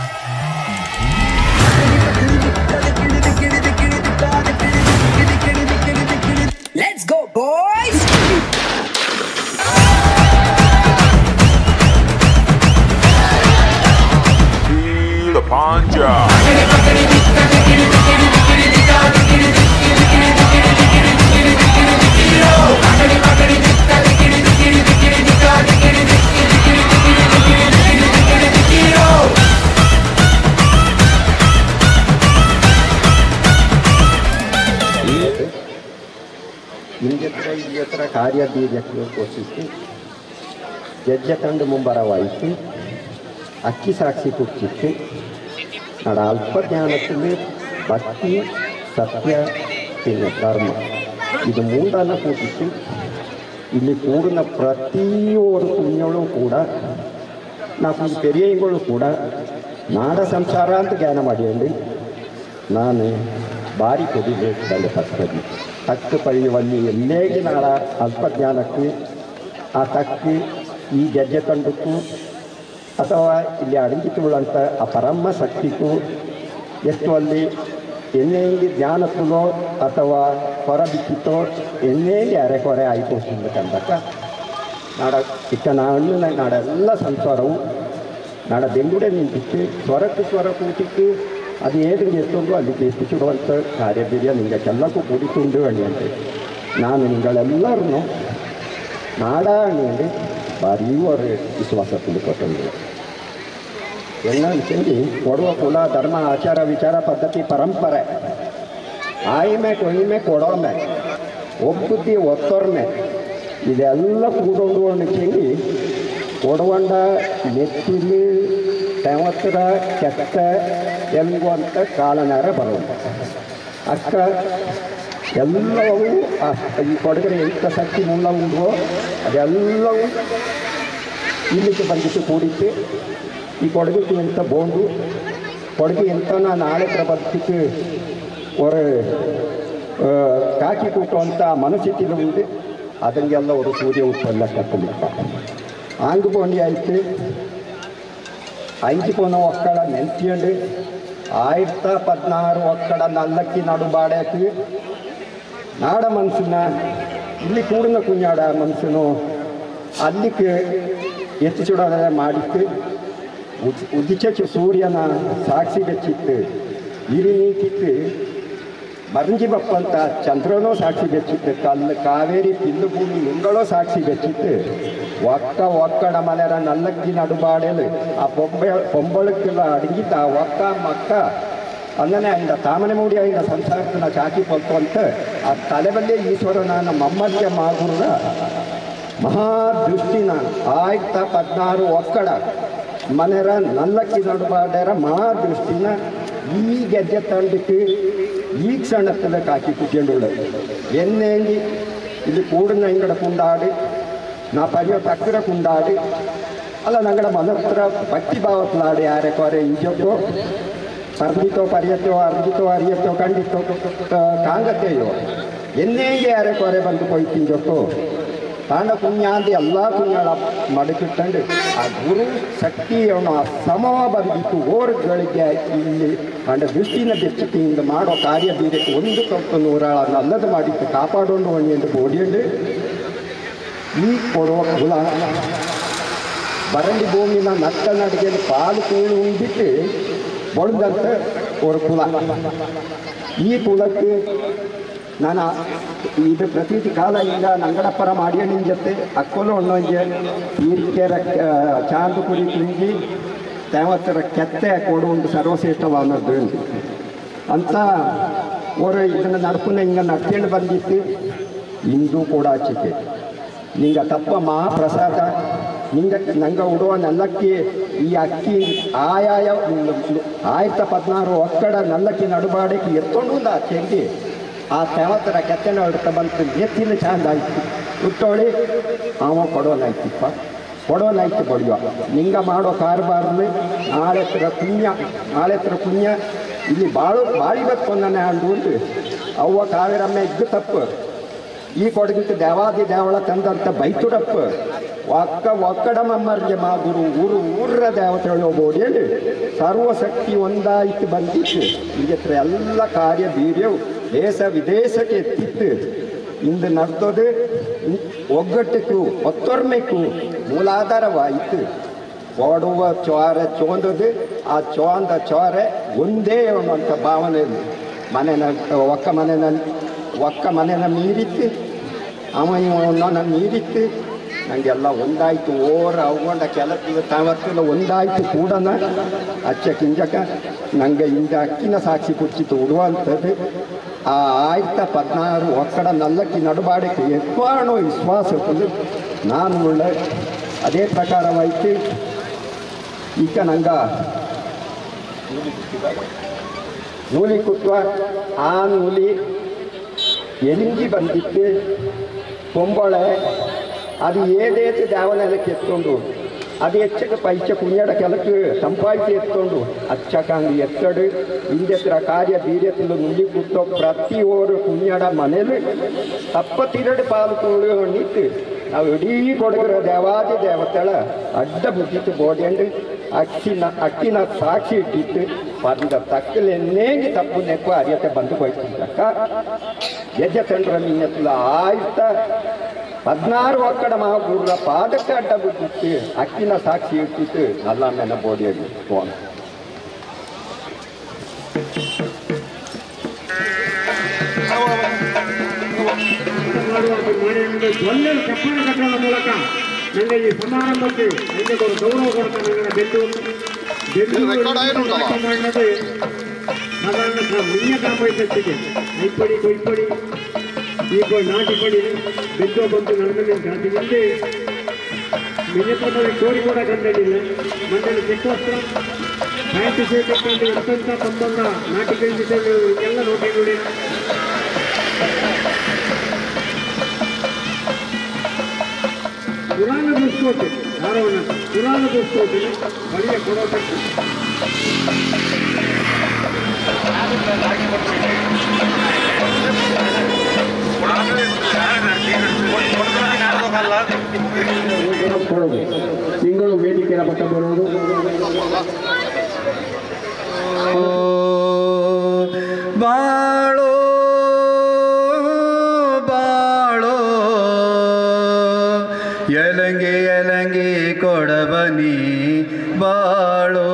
Let's go, boys! Feel Panja. ಇಂದಿತ್ರ ಇಲ್ಲಿಯತ್ರ ಕಾರ್ಯಬೀಜಕ್ಕೆ ಕೋಸಿಸಿ ಗೆಜ್ಜೆ ತಂಡು ಮುಂಬರವಾಯಿತು ಅಕ್ಕಿ ಸಾಕ್ಷಿ ಕುಚ್ಚಿತ್ತು ನಡ ಅಲ್ಪ ಜ್ಞಾನದಲ್ಲಿ ಭಕ್ತಿ ಸತ್ಯ പിന്നെ ಧರ್ಮ ಇದು ಮೂಡನ್ನು ಕೂಟಿತ್ತು ಇಲ್ಲಿ ಕೂಡಿನ ಪ್ರತಿಯೊರು ಕುഞ്ഞോളും ಕೂಡ ನಾವು ಈ ಪೆರಿಯಗಳು ಕೂಡ ನಾಡ ಸಂಸಾರ ಅಂತ ಜ್ಞಾನ ಮಾಡಿಯಲ್ಲಿ ನಾನು ಬಾರಿ ಕೊಡಿಬೇಕು ಬಂದೆ ತಕ್ಕದಿ ತಕ್ಕ ಪಡೆಯುವಲ್ಲಿ ಎಲ್ಲೇಗೆ ನಾಡ ಅಲ್ಪ ಜ್ಞಾನಕ್ಕೆ ಆ ತಕ್ಕ ಈ ಗೆಜ್ಜೆ ತಂಡಕ್ಕೂ ಅಥವಾ ಇಲ್ಲಿ ಅಡಗಿಕೊಳ್ಳುವಂಥ ಆ ಪರಮ ಶಕ್ತಿಗೂ ಎಷ್ಟು ಅಲ್ಲಿ ಎನ್ನೇಂಗಿ ಜ್ಞಾನಕ್ಕೂ ಅಥವಾ ಹೊರಬಿಕ್ಕಿತೋ ಎನ್ನೇಂಗಿ ಅರೆಕೊರೆ ಆಯ್ತು ಕಂಡಕ್ಕ ನಾಡ ಇಕ್ಕ ನಾನು ನಾಡೆಲ್ಲ ಸಂಸಾರವು ನಾಡ ಬೆಂಗುಡೆ ನಿಂತಿತ್ತು ಸ್ವರಕ್ಕೆ ಸ್ವರ ಕೂಟಿತ್ತು ಅದು ಏದಿಗೆ ಎತ್ತೊಂದು ಅಲ್ಲಿ ಎತ್ತಿಸಿಡುವಂಥ ಕಾರ್ಯಬೀರ್ಯ ನಿಂಗೆಲ್ಲಕ್ಕೂ ಕೂಡಿಕೊಂಡು ಅಣಿಯಂತೆ ನಾನು ನಿಗಳೆಲ್ಲರೂ ನಾಡ ಅಣಿಯಲ್ಲಿ ಭಾರಿ ஒரு ವಿಶ್ವಾಸ ತುಂಬಿಕೊಟ್ಟಂದು ಎಲ್ಲ ಚೆಂದಿ ಕೊಡುವ ಕುಲ ಧರ್ಮ ಆಚಾರ ವಿಚಾರ ಪದ್ಧತಿ ಪರಂಪರೆ ಆಯ್ಮೆ ಕೊಯ್ಮೆ ಕೊಡೋಮೆ ಒಬ್ಬುದ್ದಿ ಒತ್ತೊರ್ಮೆ ಇದೆಲ್ಲ ಕೂಡೊಂಡು ಒಂದು ಚೆಂಗಿ ಕೊಡುವಂಡ ನೆತ್ತಿಲಿ ತೆವತ್ತರ ಕೆತ್ತ ಎಂಗು ಅಂತ ಕಾಲನಾರ ಬರೋದು ಅಕ್ಕ ಎಲ್ಲವೂ ಆ- ಈ ಕೊಡಗರೆ ಎಂತ ಶಕ್ತಿ ಮೂಲ ಉಂಟೋ ಅದೆಲ್ಲವೂ ಇಲ್ಲಿಗೆ ಬಂದಿತ್ತು ಕೂಡಿತ್ತು ಈ ಕೊಡಗಿಗೆ ಎಂತ ಬೋಂಡು ಕೊಡಗಿ ಎಂತ ನಾಳೆ ಪ್ರಬಂಧಕ್ಕೆ ஒரு ಕಾಕಿ ಕೂಟುವಂಥ ಮನಸ್ಥಿತಿಲು ಉಂಟು ಅದನ್ನೆಲ್ಲ ஒரு ಸೂರ್ಯ ಉತ್ಪನ್ನ ಕತ್ತಲಿಪ್ಪ ಆಂಗು ಬೋಂಡಿ ಆಯ್ತು ಐದು ಪೋನ ಒಕ್ಕಳ ನೆಂತಿಯಂಡು ಆಯಿರತ್ತ ಪದ್ನಾರು ಒಕ್ಕಡ ನಲ್ಲಕ್ಕಿ ನಡುಬಾಡಕ್ಕೆ ನಾಡ ಮನ್ಸನ್ನ ಇಲ್ಲಿ ಕೂಡಿನ ಕುഞ്ഞാಡ ಮನ್ಸನು ಅಲ್ಲಿಗೆ ಎತ್ತಿಚುಡ ಮಾಡಿತ್ತು ಉದ್ ಉದಿಚ ಸೂರ್ಯನ ಸಾಕ್ಷಿ ಬೆಚ್ಚಿತ್ತು ಇರಿ ನೀಕಿತ್ತು ಮರಂಜಿ ಬಪ್ಪಂತ ಚಂದ್ರನೋ ಸಾಕ್ಷಿ ಬೆಚ್ಚಿತ್ತು ಕಲ್ಲು ಕಾವೇರಿ ಪಿಲ್ಲು ಭೂಮಿ ನುಂಗಳೋ ಸಾಕ್ಷಿ ಬೆಚ್ಚಿತ್ತು ಒಕ್ಕ ಒಕ್ಕಡ ಮನೆರ ನಲ್ಲಕ್ಕಿ ನಡುಬಾಡೆಲು ಆ ಬೊಂಬೆ ಬೊಂಬಳಕ್ಕೆಲ್ಲ ಅಡಗಿದ್ದ ಆ ಒಕ್ಕ ಮಕ್ಕ ಅಂದನೆ ಆಯ್ದ ತಾಮನೆ ಮೂಡಿ ಆಯ್ದ ಸಂಸಾರನ ಚಾಕಿ ಪೊಲ್ತು ಅಂತ ಆ ತಲೆಬಲ್ಲೇ ಈಶ್ವರನ ಮಮ್ಮಲ್ಯ ಮಾಗುರ ಮಹಾದೃಷ್ಟಿನ ಆಯ್ತ ಪದ್ನಾರು ಒಕ್ಕಡ ಮನೆರ ನಲ್ಲಕ್ಕಿ ನಡುಬಾಡ್ಯಾರ ಮಹಾದೃಷ್ಟಿನ ಈ ಗೆಜ್ಜೆ ತಂಡಕ್ಕೆ ಈ ಕ್ಷಣத்துல ಕಾಕಿ ಕುಟ್ಕೊಂಡುಳ್ಳದು ಎನ್ನೇಂಗಿ ಇಲ್ಲಿ ಕೂಡಿನ ಇಂಗಡ ಕುಂಡಾಡಿ ನಾ ಪರಿಯೋ ತಕ್ಕರ ಕುಂಡಾಡಿ ಅಲ್ಲ ನಂಗಡ ಮನತ್ರ ಭಕ್ತಿ ಭಾವತ್ಲಾಡಿ ಯಾರೆ ಕೊರೆ ಇಂಜಕ್ಕೋ ಪರ್ದಿತೋ ಪರಿಯತ್ತೋ ಅರ್ಜಿತೋ ಅರಿಯತ್ತೋ ಖಂಡಿತೋ ಕಾಂಗತ್ತೆಯೋ ಎನ್ನೇಗೆ ಯಾರೆ ಕೊರೆ ಬಂದು ಕೊಯ್ತಿಂಜಕ್ಕೋ ತಾಂಡ ಕುഞ്ഞാಂದಿ ಎಲ್ಲ ಕುഞ്ഞാಳ ಮಡಕಿಟ್ಟಂಡು ಆ ಗುರು ಶಕ್ತಿಯನ್ನು ಆ ಸಮವ ಬಂದಿತ್ತು ಓರ್ಗಳಿಗೆ ಇಲ್ಲಿ ಅಂಡ ದೃಷ್ಟಿನ ಬೆಚ್ಚತಿಯಿಂದ ಮಾಡೋ ಕಾರ್ಯ ಬೀರೆ ಒಂದು ಕಪ್ಪು ನೂರಾಳ ನಲ್ಲದ ಮಾಡಿತ್ತು ಕಾಪಾಡೋண்டு ಒಣ್ಣಿ ಎಂದು ಓಡಿಯಂಡು ಈ ಕೊಡುವ ಕುಲ ಬರಂಡಿ ಭೂಮಿನ ನಕ್ಕ ನಡಿಗೆಯಲ್ಲಿ ಪಾಲು ಕೂಳು ಉಂಡಿಟ್ಟು ಬೊಳ್ದಂತ ஒரு ಕುಲ ಈ ಕುಲಕ್ಕೆ ನಾನು ಇದು ಪ್ರತೀತಿ ಕಾಲ ಈಗ ನಂಗಡಪ್ಪರ ಮಾಡಿಯಣ್ಣಿನ ಜೊತೆ ಅಕ್ಕೋಲು ಒಣ್ಣೊಂಜೆ ಈರ್ಕೆರ ಚಾಂದು ಕುರಿ ತಿಂಗಿ ತೇವತ್ತರ ಕೆತ್ತೆ ಕೊಡುವುದು ಸರ್ವಶ್ರೇಷ್ಠವಾದದ್ದು ಅಂತ ಅವರು ಇದನ್ನು ನಡ್ಕೊಂಡು ಹಿಂಗೆ ನಡ್ಕೊಂಡು ಬಂದಿತ್ತು ಇಂದು ಕೂಡ ಚಿಕ್ಕೆ ನಿಂಗ ತಪ್ಪ ಮಹಾಪ್ರಸಾದ ನಿಂಗ ನಂಗೆ ಉಡುವ ನಲ್ಲಕ್ಕಿ ಈ ಅಕ್ಕಿ ಆಯಾಯ ಆಯ್ತ ಪದ್ನಾರು ಒಕ್ಕಡ ನಲ್ಲಕ್ಕಿ ನಡುಬಾಡಕ್ಕೆ ಎತ್ತೊಂಡು ಆ ಚೆಂಡಿ ಆ ತೆವತ್ತರ ಕೆತ್ತನ ಹೊಡ್ತಾ ಬಂತು ಎತ್ತಿನ ಚಂದ ಆಯ್ತು ಹುಟ್ಟೋಳಿ ಅವ ಕೊಡೋನಾಯ್ತಿಪ್ಪ ಕೊಡೋನಾಯ್ತು ಬಡಿಯುವ ನಿಂಗ ಮಾಡೋ ಕಾರ್ಬಾರ್ಲಿ ನಾಳೆ ಹತ್ರ ಪುಣ್ಯ ನಾಳೆ ಹತ್ರ ಪುಣ್ಯ ಇಲ್ಲಿ ಬಾಳು ಬಾಳಿಬೇಕು ನಾನೇ ಅಂದು ಅವ್ವ ಕಾವೇರಮ್ಮ ಇದ್ದು ತಪ್ಪು ಈ ಕೊಡಗಿಟ್ಟು ದೇವಾದಿ ದೇವಳ ತಂದಂತ ಬೈತುಡಪ್ಪ ಒಕ್ಕ ಒಕ್ಕಡಮಮ್ಮರ್ಗೆ ಮಾ ಗುರು ಊರು ಊರ ದೇವತೆಗಳು ಬೋಡಿಯಲ್ಲಿ ಸರ್ವಶಕ್ತಿ ಒಂದಾಯ್ತು ಬಂದಿತ್ತು ಈಗ ಎಲ್ಲ ಕಾರ್ಯ ಬೀರ್ಯವು ದೇಶ ವಿದೇಶಕ್ಕೆ ಎತ್ತಿತ್ತು ಇಂದು ನಡೆದೋದು ಒಗ್ಗಟ್ಟಕ್ಕೂ ಒತ್ತೊರ್ಮೆಕ್ಕೂ ಮೂಲಾಧಾರವಾಯಿತು ಓಡುವ ಚೋರೆ ಚೋಂದದು ಆ ಚೋಂದ ಚೋರೆ ಒಂದೇ ಅನ್ನುವಂಥ ಭಾವನೆ ಮನೆನ ಒಕ್ಕ ಮನೆಯಲ್ಲಿ ಒಕ್ಕ ಮನೆನ ಮೀರಿತ್ತು ಅವ ಇವನ ಮೀರಿತ್ತು ನನಗೆಲ್ಲ ಒಂದಾಯ್ತು ಓರ ಅವಗೊಂಡ ಕೆಲಸ ತಾವತ್ತಿಲ್ಲ ಒಂದಾಯ್ತು ಕೂಡನ ಅಚ್ಚ ಕಿಂಜಕ ನಂಗೆ ಇಂದ ಅಕ್ಕಿನ ಸಾಕ್ಷಿ ಕುಚ್ಚಿತು ಉಡುವಂಥದ್ದು ಆ ಆಯ್ತ ಪದ್ನಾರು ಒಕ್ಕಡ ನಲ್ಲಕ್ಕಿ ನಡುಬಾಡಕ್ಕೆ ಎತ್ವಾಣೋ ವಿಶ್ವಾಸ ನಾನು ಒಳ್ಳೆ ಅದೇ ಪ್ರಕಾರವಾಯ್ತು ಈಗ ನಂಗ ನೂಲಿ ಕುತ್ವ ಆ ನೂಲಿ ಎಲಿಂಗಿ ಬಂದಿತ್ತು ಕೊಂಬೊಳೆ ಅದು ಏದೇತು ದಾವನೆಲಕ್ಕೆ ಎತ್ಕೊಂಡು ಅದು ಹೆಚ್ಚಕ್ಕೆ ಪೈಚ ಕುഞ്ഞಡ ಕೆಲಕ್ಕೆ ಸಂಪಾದಿಸಿ ಎತ್ಕೊಂಡು ಅಚ್ಚಕಾಂಗಿ ಎತ್ತಡು ಹಿಂದೆತ್ರ ಕಾರ್ಯ ಬೀರ್ಯತಿಲು ನುಲಿ ಕುಟ್ಟೋ ಪ್ರತಿ ಓರು ಕುഞ്ഞಡ ಮನೇಲಿ ತಪ್ಪತ್ತಿರಡು ಪಾಲು ಕೂಳು ನಿಂತು ನಾವು ಇಡೀ ಕೊಡಗರ ದೇವಾದಿ ದೇವತೆಳ ಅಡ್ಡ ಬುದ್ಧಿತ್ತು ಬೋಡಿಯಂಡು ಅಕ್ಕಿನ ಅಕ್ಕಿನ ಸಾಕ್ಷಿ ಇಟ್ಟಿತ್ತು ಪಂದ ತಕ್ಕಲೆನ್ನೇಗಿ ತಪ್ಪು ನೆಕ್ಕು ಅರಿಯತೆ ಬಂದು ಹೋಯ್ತಕ್ಕ ಯಜ ತಂಡ್ರ ಮಿನ್ನತ್ಲ ಆಯ್ತ ಹದಿನಾರು ಒಕ್ಕಡ ಮಹಾಗುರುರ ಪಾದಕ್ಕೆ ಅಡ್ಡ ಬಿಟ್ಟಿತ್ತು ಅಕ್ಕಿನ ಸಾಕ್ಷಿ ಇಟ್ಟಿತ್ತು ನಲ್ಲ ನೆನ ಬೋಡಿಯಲ್ಲಿ ಫೋನ್ ಮಾಡುವ ಮನೆಯಿಂದ ಒಳ್ಳೆಯ ಚಪ್ಪಾಳೆ ಕಟ್ಟುವ ಮೂಲಕ ನನಗೆ ಈ ಸಮಾರಂಭಕ್ಕೆ ನನಗೆ ಒಂದು ಗೌರವ ಕೊಡ್ತಾ ನನ್ನ ಬೆಂದು ಬೆಂದು ಮಾಡಿನದು ಸಾಧಾರಣ ಮಿನ್ನ ಕಾಂಪೈಸತ್ತಿಗೆ ಐಪಡಿ ಕೊಯ್ಪಡಿ ಈ ಕೊಯ್ ನಾಟಿ ಪಡಿ ಬೆದ್ದು ಬಂದು ನಡೆದಲ್ಲಿ ಜಾತಿ ಮುಂದೆ ಮಿನ್ನಪ್ಪನಲ್ಲಿ ಕೋರಿ ಕೂಡ ಕಂಡಿಲ್ಲ ಮಂಡಳಿ ಚೆಕ್ಕೋಸ್ಕರ ಪ್ಯಾಂಟ್ ಶರ್ಟ್ ಹಾಕೊಂಡು ಅತ್ಯಂತ ಸಂಬಂಧ ನಾಟಿ ಕಳಿಸಿದ್ದು ಎಲ್ಲ ನೋಡಿ ನೋಡಿ ಪುರಾಣ ದುಷ್ಕೋಟೆ ಧಾರವಾಡ ಪುರಾಣ ದುಷ್ಕೋಟೆ ಬಳಿಯ ಕೊಡೋಟಕ್ಕೆ ತಿಂಗಳು ವೇದಿಕೆಯ ಪಟ್ಟ ಬರುವುದು ಬಾಳೋ ಬಾಳೋ ಎಲಂಗೆ ಎಲಂಗೆ ಕೊಡಬನಿ ಬಾಳೋ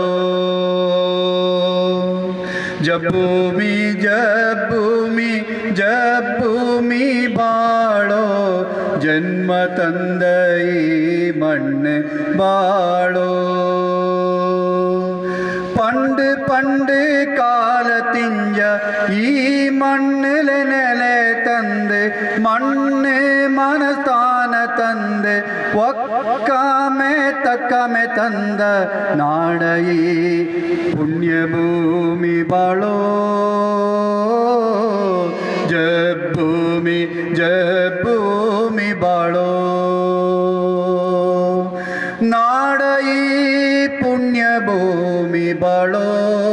ಜಬ್ಬೂಮಿ ಜಬ್ಬೂಮಿ ಜಬ್ಬೂಮಿ ಬಾಳೋ ಜನ್ಮ ತಂದ ಈ ಮಣ್ಣು ಬಾಳೋ പണ്ട് പണ്ട് കാലത്തിഞ്ച ഈ മണ്ണിലെ നില തന്ന് മണ്ണ് മനസ്ഥാന തന്ന് ഒക്കാമെ തക്കമെ തந்த നാടയി പുണ്യഭൂമി ബാളോ ജഭൂമി ജഭൂമി ബാളോ ನಾಡಯಿ ಪುಣ್ಯಭೂಮಿ ಬಾಳೋ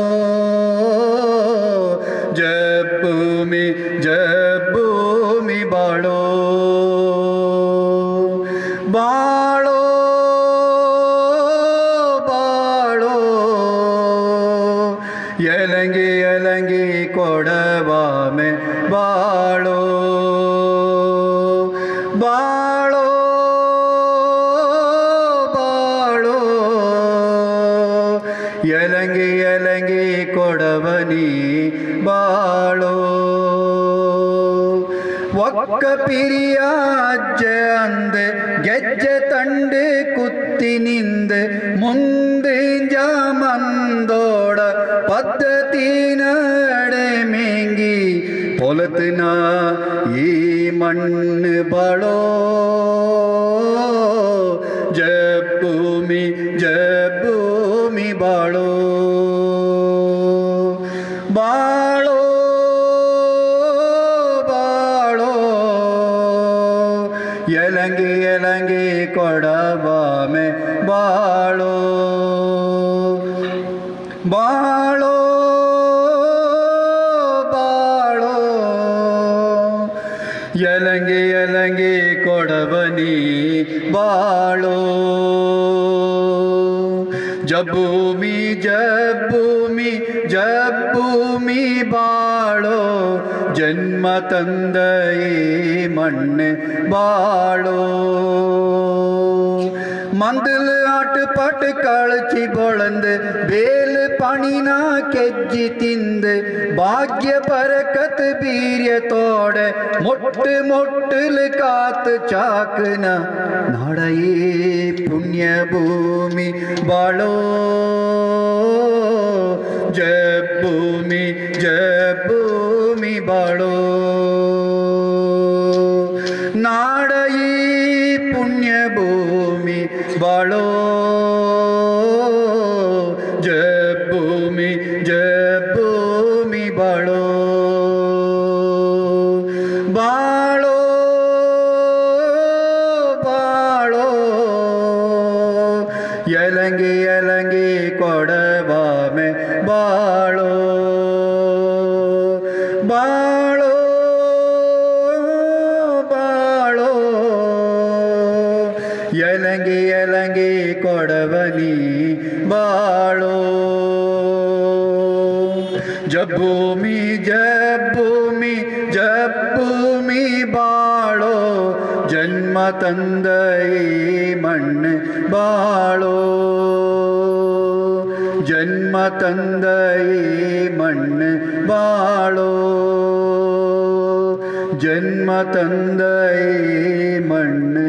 ಜಬ್ಬೂಮಿ ಜಬ್ಬೂಮಿ ಬಾಳೋ ಬಾಳೋ ಬಾಳೋ ಎಲಂಗಿ ಎಲಂಗಿ ಕೊಡವಾಮೆ ಬಾಳೋ ಬಾಳೋ ಬಾಳೋ ಎಲಂಗಿ ಎಲಂಗಿ ಕೊಡವನಿ ಬಾಳೋ ಒಕ್ಕ ಪಿರಿಯ ಅಜ್ಜೆ ಅಂದೆ ಗೆಜ್ಜೆ ತಂಡೆ ಕುತ್ತಿ ನಿಂದೆ ಮುಂದೆ ಜಾಮಂದೋಡ ಪದ್ಧತಿ ನಡೆ ಮೇಂಗಿ ಪೊಲತಿನ ಈ ಮಣ್ಣು ಬಾಳೋ ಜಬ್ಬೂಮಿ ಜಬ್ಬೂಮಿ ಬಾಳೋ ಬಾಳೋ ಬಾಳೋ ಎಲಂಗಿ ಎಲಂಗಿ ಕೊಡಬಾಮೆ ಬಾಳೋ ಬಾಳೋ ಬಾಳೋ ಎಲಂಗಿ ಜಬ್ಬೂಮಿ ಜಬ್ಬೂಮಿ ಜಬ್ಬೂಮಿ ಬಾಳೋ ಜನ್ಮ ತಂದ ಈ ಮಣ್ಣೆ ಬಾಳೋ ಮಂದಲ್ ಆಟ ಪಾಟ ಕಳಚಿ ಬೊಳಂದು ಬೇಲ್ ಪಣಿನ ಕೆಜ್ಜಿ ತಿಂದು ಭಾಗ್ಯ ಬರಕತ್ ಬೀರ್ಯತೋಡ ಮೊಟ್ಟು ಮೊಟ್ಟಲು ಕಾತು ಚಾಕನ ನಾಡಯೇ ಪುಣ್ಯ ಭೂಮಿ ಬಾಳೋ ಜಬ್ಬೂಮಿ ಜಬ್ಬೂಮಿ ಬಾಳೋ ನಾಡಯಿ ಪುಣ್ಯ ಭೂಮಿ ಬಾಳೋ ಜಬ್ಬೂಮಿ ಜಬ್ಬೂಮಿ ಬಾಳೋ ಬಾಳೋ ಬಾಳೋ ಎಲಂಗಿ ಎಲಂಗಿ ಕೊಡಬಾಮೆ ಬಾಳೋ ಬಾಳೋ ಬಾಳೋ ಎಲಂಗಿ ಎಲಂಗಿ ಕೊಡವನಿ ಬಾಳೋ ಜಬ್ಬೂಮಿ ಜಬ್ಬೂಮಿ ಜಬ್ಬೂಮಿ ಬಾಳೋ ಜನ್ಮ ತಂದ ಈ ಮಣ್ಣು ಬಾಳೋ ಜನ್ಮ ತಂದ ಈ ಮಣ್ಣು ಬಾಳೋ ಜನ್ಮ ತಂದ ಈ ಮಣ್ಣು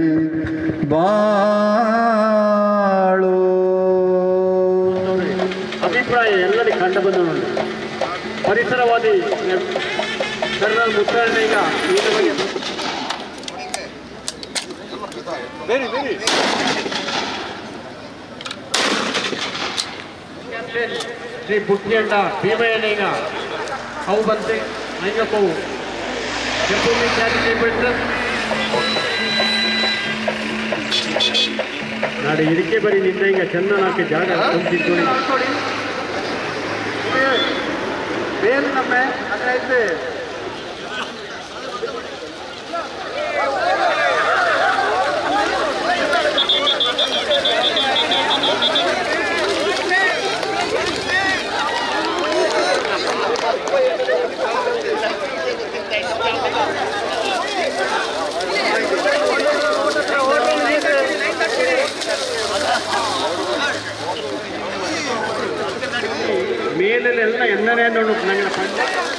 ಬಾಳೋ ಅಭಿಪ್ರಾಯ ಎಲ್ಲರಿಗೂ ಕಂಡು ಬಂದ ನೋಡಿ ಪರಿಸರವಾದಿ ಕರ್ನಲ್ ಮುತ್ತಣ್ಣ ಈಗ ಈ ಬಗ್ಗೆ ಶ್ರೀ ಪುಟ್ನಿಯಂಡ ಭೀಮಯ್ಯನ ಈಗ ಅವು ಬಂತೆ ಐಂಗಪ್ಪವು ಕೆಂಪೂಮಿ ಚಾರಿಟೇಬಲ್ ಟ್ರಸ್ಟ್ ನಾಳೆ ಇದಕ್ಕೆ ಬರೀ ನಿಂದ ಈಗ ಚೆನ್ನ ನಾಲ್ಕು ಜಾಗ ತುಂಬಿದ್ದು ಬೇಲ್ ನಮ್ಮ ಅದ್ರೈತೆ ಮೇಲೆಲ್ಲ ಎಣ್ಣನೆ ನೋಡು ನಂಗೆ ಪಂಡ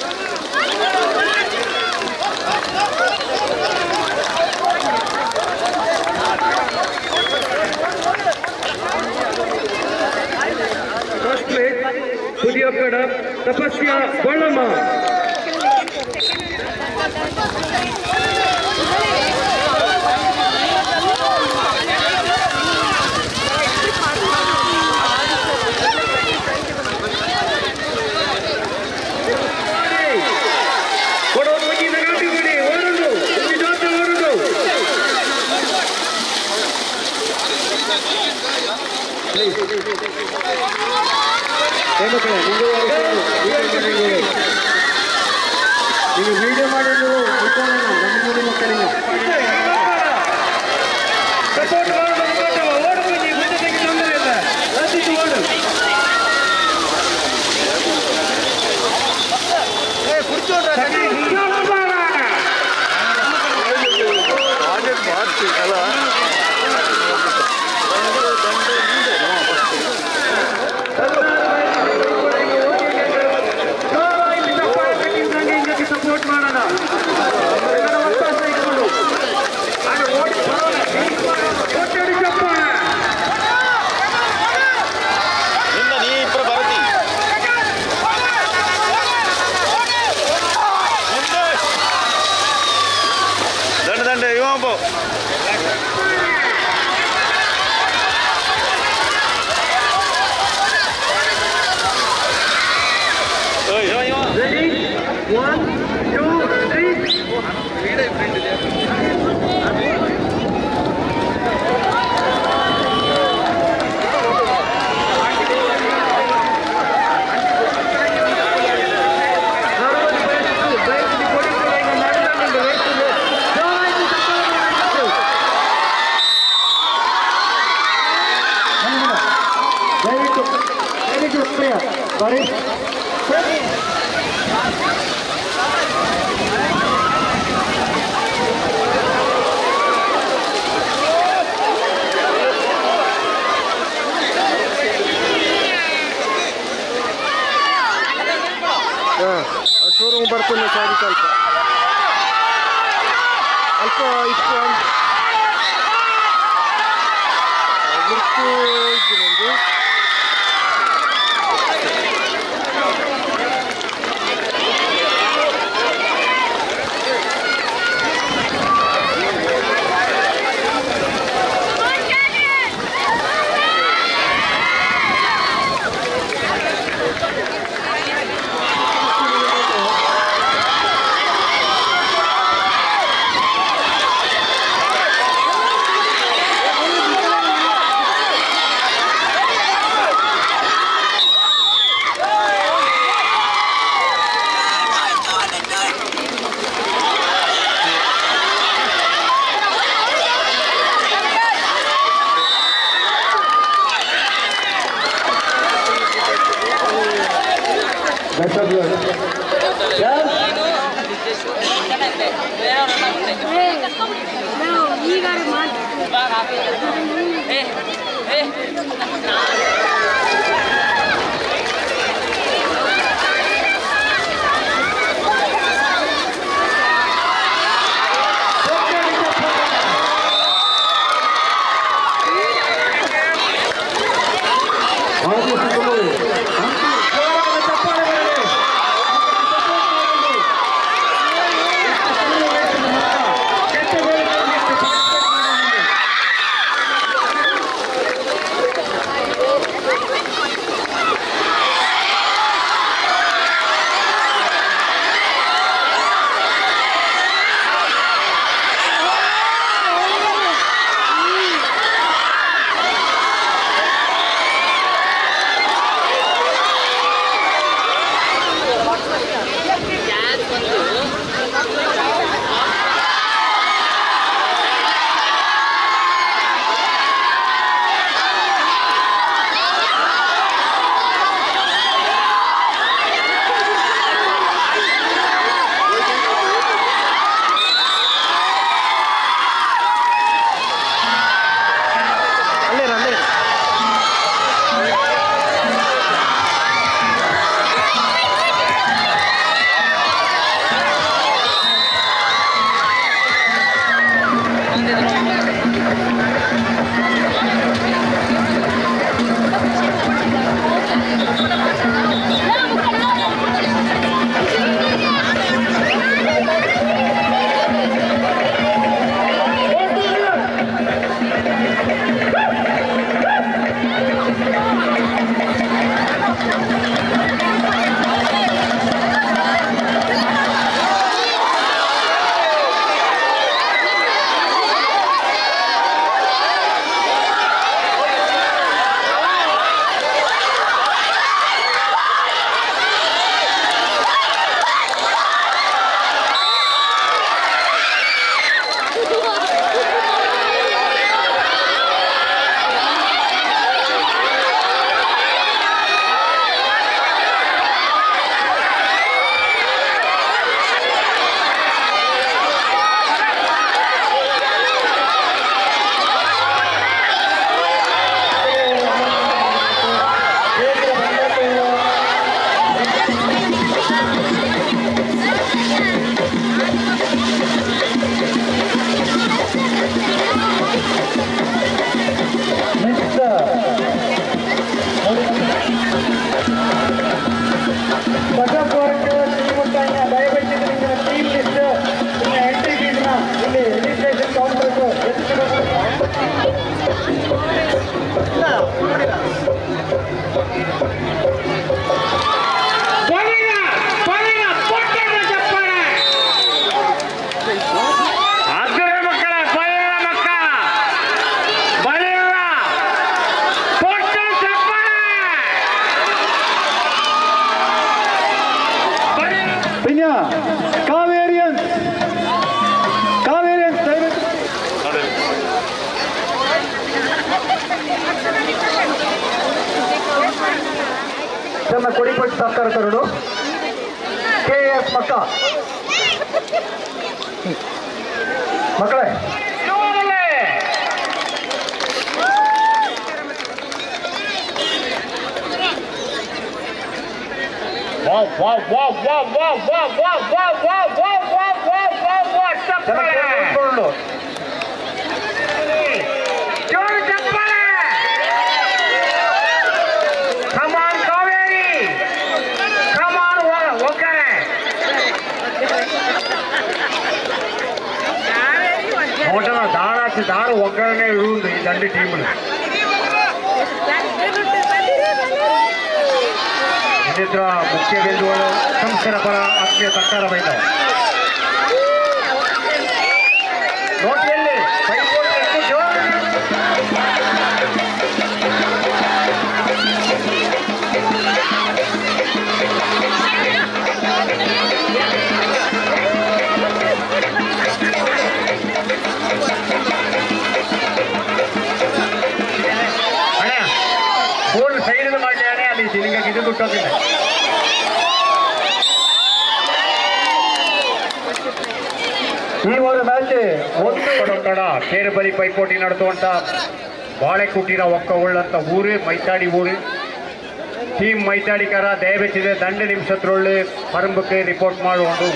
ಪುದಿಯ ಕಡ ತಪಸ್ಯ ಬಳ್ಳಮ್ಮ ಕೊಡೋ ಮುಗಿ ನಗಾಟಿ ಬಿಡಿ ಓಡುದು ಮುಗಿ ಜೋತ ಓಡುದು ಹೆಣ್ಮಕ್ಳೇ, ನಿಂಗೂ ವಯಸ್ಸು, ನೀವು ವಿಡಿಯೋ ಮಾಡಿ ನೀವು ಇಟ್ಕೊಳ್ಳೋಣ, ಗಂಡು ನೋಡಿ ಮಕ್ಕಳಿಗೆ ಸಪೋರ್ಟ್ ಮಾಡೋದು ಓಡು ಬನ್ನಿ ಮುಂದೆ ತೆಗಿ ತೊಂದರೆ ಇಲ್ಲ ರಚಿತು ಓಡು ಸಪೋರ್ಟ್ ಮಾಡೋಣ ಎಲ್ಲರ ಒತ್ತಾಸ ಇಟ್ಕೊಂಡು ಆಗ ಓಡಿ ಬರೋಣ. ಶೋರೂಮ್ ಬರ್ತೀನಿ ಸಾರಿ ಸ್ವಲ್ಪ ಅಲ್ಪ ಇತ್ತು ಗುರುತು ಇದ್ದು ನಂದು ಬೆಸ್ಟ್ ಆಫ್ ಲಕ್ ಈಗ ಮಾಡಿ ಅಲ್ಲೇ ಅಲ್ಲೇ ದಯವಿಟ್ಟು ನಿಮ್ಮ ಟೀಮ್ ಲಿಸ್ಟ್ ನಿಮ್ಮ ಎಂಟ್ರಿ ಫೀಸ್ನ ಇಲ್ಲಿ ರಿಜಿಸ್ಟ್ರೇಷನ್ ಕೌಂಟರ್ಗೂ ಅಗ್ರೆ ಮಕ್ಕಳ ಬಲಿಯ ಮಕ್ಕ ಬಲಿಯ ಪೊಟ್ಟ ಚಪ್ಪಳೆ ಪಿನ್ಯ ಕಾವೇರಿಯನ್ ಕಾವೇರಿಯನ್ ದಯವಿಟ್ಟು ಚೆನ್ನ ಕೊಡಿಪಟ್ಟು ಸರ್ಕಾರ ಕರಡು ಕೆ ಎಸ್ ಮಕ್ಕ ಮಕ್ಕಳೇ Wow, wow, wow, wow, wow, wow, wow, wow, wow, wow, wow, wow, wow, wow, ಚೆನ್ನ ಚಪ್ಪಾಳೆ. ಕೇಳಿಸ್ಕೊಂಡು ಜೋರು ಚಪ್ಪಾಳೆ. Come on, Kaveri. Come on, ಒ- ಒಕ್ಕರೆ. ನೋಡೋಣ ದಾರ ಹಚ್ಚಿ ದಾರ ಒಗ್ಗರಣೆ ಇರುವುದು ಈ ದಂಡಿ ಟೀಮ್ನ ಇನ್ನಿತರ ಮುಖ್ಯ ಬಿಂದುಗಳು ಸಂಸ್ಥೆಯ ಪರ ಆತ್ಮೀಯ ಸರ್ಕಾರ ಬೈದ ನೋಟಿಯಲ್ಲಿ ಕೈಗೋಲು ಎತ್ತಿ ಜೋರು. ಅಣ್ಣ ಫೋನ್ ಸೈಡ್ ಮಾಡಿ ಅಣ್ಣ ಅಲ್ಲಿ ನಿನಗೆ ಇದು ಬಿಟ್ಟೋಗಿಲ್ಲ ಈ ಒಂದು ಮ್ಯಾಚ್ ಒಂದು ಕೊಡೊತ್ತಡ ಕೇರು ಬಲಿ ಪೈಪೋಟಿ ನಡೆಸುವಂತ ಬಾಳೆಕುಟೀರ ಒಕ್ಕ ಉಳ್ಳಂತ ಊರು ಮೈತಾಡಿ ಊರು ಟೀಮ್ ಮೈತಾಡಿಕರ ದಯವಿಟ್ಟಿದೆ ದಂಡ ನಿಮಿಷತ್ರೊಳ್ಳೆ ಪರಂಬಕ್ಕೆ ರಿಪೋರ್ಟ್ ಮಾಡುವುದು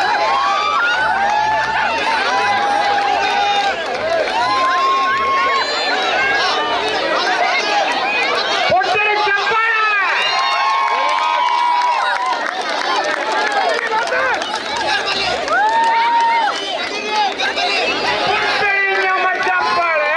ಕೊಟ್ಟರೆ ಚಪ್ಪಾಳೆ! ಕೊಟ್ಟರೆ ನಮ್ಮ ಚಪ್ಪಾಳೆ!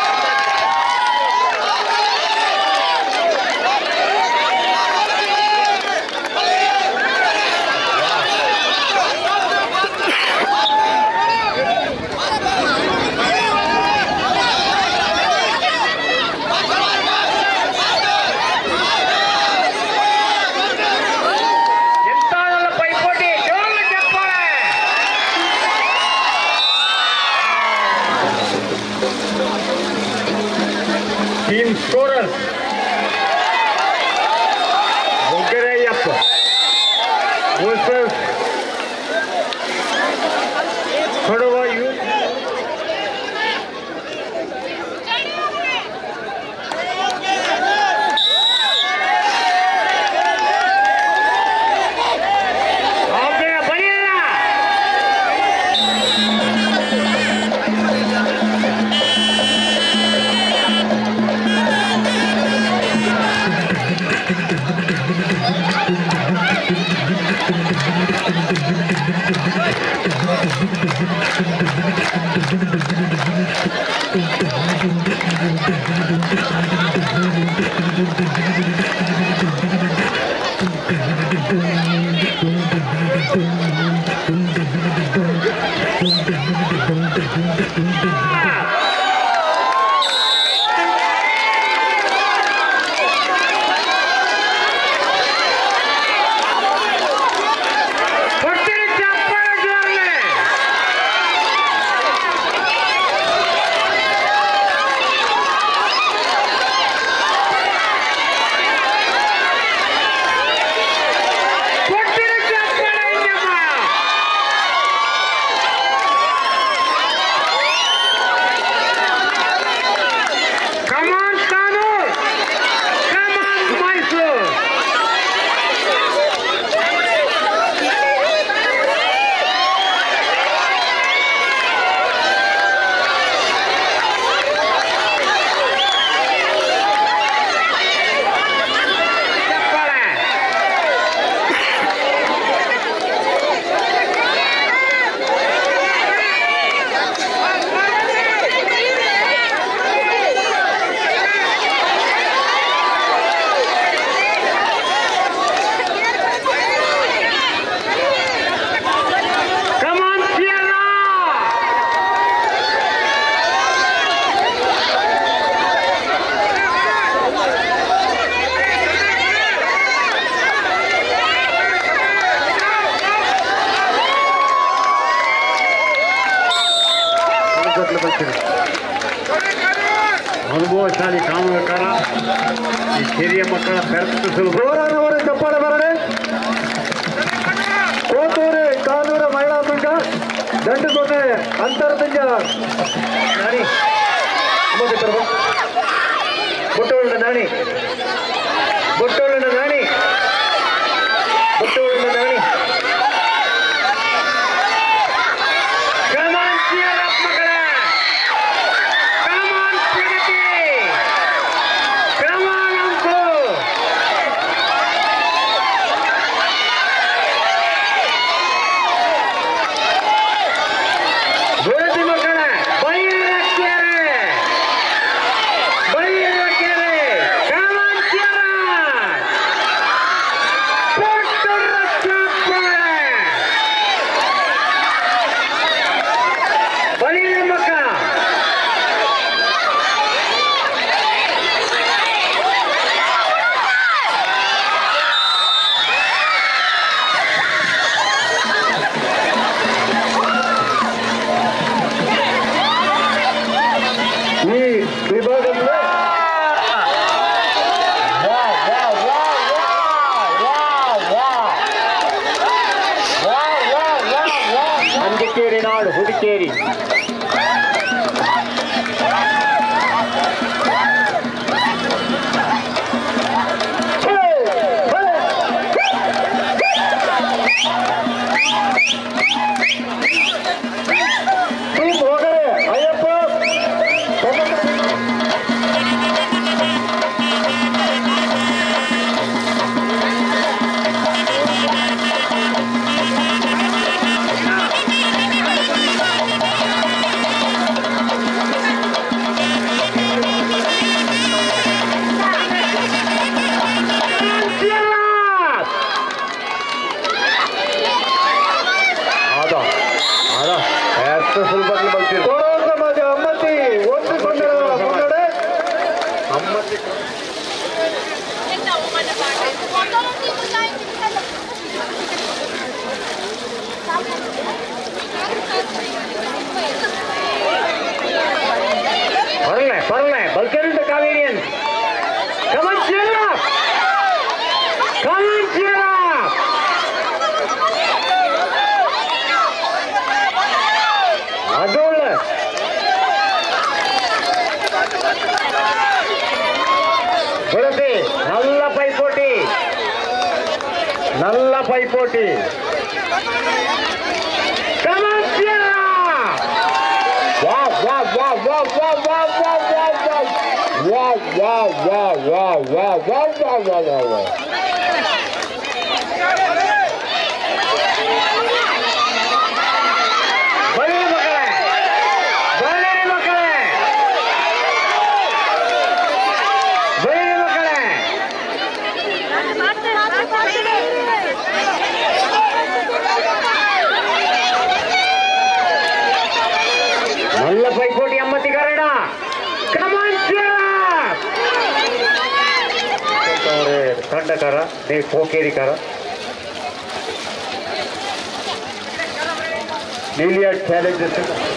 ಎಂತಾದಲ್ಲ ಪೈಪೋಟಿ ಜೋರು ಚಪ್ಪಾಳೆ! ಟೀಮ್ ಸ್ಕೋರರ್ಸ್ ಒಗ್ಗರಯ್ಯಪ್ಪ ವರ್ಸಸ್ ಕೊಡುವ ಯೂತ್ ಓಕೆ ಬರೆಯಲ್ಲ ಕೊಟ್ಟಿರಿ ಚಪ್ಪಾಳೆ ಜೋರ್ಲೆ ಕೊಟ್ಟಿರಿ ಚಪ್ಪಾಳೆ ಇಂಜಮ್ಮ ಕಮಾನ್ ಕಾನೂರ್ ಕಮಾನ್ ಮೈಸೂರು ಚಪ್ಪಾಳೆ Come on, Sierra! ಅನುಭವಶಾಲಿ ಕಾಮಗಾರ ಈ ಕಿರಿಯ ಮಕ್ಕಳ ಬೆರೆತು ಸುಲಭ ಜೋರಾದವರ ಚಪ್ಪಾಳೆ ದಂಡುಕೋಟೆ ಅಂತರದಿಂದ ನಾಣಿ ಮುಂದೆ ಬರುವ ಬೊಟ್ಟೋಳಿನ Nani ಬೊಟ್ಟೋಳಿನ Nani ಬೊಟ್ಟೋಳಿನ Nani Come on, cheer up, ಮಕ್ಕಳೇ Come on, Pragati! Come on, ಅಂಕು ಗುರುತಿ ಮಕ್ಕಳೇ ಬೈರಕ್ಕೆರೆ ಬೈರಕ್ಕೆರೆ Come on, cheer up! ಪುಟ್ಟರ ಚಪ್ಪಾಳೆ ಬಲೀರ ಮಕ್ಕ ಈ ವಿಭಾಗದಲ್ಲಿ ಅಂಜಕೇರಿ ನಾಡು ಹುಡುಕೇರಿ ಟೀಮ್ ಹೋಗರೆ ಅಯ್ಯಪ್ಪ ಅದ ಅದ ಎಷ್ಟು ಸುಲಭದಲ್ಲಿ ಬರ್ತೀರಿ ಕೋರೋ ಸಮಾಜ ಅಮ್ಮತಿ ಒಂದು ಗೊಂದಲ ಮುನ್ನಡೆ ಅಮ್ಮತ್ತಿ ಬರಲೆ ಬರಲೆ ಬಲ್ಕೆಂಡ ಕಾವೇರಿಯನ್ ಕಮನ್ ಚೀರ ಕಮನ್ ಚೀರ ಅದು ಒಳ್ಳೆ ತುಳಸಿ ನಲ್ಲ ಪೈಪೋಟಿ ನಲ್ಲ ಪೈಪೋಟಿ ಕಮನ್ ಚೀರ Wow, wow, wow, wow, wow, wow, wow, wow, wow. Wow, wow, wow, wow, wow, wow, wow, wow, wow, wow. ಬನ್ನಿ ಮಕ್ಕಳೇ ಬನ್ನಿ ಮಕ್ಕಳೇ ಬನ್ನಿ ಮಕ್ಕಳೇ நல்ல பைப்போட்டி அம்மத்திக்காரடா கமான் ಅವರೇ ತಂಡಕಾರ ನೀವು ಕೋಕೇರಿಕಾರ ನೀಲಿಯಾಡ್ ಚಾಲೆಂಜಸ್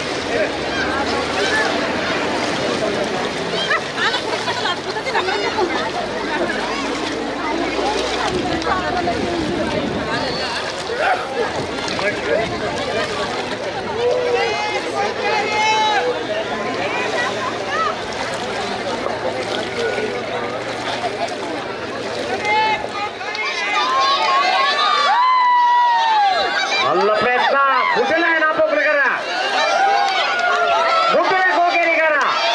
நல்ல ಪ್ರಯತ್ನ ಬುಟ್ಟಲೆ ನಾಪೋಕ್ರಿಗರ ಬುಟ್ಟಲೆ ಕೋಕೇರಿಗರ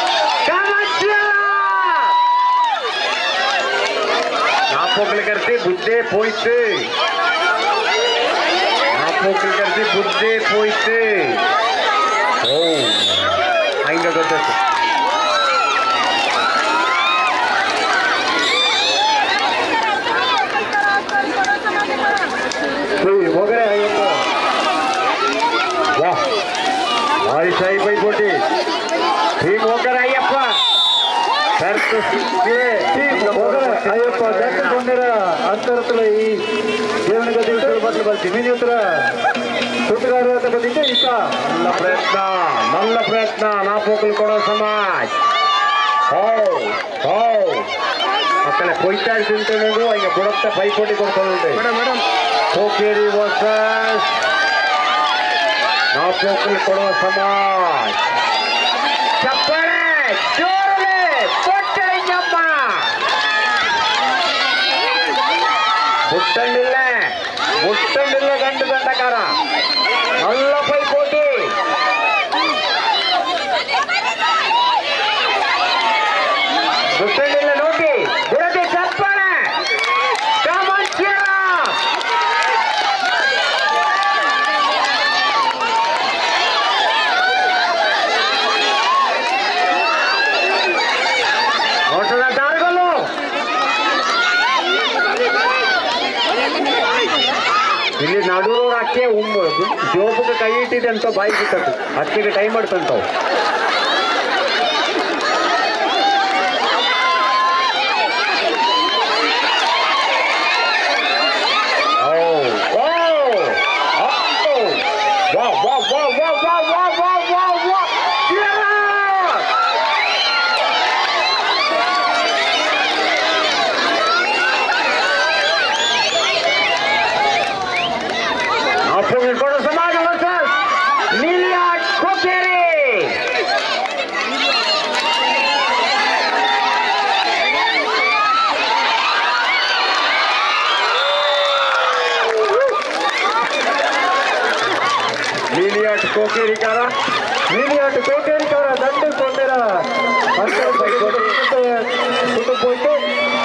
ನಾಪೋಕ್ರಿಗರ್ತಿ ಬುದ್ಧೆ ಪೋಯ್ತು ನಾಪೋಕ್ರಿಗರ್ತಿ ಬುದ್ಧೆ ಪೋಯ್ತು ಓ ಹಂಗ ಗೊತ್ತಾಯ್ತು ಹೋಗರೆ ಅಯ್ಯಪ್ಪ ವಾ ಭಾರಿ ಶಾಹಿ ಪೈಪೋಟಿ ಟೀಮ್ ಹೋಗರೆ ಅಯ್ಯಪ್ಪ ಸರ್ತು ಸಿಕ್ಕಿದೆ. ಟೀಮ್ ಹೋಗರೆ ಅಯ್ಯಪ್ಪ ದಂಡುಕೊಂಡರ ಅಂತರத்துல ಈ ದೇವನಗತಿ ಬದಲು ಬರ್ತೀವಿ ನೀವು ಹತ್ರ ಸುತ್ತಗಾರ ಬಂದಿದ್ದೆ ಈಗ நல்ல ಪ್ರಯತ್ನ நல்ல ಪ್ರಯತ್ನ ನಾಪೋಕಲ್ ಕೊಡೋ ಸಮಾಜ್ ಹೋ ಹೋ ಮಕ್ಕಳೇ ಕೊಯ್ತಾ ತಿಂತೇನದು ಈಗ ಕೊಡುತ್ತೆ ಪೈಪೋಟಿ ಕೊಡ್ಕೊಂಡು ಮೇಡಮ್ ಮೇಡಮ್ ಕೋಕೇರಿ ವರ್ಸಸ್ ನಾವು ಪೋಕಲ್ ಕೊಡುವ ಸಮಾಜ್ ಚಪ್ಪಾಳೆ ಜೋರಲೆ ಪೊಟ್ಟಳಿಂಗಮ್ಮ ಮುಟ್ಟಂಡಿಲ್ಲ ಮುಟ್ಟಂಡಿಲ್ಲ ಗಂಡು ದಂಡಕಾರ നല്ല ಪೈಪೋಟಿ ಮುಟ್ಟಂಡಿಲ್ಲ ನೋಡಿ ಬಿಡದೆ ಚಪ್ಪಾಳೆ ಕಾಮಾಂಚಿಯರ ಓಟದ ದಾರಿಗಳು ಇಲ್ಲಿ ನಡುವರು ಅಕ್ಕೆ ಉಮ್ಮ ಜೋಬಕ್ಕೆ ಕೈ ಇಟ್ಟಿದೆ ಅಂತ ಬಾಯಿ ಬಿಟ್ಟದ್ದು ಅಕ್ಕಿಗೆ ಟೈಮ್ ಮಾಡ್ತಂತವು ಅಪ್ಪು ಹಿಡ್ಕೊಂಡು ಸಮಾಜ ಸರ್ ನೀಲಿಯಾ ಕೊಕ್ಕೇರಿ ನೀಲಿಯಾಟ್ ಕೋಕೇರಿಕಾರ ನೀಲಿಯಾಟ ಕೋಟೇರಿಕಾರ ದಂಡು ಕೊಂದಿರ ಅಂತರ ಸುಟ್ಟು ಹೋಯ್ತು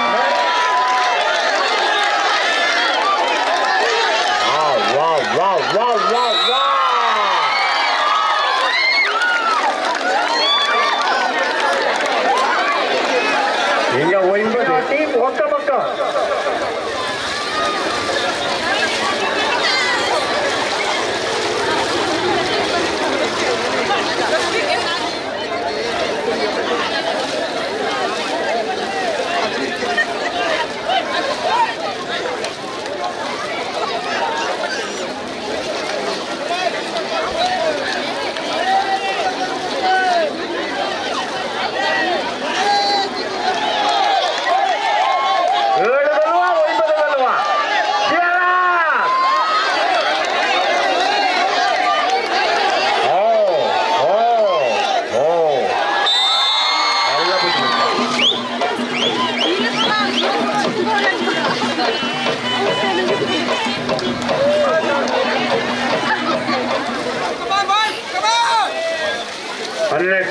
ವಾ ವಾ ವಾ ವಾ ವಾ ಹಿಂಗ ಒಯ್ಬೋದು ಟೀಮ್ ಒಕ್ಕ ಪಕ್ಕ ಏಳುಗಲ್ವಾ ಒಂಬತ್ತುಗಲ್ವಾ ಓ ಓ ಓ ಎಲ್ಲ ಬಿಟ್ಟು ಹನ್ನೆರಡು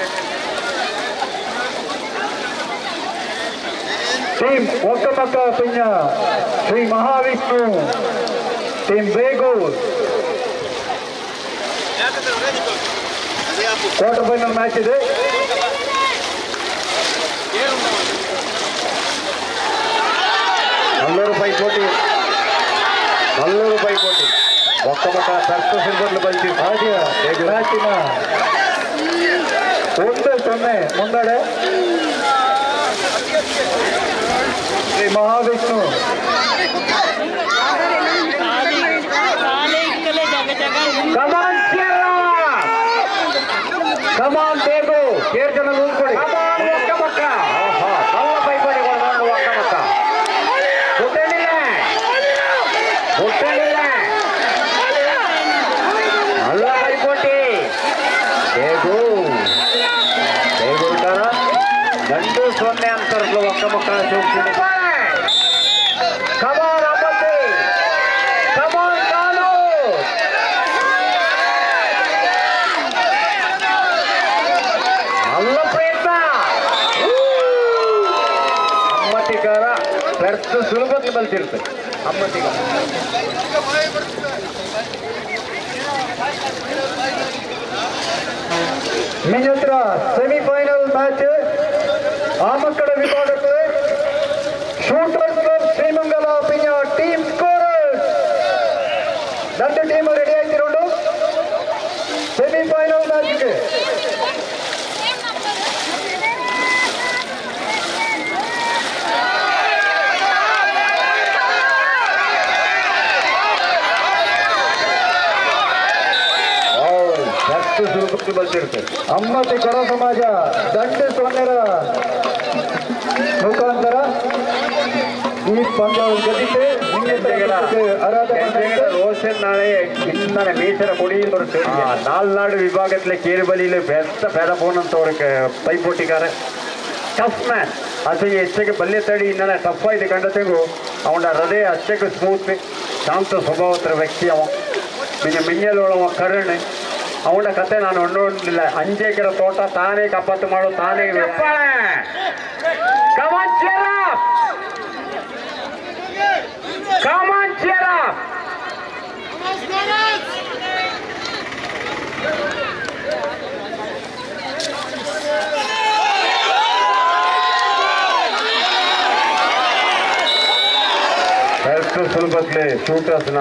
ಟೀಮ್ ಒಕ್ಕ ಪಕ್ಕ ಪಿಂಜ Shri Mahavishnu team Begur quarter final match ಇದೆ ನಲ್ಲೂರು ಪೈಪೋಟಿ ನಲ್ಲೂರು ಪೈಪೋಟಿ ಒಕ್ಕ ಮಕ್ಕ ಸರ್ಕ ಸಿಲ್ಬರ್ಲು ಬಂದಿ ಹಾಗೆ ಮ್ಯಾಚಿನ ಒಂದು ಸೊನ್ನೆ ಮುಂದಡೆ ಶ್ರೀ ಮಹಾವಿಷ್ಣು ಕಮಾನ್ ಕಮಾನ್ ಬೇಗು ಏಳು ಜನ ನಿಂತ್ಕೊಳ್ಳಿ ಒಕ್ಕ ಮಕ್ಕ ಆಹಾ, ನಲ್ಲ ಪೈಪೋಟಿ ಕೊಡ್ಕೊಂಡು ಒಕ್ಕ ಮಕ್ಕ ಹುಟ್ಟಲಿಲ್ಲ ಹುಟ್ಟಲಿಲ್ಲ ನಲ್ಲ ಪೈಪೋಟಿ ಬೇಗು ಬೇಗು ಬಿಟ್ಟಾರ ಗಂಡು ಸೊನ್ನೆ ಅಂತಾರಲ್ಲ ಒಕ್ಕ ಮಕ್ಕಳ ಚೌಕಿ ಕಮಾನ್ ಅಮ್ಮತ್ತಿ ಕಮಾನ್ ಕಾಲು ಅಲ್ಲ ಪ್ರಯತ್ನ ಅಮ್ಮತಿಗಾರ ವ್ಯರ್ಥ ಸುಲಭಕ್ಕೆ ಬಲ್ತಿರುತ್ತೆ ಅಮ್ಮತಿಗಾರ ಮಿಂಜತ್ರ ಸೆಮಿಫೈನಲ್ ಮ್ಯಾಚ್ ಆ ಮಕ್ಕಳ ವಿಭಾಗಕ್ಕೆ ಶೂಟರ್ಸ್ ಕ್ಲಬ್ ಶ್ರೀಮಂಗಲ ಪಿಂಜ ಟೀಮ್ ಸ್ಕೋರರ್ಸ್ രണ്ട് ടീം റെഡി ആയിട്ടുണ്ട് സെമിഫൈനൽ മാച്ചിക്ക് ವ್ಯರ್ಥ ಸುಲಭಕ್ಕೆ ಬಲ್ತಿರುತ್ತೆ ಅಮ್ಮತಿ ಕೊರ ಸಮಾಜ ದಂಡು ಸೊನ್ನೆರ ಮುಖಾಂತರ ಈ ಪಂದ್ಯವನ್ನು ಗೆದ್ದಿದೆ ரோஷன் நாளே இன்ன மீசர கொடியும் பொறுத்து நால்நாடு விபாகத்தில் கேறுபலியில் பெஸ்ட் பேர போனಂತವ್ರಿಗೆ ಪೈಪೋಟಿಗಾರ ಟಫ್ ಮ್ಯಾನ್ ಅಸೆಗೆ ಹೆಚ್ಚಿಗೆ ಬಲ್ಯ ತಡಿ ಇನ್ನೇ ಟಫ್ ಆಯ್ತು ಕಂಡತೆಗೂ ಅವನ ಹೃದಯ ಅಷ್ಟಕ್ಕೆ ಸ್ಮೂತ್ ಶಾಂತ ಸ್ವಭಾವತರ ವ್ಯಕ್ತಿ ಅವ പിന്നെ മിന്നലോളം കരുണ് ಅವನ ಕತೆ ನಾನು ನೋಡಲಿಲ್ಲ ಅಂಜೇಕರ ತೋಟ ತಾನೇ ಕಪ್ಪತ್ತು ಮಾಡು ತಾನೇ Come on, cheer up! Come on, cheer up! ಎಷ್ಟು ಸುಲಭಕ್ಕೆ ಶೂಟರ್ಸ್ನ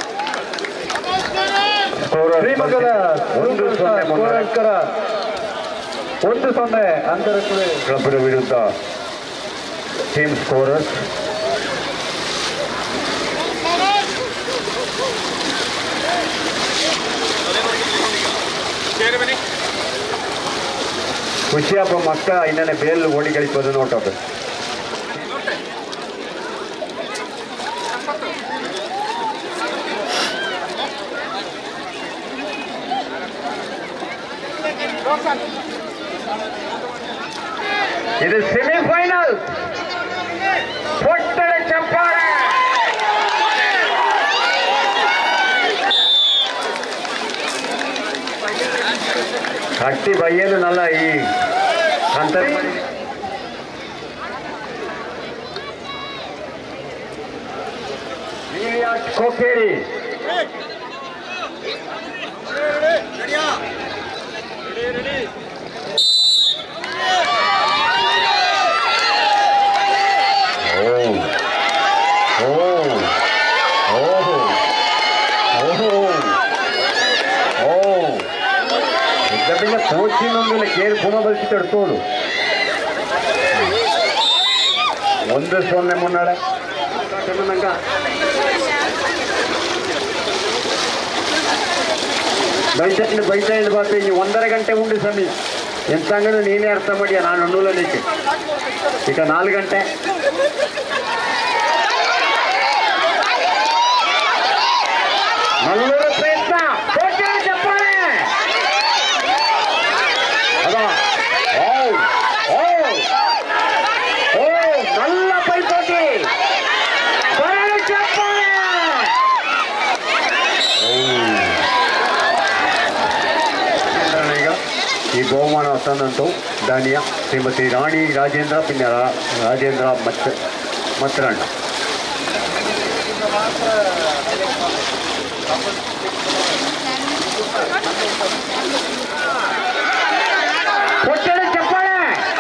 ಶ್ರೀಮಂಗಲ ಒಂದು ಸೊನ್ನೆ ಮುನ್ನಡೆ. ಕೋರಡ್ಕರ ಒಂದು ಸೊನ್ನೆ ಅಂತರಕ್ಕೂ ಕ್ಲಬ್ನ ವಿರುದ್ಧ ಟೀಮ್ ಸ್ಕೋರರ್ಸ್ ಖುಷಿಯಪ್ಪ ಮಕ್ಕ ಇನ್ನೇ ಬೇಲ್ ಓಡಿ ಗಳಿಸೋದು ನೋಟಪ್ಪ ಇದು ಸೆಮಿಫೈನಲ್ ಪೊಟ್ಟಣ ಚಪ್ಪಾಳೆ ಕಟ್ಟಿ ಬೈಯಲು ನಲ್ಲ ಈ ಅಂತ ಕೋಕೇರಿ പിന്നെ കോച്ചിനൊന്നുമില്ല കേറി പുണ വലിച്ചിട്ട് എടുത്തോളൂ ಒಂದು ಸೊನ್ನೆ ಮುನ್ನಡೆ ಬೈಟಲ್ಲಿ ಬೈಟ ಇಲ್ಲಿ ಬಾತು ಇನ್ನು ಒಂದரை ಗಂಟೆ ಉಂಡು ಸಮಿ ಎಂತಂಗನು ನೀನೇ ಅರ್ಥ ಮಾಡಿಯ ನಾನು ಅನ್ನೂಲನಿಕ್ಕೆ ಈಗ ನಾಲ್ಕು ಗಂಟೆ ನಲ್ಲೂರು ಪ್ರಯತ್ನ ಕೋಟೆ ಚಪ್ಪಾಳೆ ಅದಾ ಓ ಓ ಓ ನಲ್ಲ ಪೈಪೋಟಿ ಬರಲು ಚಪ್ಪಾಳೆ ಈಗ ಈ ಬಹುಮಾನ ತಂದಂತು ದಾನಿಯ ಶ್ರೀಮತಿ ರಾಣಿ ರಾಜೇಂದ್ರ ಪಿನ್ನ ರಾ- ರಾಜೇಂದ್ರ ಮತ್ ಮತ್ರಣ್ಣ ಕೊಟ್ಟಳೆ ಚಪ್ಪಾಳೆ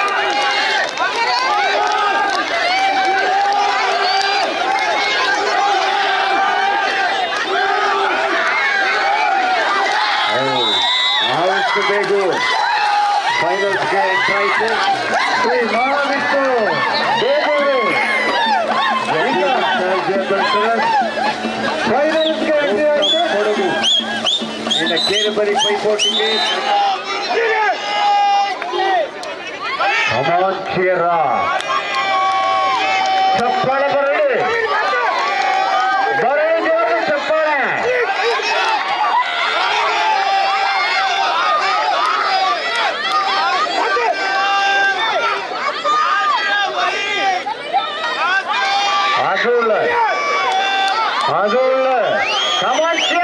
ಆದಷ್ಟು ಬೇಗ ಫೈನಲ್ಸ್ಗೆ ಎಂಟ್ರಾಯ್ತು ಶ್ರೀ ಮಹಾವಿಷ್ಣು ಬೇಗೂರು ಫೈನಲ್ಸ್ಗೆ ಎಂಟ್ರಿ ಆಯ್ತು ಕೊಡಗು ಇನ್ನು ಕೇಳಿ ಬರೀ ಪೈಪೋಟಿಗೆ ಕಮಾನ್ ಚೀರ ಚಪ್ಪಾಳೆ ಬರಲಿ ಬರಲಿ ಜೋರು ಚಪ್ಪಾಳೆ അതുള്ള അതുള്ള കമാൻ ചീര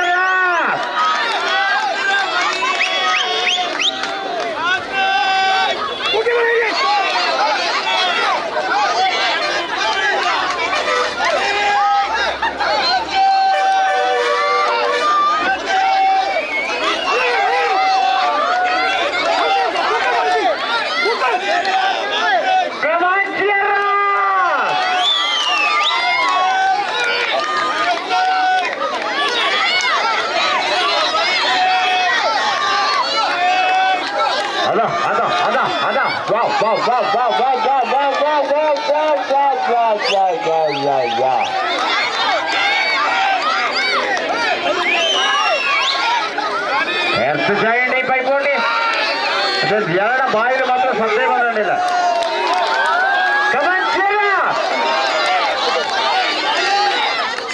ಕಮಾನ್ ಚೀರ ಅದ ಅದ ಅದ ಅದ ವಾ ವಾ ವಾ ವಾ ವಾ ವಾ ವಾ ವಾ ವಾ ವಾ ವಾ ವಾ ವಾ ವಾ ವಾ ವಾ ಎಷ್ಟು ಜಾಯಿಂಟ್ ಈ ಪೈಪೋಟಿ ಅದು ಎರಡು ಬಾಯಿಲು ಮಾತ್ರ ಸದ್ಯ ಬರೋದಿಲ್ಲ ಕಮಾನ್ ಚೀರ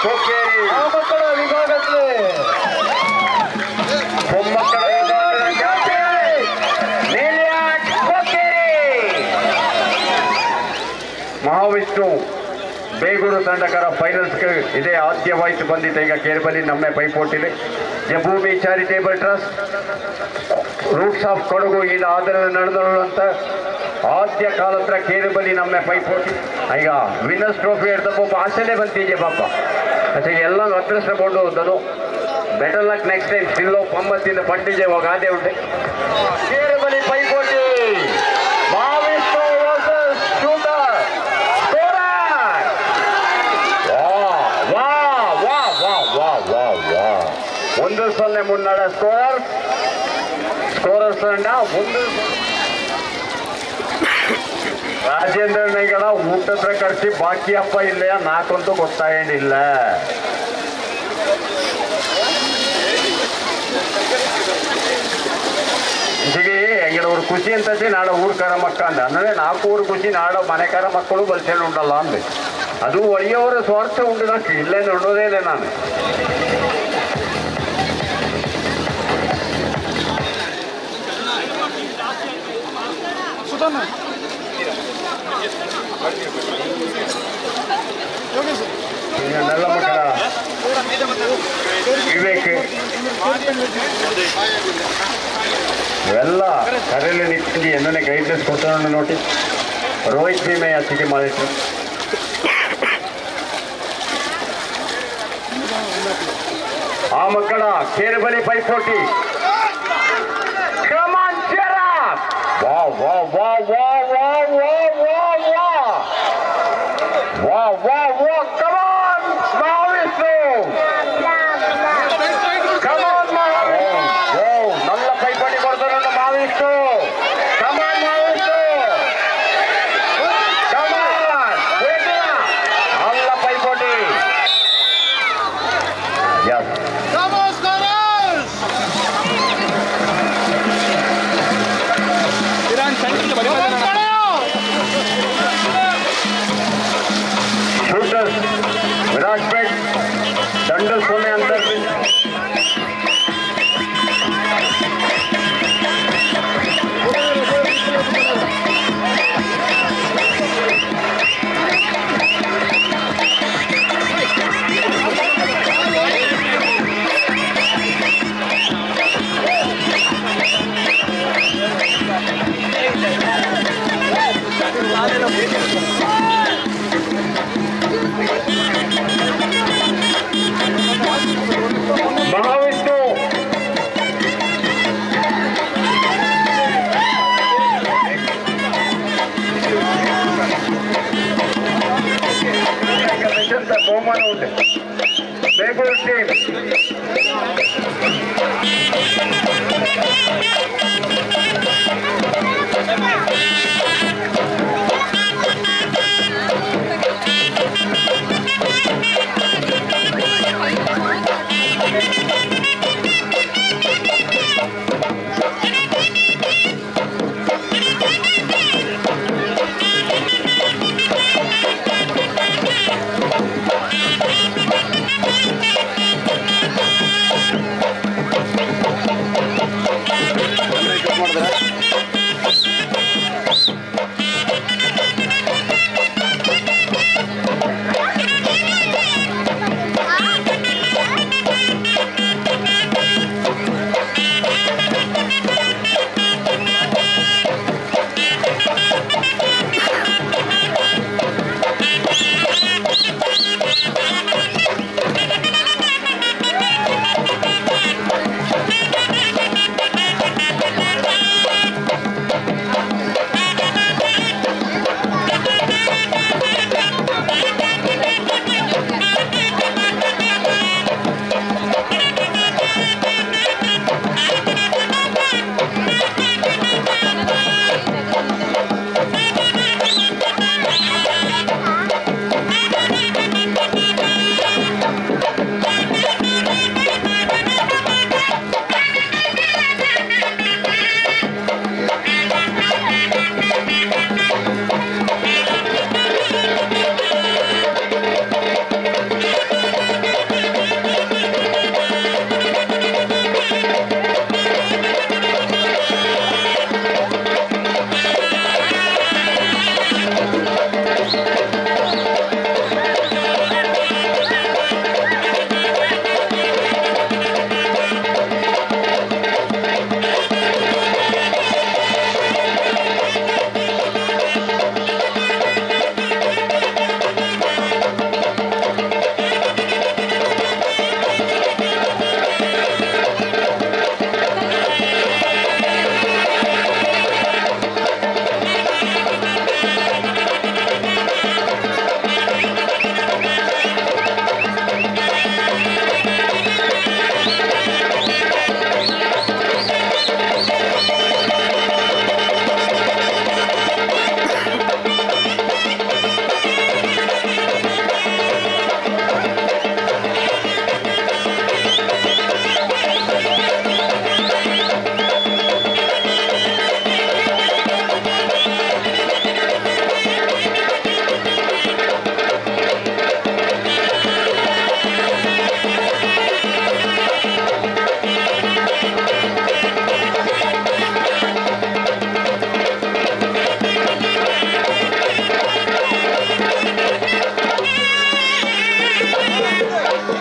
ಕೊಕ್ಕೇರಿ ಮಕ್ಕಳ ವಿಭಾಗದಲ್ಲಿ ಮೊಮ್ಮಕ್ಕಳ ವಿಭಾಗದ ಚಾಂಪಿಯನ್ ನೀಲಿಯಾಟ್ ಕೊಕ್ಕೇರಿ ಮಹಾವಿಷ್ಣು ಬೇಗೂರು ತಂಡಕರ ಫೈನಲ್ಸ್ಗೆ ಇದೇ ಆದ್ಯವಾಯಿತು ಬಂದಿದೆ ಈಗ ಕೇರ್ಬಲಿ ನಮ್ಮೆ ಪೈಪೋಟಿದೆ ಜಭೂಮಿ charitable trust roots of Kodagu ಇಲ್ಲಿ ಆಧಾರದ ನಡೆದಳುವಂತ ಆದ್ಯ ಕಾಲತ್ರ ಕೇರಬಲಿ ನಮ್ಮೆ ಪೈಪೋಟಿ ಈಗ ವಿನ್ನರ್ಸ್ ಟ್ರೋಫಿ ಹಿಡ್ದಪ್ಪ ಆಸೆನೇ ಬಂತಿದ್ಯೆ ಪಾಪ ಅಚ್ಚೆ ಎಲ್ಲ ಅದೃಷ್ಟಕೊಂಡು ಹೋದನು ಬೆಟರ್ ಲಕ್ ನೆಕ್ಸ್ಟ್ ಟೈಮ್ ಸ್ಟಿಲ್ಲೋ ಪಂಬತ್ತಿಂದ ಪಂಡಿಜೆ ಗಾದೆ ಉಂಟೆ ಕೇರಬಲಿ ಪೈಪೋಟಿ ಮಾವಿಷ್ಣು ವರ್ಸಸ್ ಶೂಟರ್ ಸ್ಕೋರರ್ ವಾ ವಾ ವಾ ವಾ ವಾ ವಾ ಒಂದು ಸೊನ್ನೆ ಮುನ್ನಡ ಸ್ಕೋರರ್ ಸ್ಕೋರರ್ ತಂಡ ಒಂದು ರಾಜೇಂದ್ರ ನೈಗಳ ಊಟದ ಖರ್ಚು ಬಾಕಿ ಅಪ್ಪ ಇಲ್ಲಯ್ಯ ನಾಕಂತೂ ಗೊತ್ತಾಗೇನಿಲ್ಲ ಹೀಗೆ ಎಂಗಡ ஒரு ಖುಷಿ ಅಂತಂದ್ರೆ ನಾಳೆ ಊರ್ಕಾರ ಮಕ್ಕ ಅಂದ ಅಂದ್ರೆ ನಾಲ್ಕು ಊರು ಖುಷಿ ನಾಳೆ ಮನೆಕಾರ ಮಕ್ಕಳು ಬಲ್ಸೇನು ಉಂಟಲ್ಲ ಅಂದೆ ಅದು ಒಳ್ಳೆಯವರ ಸ್ವಾರ್ಥ ಉಂಟು నాకు ಇಲ್ಲೇ ನೋಡೋದೇ ಇಲ್ಲ ನಾನು ಈಗ ನನ್ನ ಮಕ್ಕಳ ವಿವೇಕ್ ಇವೆಲ್ಲ ಕರೆಯಲ್ಲಿ ನಿಂತು ಎನ್ನನೆ ಗೈಡ್ಲೈನ್ಸ್ ಕೊಟ್ಟವನ್ನು ನೋಡಿ ರೋಹಿತ್ ಭೀಮೆ ಹಚ್ಚಿಕೆ ಮಾಡಿತ್ತು ಆ ಮಕ್ಕಳ ಕೇರಬಲಿ ಪೈಪೋಟಿ Come on, cheer up! Wow, wow, wow, wow, wow, wow, wow, wow! Wow, wow, wow, come on, Mauricio! Come on, Mauricio! Wow, நல்ல கைப்படி கொடுத்தோம் Mauricio! Come on, Mauricio! Come on! வேண்டியா? நல்ல கைப்படி Yes. ಇರಾನ್ ಸೆಂಟ್ರಲ್ ಬರೀ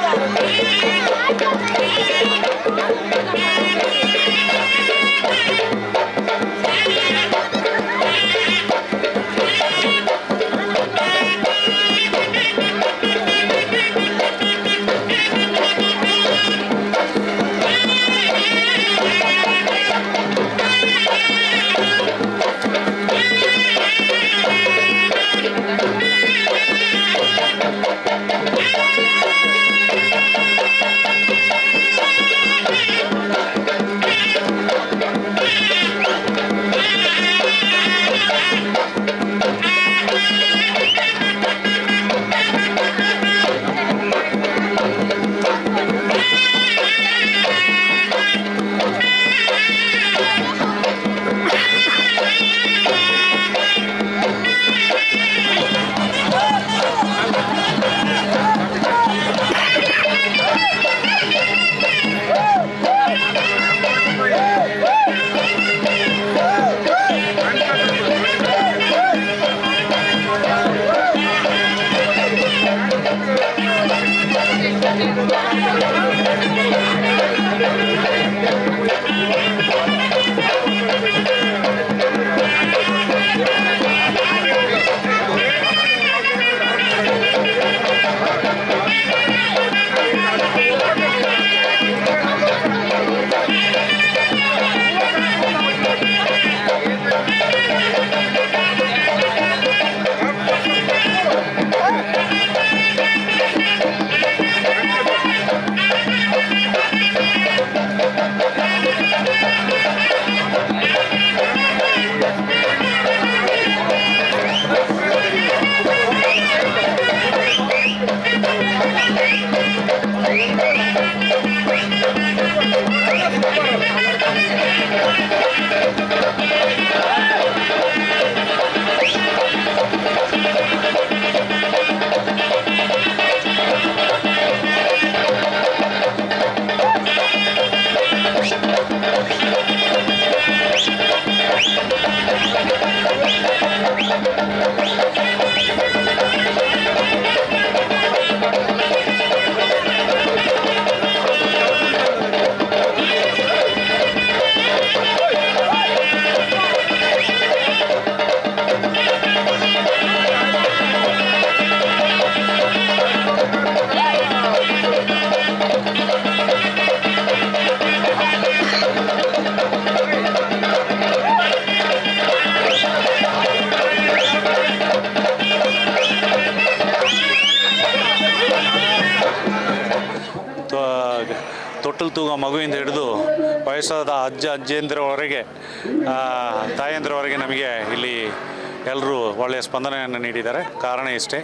ತೊಟ್ಟಲು ತೂಗೋ ಮಗುವಿಂದ ಹಿಡಿದು ವಯಸ್ಸಾದ ಅಜ್ಜ ಅಜ್ಜೇಂದ್ರವರೆಗೆ ಆ, ತಾಯಂದ್ರವರೆಗೆ ನಮಗೆ ಇಲ್ಲಿ ಎಲ್ಲರೂ ಒಳ್ಳೆಯ ಸ್ಪಂದನೆಯನ್ನು ನೀಡಿದ್ದಾರೆ ಕಾರಣ ಇಷ್ಟೇ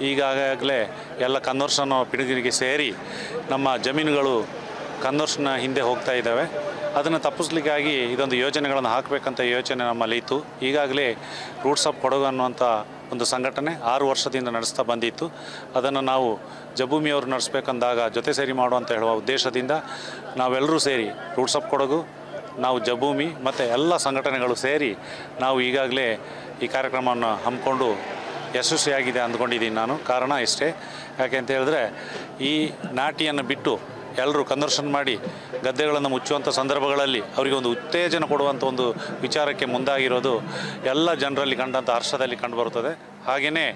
ಈಗಾಗಲೇ ಎಲ್ಲ ಕನ್ವರ್ಷನ್ ಪಿಡುಗಿರಿಗೆ ಸೇರಿ ನಮ್ಮ ಜಮೀನುಗಳು ಕನ್ವರ್ಷನ್ ಹಿಂದೆ ಹೋಗ್ತಾ ಇದ್ದಾವೆ ಅದನ್ನು ತಪ್ಪಿಸ್ಲಿಕ್ಕಾಗಿ ಇದೊಂದು ಯೋಜನೆಗಳನ್ನು ಹಾಕಬೇಕಂತ ಯೋಚನೆ ನಮ್ಮಲ್ಲಿ ಇತ್ತು ಈಗಾಗಲೇ ರೂಟ್ಸ್ ಆಫ್ ಕೊಡಗು ಅನ್ನುವಂಥ ಒಂದು ಸಂಘಟನೆ ಆರು ವರ್ಷದಿಂದ ನಡೆಸ್ತಾ ಬಂದಿತ್ತು ಅದನ್ನು ನಾವು ಜಬೂಮಿಯವರು ನಡೆಸ್ಬೇಕಂದಾಗ ಜೊತೆ ಸೇರಿ ಮಾಡುವಂತ ಹೇಳುವ ಉದ್ದೇಶದಿಂದ ನಾವೆಲ್ಲರೂ ಸೇರಿ ರೂಟ್ಸ್ ಆಫ್ ಕೊಡಗು ನಾವು ಜಬೂಮಿ ಮತ್ತು ಎಲ್ಲ ಸಂಘಟನೆಗಳು ಸೇರಿ ನಾವು ಈಗಾಗಲೇ ಈ ಕಾರ್ಯಕ್ರಮವನ್ನು ಹಮ್ಮಿಕೊಂಡು ಯಶಸ್ವಿಯಾಗಿದೆ ಅಂದ್ಕೊಂಡಿದ್ದೀನಿ ನಾನು ಕಾರಣ ಇಷ್ಟೇ ಯಾಕೆ ಅಂತ ಹೇಳಿದ್ರೆ ಈ ನಾಟಿಯನ್ನು ಬಿಟ್ಟು ಎಲ್ಲರೂ ಕನ್ವರ್ಷನ್ ಮಾಡಿ ಗದ್ದೆಗಳನ್ನು ಮುಚ್ಚುವಂಥ ಸಂದರ್ಭಗಳಲ್ಲಿ ಅವರಿಗೆ ಒಂದು ಉತ್ತೇಜನ ಕೊಡುವಂಥ ಒಂದು ವಿಚಾರಕ್ಕೆ ಮುಂದಾಗಿರೋದು ಎಲ್ಲ ಜನರಲ್ಲಿ ಕಂಡಂಥ ಹರ್ಷದಲ್ಲಿ ಕಂಡುಬರುತ್ತದೆ ಹಾಗೆಯೇ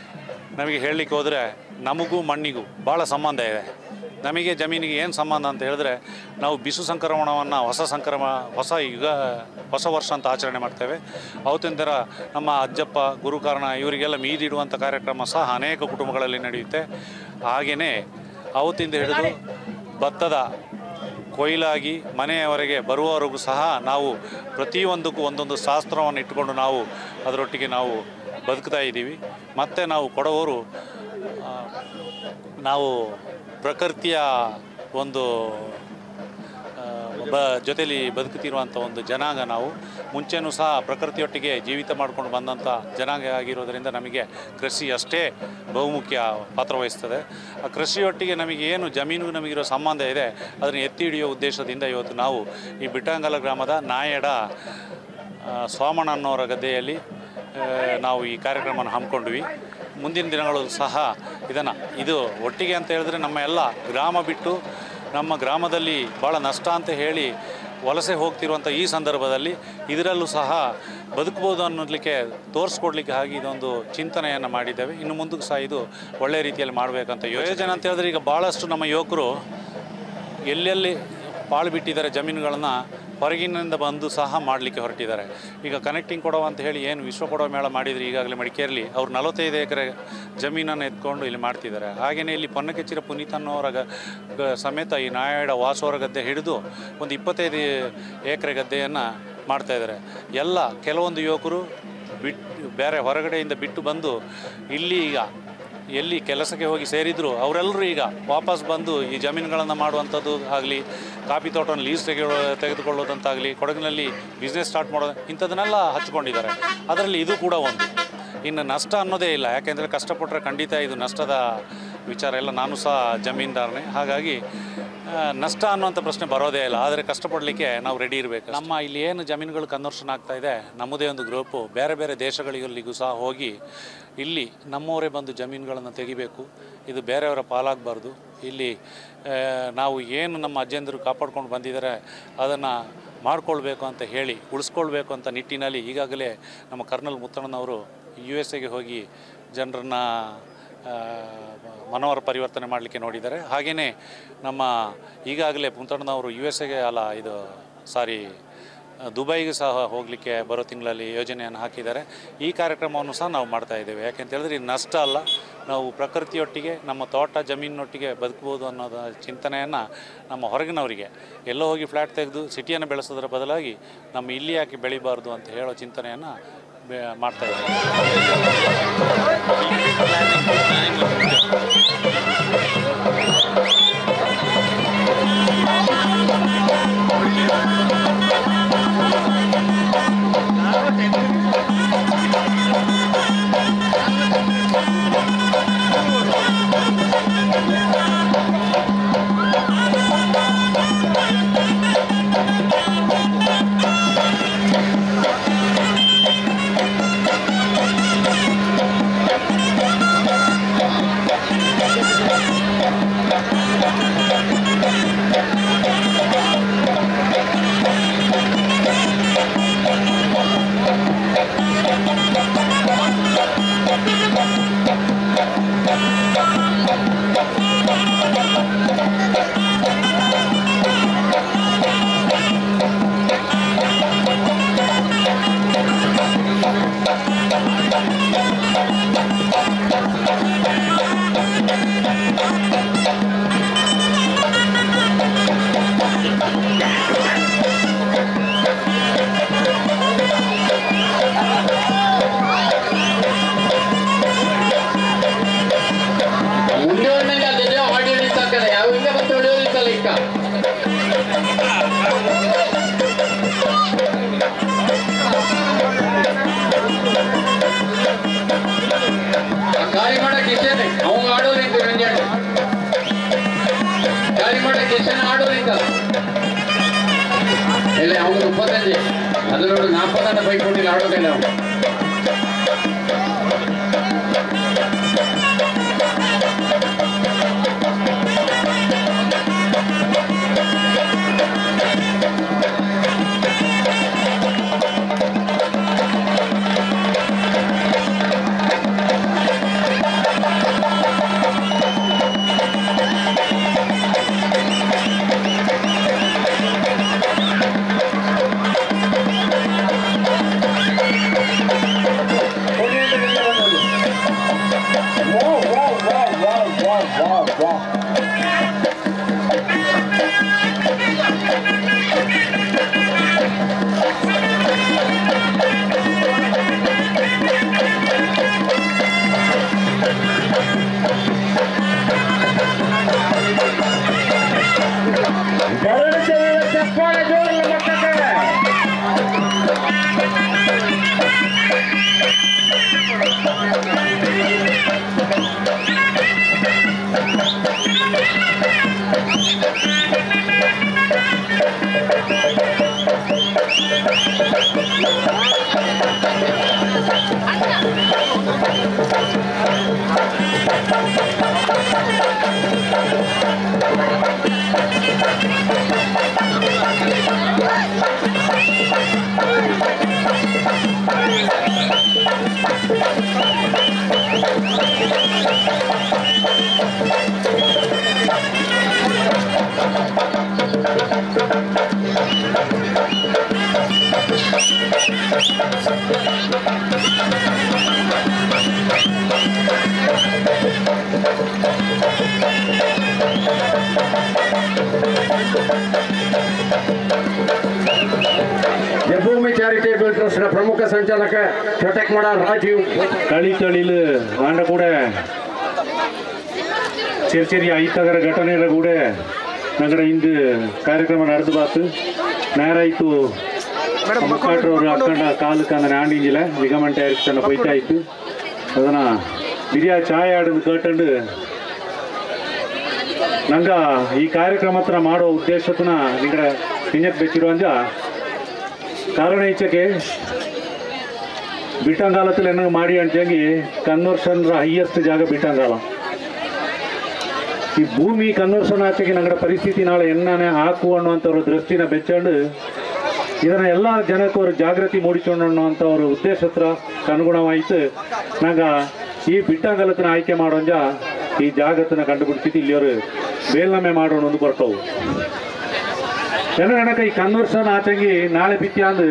ನಮಗೆ ಹೇಳಲಿಕ್ಕೆ ಹೋದರೆ ನಮಗೂ ಮಣ್ಣಿಗೂ ಭಾಳ ಸಂಬಂಧ ಇದೆ ನಮಗೆ ಜಮೀನಿಗೆ ಏನು ಸಂಬಂಧ ಅಂತ ಹೇಳಿದ್ರೆ ನಾವು ಬಿಸು ಸಂಕ್ರಮಣವನ್ನು ಹೊಸ ಸಂಕ್ರಮಣ ಹೊಸ ಯುಗ ಹೊಸ ವರ್ಷ ಅಂತ ಆಚರಣೆ ಮಾಡ್ತೇವೆ ಅವತ್ತಿನ ಥರ ನಮ್ಮ ಅಜ್ಜಪ್ಪ ಗುರುಕಾರಣ ಇವರಿಗೆಲ್ಲ ಮೀದಿಡುವಂಥ ಕಾರ್ಯಕ್ರಮ ಸಹ ಅನೇಕ ಕುಟುಂಬಗಳಲ್ಲಿ ನಡೆಯುತ್ತೆ ಹಾಗೆಯೇ ಅವತ್ತಿಂದ ಹಿಡಿದು ಭತ್ತದ ಕೊಯ್ಲಾಗಿ ಮನೆಯವರೆಗೆ ಬರುವವರೆಗೂ ಸಹ ನಾವು ಪ್ರತಿಯೊಂದಕ್ಕೂ ಒಂದೊಂದು ಶಾಸ್ತ್ರವನ್ನು ಇಟ್ಟುಕೊಂಡು ನಾವು ಅದರೊಟ್ಟಿಗೆ ನಾವು ಬದುಕ್ತಾ ಇದ್ದೀವಿ ಮತ್ತು ನಾವು ಕೊಡೋರು ಆ, ನಾವು ಪ್ರಕೃತಿಯ ಒಂದು ಆ, ಬ ಜೊತೆಲಿ ಬದುಕುತ್ತಿರುವಂಥ ಒಂದು ಜನಾಂಗ ನಾವು ಮುಂಚೆನೂ ಸಹ ಪ್ರಕೃತಿಯೊಟ್ಟಿಗೆ ಜೀವಿತ ಮಾಡ್ಕೊಂಡು ಬಂದಂಥ ಜನಾಂಗ ಆಗಿರೋದರಿಂದ ನಮಗೆ ಕೃಷಿ ಅಷ್ಟೇ ಬಹುಮುಖ್ಯ ಪಾತ್ರ ವಹಿಸ್ತದೆ ಆ ಕೃಷಿಯೊಟ್ಟಿಗೆ ನಮಗೆ ಏನು ಜಮೀನಿಗೂ ನಮಗಿರೋ ಸಂಬಂಧ ಇದೆ ಅದನ್ನು ಎತ್ತಿ ಹಿಡಿಯೋ ಉದ್ದೇಶದಿಂದ ಇವತ್ತು ನಾವು ಈ ಬಿಟ್ಟಂಗಲ ಗ್ರಾಮದ ನಾಯಡ ಆ, ಸೋಮಣ್ಣ ಅನ್ನೋರ ಗದ್ದೆಯಲ್ಲಿ ಆ, ನಾವು ಈ ಕಾರ್ಯಕ್ರಮನ ಹಮ್ಮಿಕೊಂಡ್ವಿ ಮುಂದಿನ ದಿನಗಳು ಸಹ ಇದನ್ನು ಇದು ಒಟ್ಟಿಗೆ ಅಂತ ಹೇಳಿದ್ರೆ ನಮ್ಮ ಎಲ್ಲ ಗ್ರಾಮ ಬಿಟ್ಟು ನಮ್ಮ ಗ್ರಾಮದಲ್ಲಿ ಭಾಳ ನಷ್ಟ ಅಂತ ಹೇಳಿ ವಲಸೆ ಹೋಗ್ತಿರುವಂಥ ಈ ಸಂದರ್ಭದಲ್ಲಿ ಇದರಲ್ಲೂ ಸಹ ಬದುಕ್ಬೋದು ಅನ್ನೋದಕ್ಕೆ ತೋರಿಸ್ಕೊಡ್ಲಿಕ್ಕೆ ಹಾಗೆ ಇದೊಂದು ಚಿಂತನೆಯನ್ನು ಮಾಡಿದ್ದೇವೆ ಇನ್ನು ಮುಂದಕ್ಕೆ ಸಹ ಇದು ಒಳ್ಳೆಯ ರೀತಿಯಲ್ಲಿ ಮಾಡಬೇಕಂತ ಯೋಜನೆ ಅಂತ ಹೇಳಿದ್ರೆ ಈಗ ಭಾಳಷ್ಟು ನಮ್ಮ ಯುವಕರು ಎಲ್ಲೆಲ್ಲಿ ಪಾಳು ಬಿಟ್ಟಿದ್ದಾರೆ ಜಮೀನುಗಳನ್ನು ಹೊರಗಿನಿಂದ ಬಂದು ಸಹ ಮಾಡಲಿಕ್ಕೆ ಹೊರಟಿದ್ದಾರೆ ಈಗ ಕನೆಕ್ಟಿಂಗ್ ಕೊಡೋ ಅಂತ ಹೇಳಿ ಏನು ವಿಶ್ವ ಕೊಡೋ ಮೇಳ ಮಾಡಿದ್ರು ಈಗಾಗಲೇ ಮಡಿಕೇರಿಲಿ ಅವ್ರು ನಲವತ್ತೈದು ಎಕರೆ ಜಮೀನನ್ನು ಎತ್ಕೊಂಡು ಇಲ್ಲಿ ಮಾಡ್ತಿದ್ದಾರೆ ಹಾಗೆಯೇ ಇಲ್ಲಿ ಪೊನ್ನಕೆಚ್ಚಿರ ಪುನೀತ್ ಅನ್ನೋರ ಗ- ಗ- ಸಮೇತ ಈ ನಾಯಡ ವಾಸೋರ ಗದ್ದೆ ಹಿಡಿದು ಒಂದು ಇಪ್ಪತ್ತೈದು ಎಕರೆ ಗದ್ದೆಯನ್ನು ಮಾಡ್ತಾಯಿದ್ದಾರೆ ಎಲ್ಲ ಕೆಲವೊಂದು ಯುವಕರು ಬಿಟ್ಟು ಬೇರೆ ಹೊರಗಡೆಯಿಂದ ಬಿಟ್ಟು ಬಂದು ಇಲ್ಲಿ ಈಗ ಎಲ್ಲಿ ಕೆಲಸಕ್ಕೆ ಹೋಗಿ ಸೇರಿದ್ರು ಅವರೆಲ್ಲರೂ ಈಗ ವಾಪಸ್ ಬಂದು ಈ ಜಮೀನುಗಳನ್ನು ಮಾಡುವಂಥದ್ದು ಆಗಲಿ ಕಾಫಿ ತೋಟವನ್ನು ಲೀಸ್ ತೆಗೆಯೋ ತೆಗೆದುಕೊಳ್ಳೋದಂತಾಗಲಿ ಕೊಡಗಿನಲ್ಲಿ ಬಿಸ್ನೆಸ್ ಸ್ಟಾರ್ಟ್ ಮಾಡೋದು ಇಂಥದನ್ನೆಲ್ಲ ಹಚ್ಕೊಂಡಿದ್ದಾರೆ ಅದರಲ್ಲಿ ಇದು ಕೂಡ ಒಂದು ಇನ್ನು ನಷ್ಟ ಅನ್ನೋದೇ ಇಲ್ಲ ಯಾಕೆಂದರೆ ಕಷ್ಟಪಟ್ಟರೆ ಖಂಡಿತ ಇದು ನಷ್ಟದ ವಿಚಾರ ಎಲ್ಲ ನಾನು ಸಹ ಜಮೀನ್ದಾರನೇ ಹಾಗಾಗಿ ಆ, ನಷ್ಟ ಅನ್ನುವಂಥ ಪ್ರಶ್ನೆ ಬರೋದೇ ಇಲ್ಲ ಆದರೆ ಕಷ್ಟಪಡಲಿಕ್ಕೆ ನಾವು ರೆಡಿ ಇರಬೇಕು ನಮ್ಮ ಇಲ್ಲಿ ಏನು ಜಮೀನುಗಳು ಕನ್ವರ್ಷನ್ ಆಗ್ತಾ ಇದೆ ನಮ್ಮದೇ ಒಂದು ಗ್ರೂಪು ಬೇರೆ ಬೇರೆ ದೇಶಗಳಿಗೂ ಸಹ ಹೋಗಿ ಇಲ್ಲಿ ನಮ್ಮವರೇ ಬಂದು ಜಮೀನುಗಳನ್ನು ತೆಗಿಬೇಕು ಇದು ಬೇರೆಯವರ ಪಾಲಾಗಬಾರ್ದು ಇಲ್ಲಿ ಆ, ನಾವು ಏನು ನಮ್ಮ ಅಜ್ಜಂದಿರು ಕಾಪಾಡ್ಕೊಂಡು ಬಂದಿದ್ದಾರೆ ಅದನ್ನು ಮಾಡ್ಕೊಳ್ಬೇಕು ಅಂತ ಹೇಳಿ ಉಳಿಸ್ಕೊಳ್ಬೇಕು ಅಂತ ನಿಟ್ಟಿನಲ್ಲಿ ಈಗಾಗಲೇ ನಮ್ಮ ಕರ್ನಲ್ ಮುತ್ತಣ್ಣನವರು ಯು ಎಸ್ ಎಗೆ ಹೋಗಿ ಜನರನ್ನು ಮನೋಹರ ಪರಿವರ್ತನೆ ಮಾಡಲಿಕ್ಕೆ ನೋಡಿದ್ದಾರೆ ಹಾಗೆಯೇ ನಮ್ಮ ಈಗಾಗಲೇ ಮುತ್ತಣ್ಣನವರು ಯು ಎಸ್ ಎಗೆ ಅಲ್ಲ ಇದು ಸಾರಿ ದುಬೈಗೆ ಸಹ ಹೋಗಲಿಕ್ಕೆ ಬರೋ ತಿಂಗಳಲ್ಲಿ ಯೋಜನೆಯನ್ನು ಹಾಕಿದ್ದಾರೆ ಈ ಕಾರ್ಯಕ್ರಮವನ್ನು ಸಹ ನಾವು ಮಾಡ್ತಾ ಇದ್ದೇವೆ ಯಾಕೆಂತ ಹೇಳಿದ್ರೆ ಇದು ನಷ್ಟ ಅಲ್ಲ ನಾವು ಪ್ರಕೃತಿಯೊಟ್ಟಿಗೆ ನಮ್ಮ ತೋಟ ಜಮೀನಿನೊಟ್ಟಿಗೆ ಬದುಕ್ಬೋದು ಅನ್ನೋದ ಚಿಂತನೆಯನ್ನು ನಮ್ಮ ಹೊರಗಿನವರಿಗೆ ಎಲ್ಲೋ ಹೋಗಿ ಫ್ಲ್ಯಾಟ್ ತೆಗೆದು ಸಿಟಿಯನ್ನು ಬೆಳೆಸೋದ್ರ ಬದಲಾಗಿ ನಮ್ಮ ಇಲ್ಲಿ ಯಾಕೆ ಬೆಳಿಬಾರ್ದು ಅಂತ ಹೇಳೋ ಚಿಂತನೆಯನ್ನು ಬೆ- ಮಾಡ್ತಾ ಇದ್ದೇವೆ ಮುಂದೆ ಒಂದಂಗೆ ಅದೇ ಆಡಿಯೋ ಇರ್ತಾರೆ ಯಾವ ಹಿಂಗೆ ಮತ್ತೆ ಉಳಿಯೋದಿತ್ತಲ್ಲ ಈಗ ಆ ಖಾಲಿ ಮಾಡಕ್ ಇಷ್ಟೇನೆ ಅವಂಗ ಆಡೋದಿತ್ತು ರಂಜಾಣ ಖಾಲಿ ಮಾಡಕ್ ಇಷ್ಟೇನೆ ಆಡೋದಿತ್ತ ಇಲ್ಲ ಅವ್ನು ಮುಪ್ಪತ್ತಂಜು ಅದು ನೋಡು ನಾಲ್ಪತ್ತಂತ ಬೈಕ್ ಕೊಟ್ಟಿಲ್ಲ ಆಡೋದಿಲ್ಲ ಅವ್ನು ಎರಡು ಕೈಯ ಚಪ್ಪಾಳೆ ಜೋರಿಲ್ಲ ಮಕ್ಕಳಿಗೆ ¡Vamos! ಜನ್ಮಭೂಮಿ ಚಾರಿಟೇಬಲ್ ಟ್ರಸ್ಟ್ನ ಪ್ರಮುಖ ಸಂಚಾಲಕ ಚೊಟೆಕ್ಮಡ ರಾಜೀವ್ കളിത്തൊഴിൽ ആണ്ട കൂടെ ചെറിയ ചെറിയ ಐತಗರ ಘಟನೆಗಳ ಕೂಡ ഞങ്ങളുടെ ಇಂದು ಕಾರ್ಯಕ್ರಮ ನಡೆದು ಬಾತು ನೇರಾಯ್ತು ಮುಖಾಟ್ರವ್ರು ಹಾಕೊಂಡ ಕಾಲಕ್ಕೆ ಅಂದ್ರೆ ಆಂಡಿಂಗಿಲ್ಲ ಲಿಗಮೆಂಟ್ ತನ್ನ ಪೈತಾಯ್ತು ಅದನ್ನ ಬಿರಿಯಾ ಚಾಯ್ ಆಡೋದು ಕೇಟಂಡು ನಂಗ ಈ ಕಾರ್ಯಕ್ರಮ ಹತ್ರ ಮಾಡೋ ಉದ್ದೇಶತನ ನಿಂಗಡ ನಿಂಜಕ್ ಬೆಚ್ಚಿರೋ ಅಂಜ ಕಾರಣ ಈಚೆಗೆ ಬೀಟಂಗಾಲത്തിൽ ಎನ್ನ ಮಾಡಿ ಅಂಟಂಗಿ ಕನ್ವರ್ಷನ್ ಹೈಯೆಸ್ಟ್ ಜಾಗ ಬೀಟಂಗಾಲ ಈ ಭೂಮಿ ಕನ್ವರ್ಷನ್ ಆಚೆಗೆ ನಂಗಡ ಪರಿಸ್ಥಿತಿ ನಾಳೆ ಎಣ್ಣನೆ ಹಾಕು ಅನ್ನುವಂಥವ್ರ ದೃಷ್ಟಿನ ಬೆಚ್ಚಂಡು ಇದನ್ನ ಎಲ್ಲ ಜನಕ್ಕೆ ಅವರು ಜಾಗೃತಿ ಮೂಡಿಸೋಣ ಅನ್ನುವಂಥ ಅವ್ರ ಉದ್ದೇಶ ಹತ್ರ ಅನುಗುಣವಾಯಿತು ನಂಗ ಈ ಬಿಟ್ಟಂಗಲತನ ಆಯ್ಕೆ ಮಾಡೋಂಜ ಈ ಜಾಗತನ ಕಂಡುಬಿಡ್ತಿದ್ದು ಇಲ್ಲಿಯವರು ಬೇಲ್ನಮೆ ಮಾಡೋಣ ಒಂದು ಬರ್ತವು ಜನ ನನಕ ಈ ಕನ್ವರ್ಷನ್ ಆಚೆಗೆ ನಾಳೆ ಬಿತ್ತಿ ಅಂದು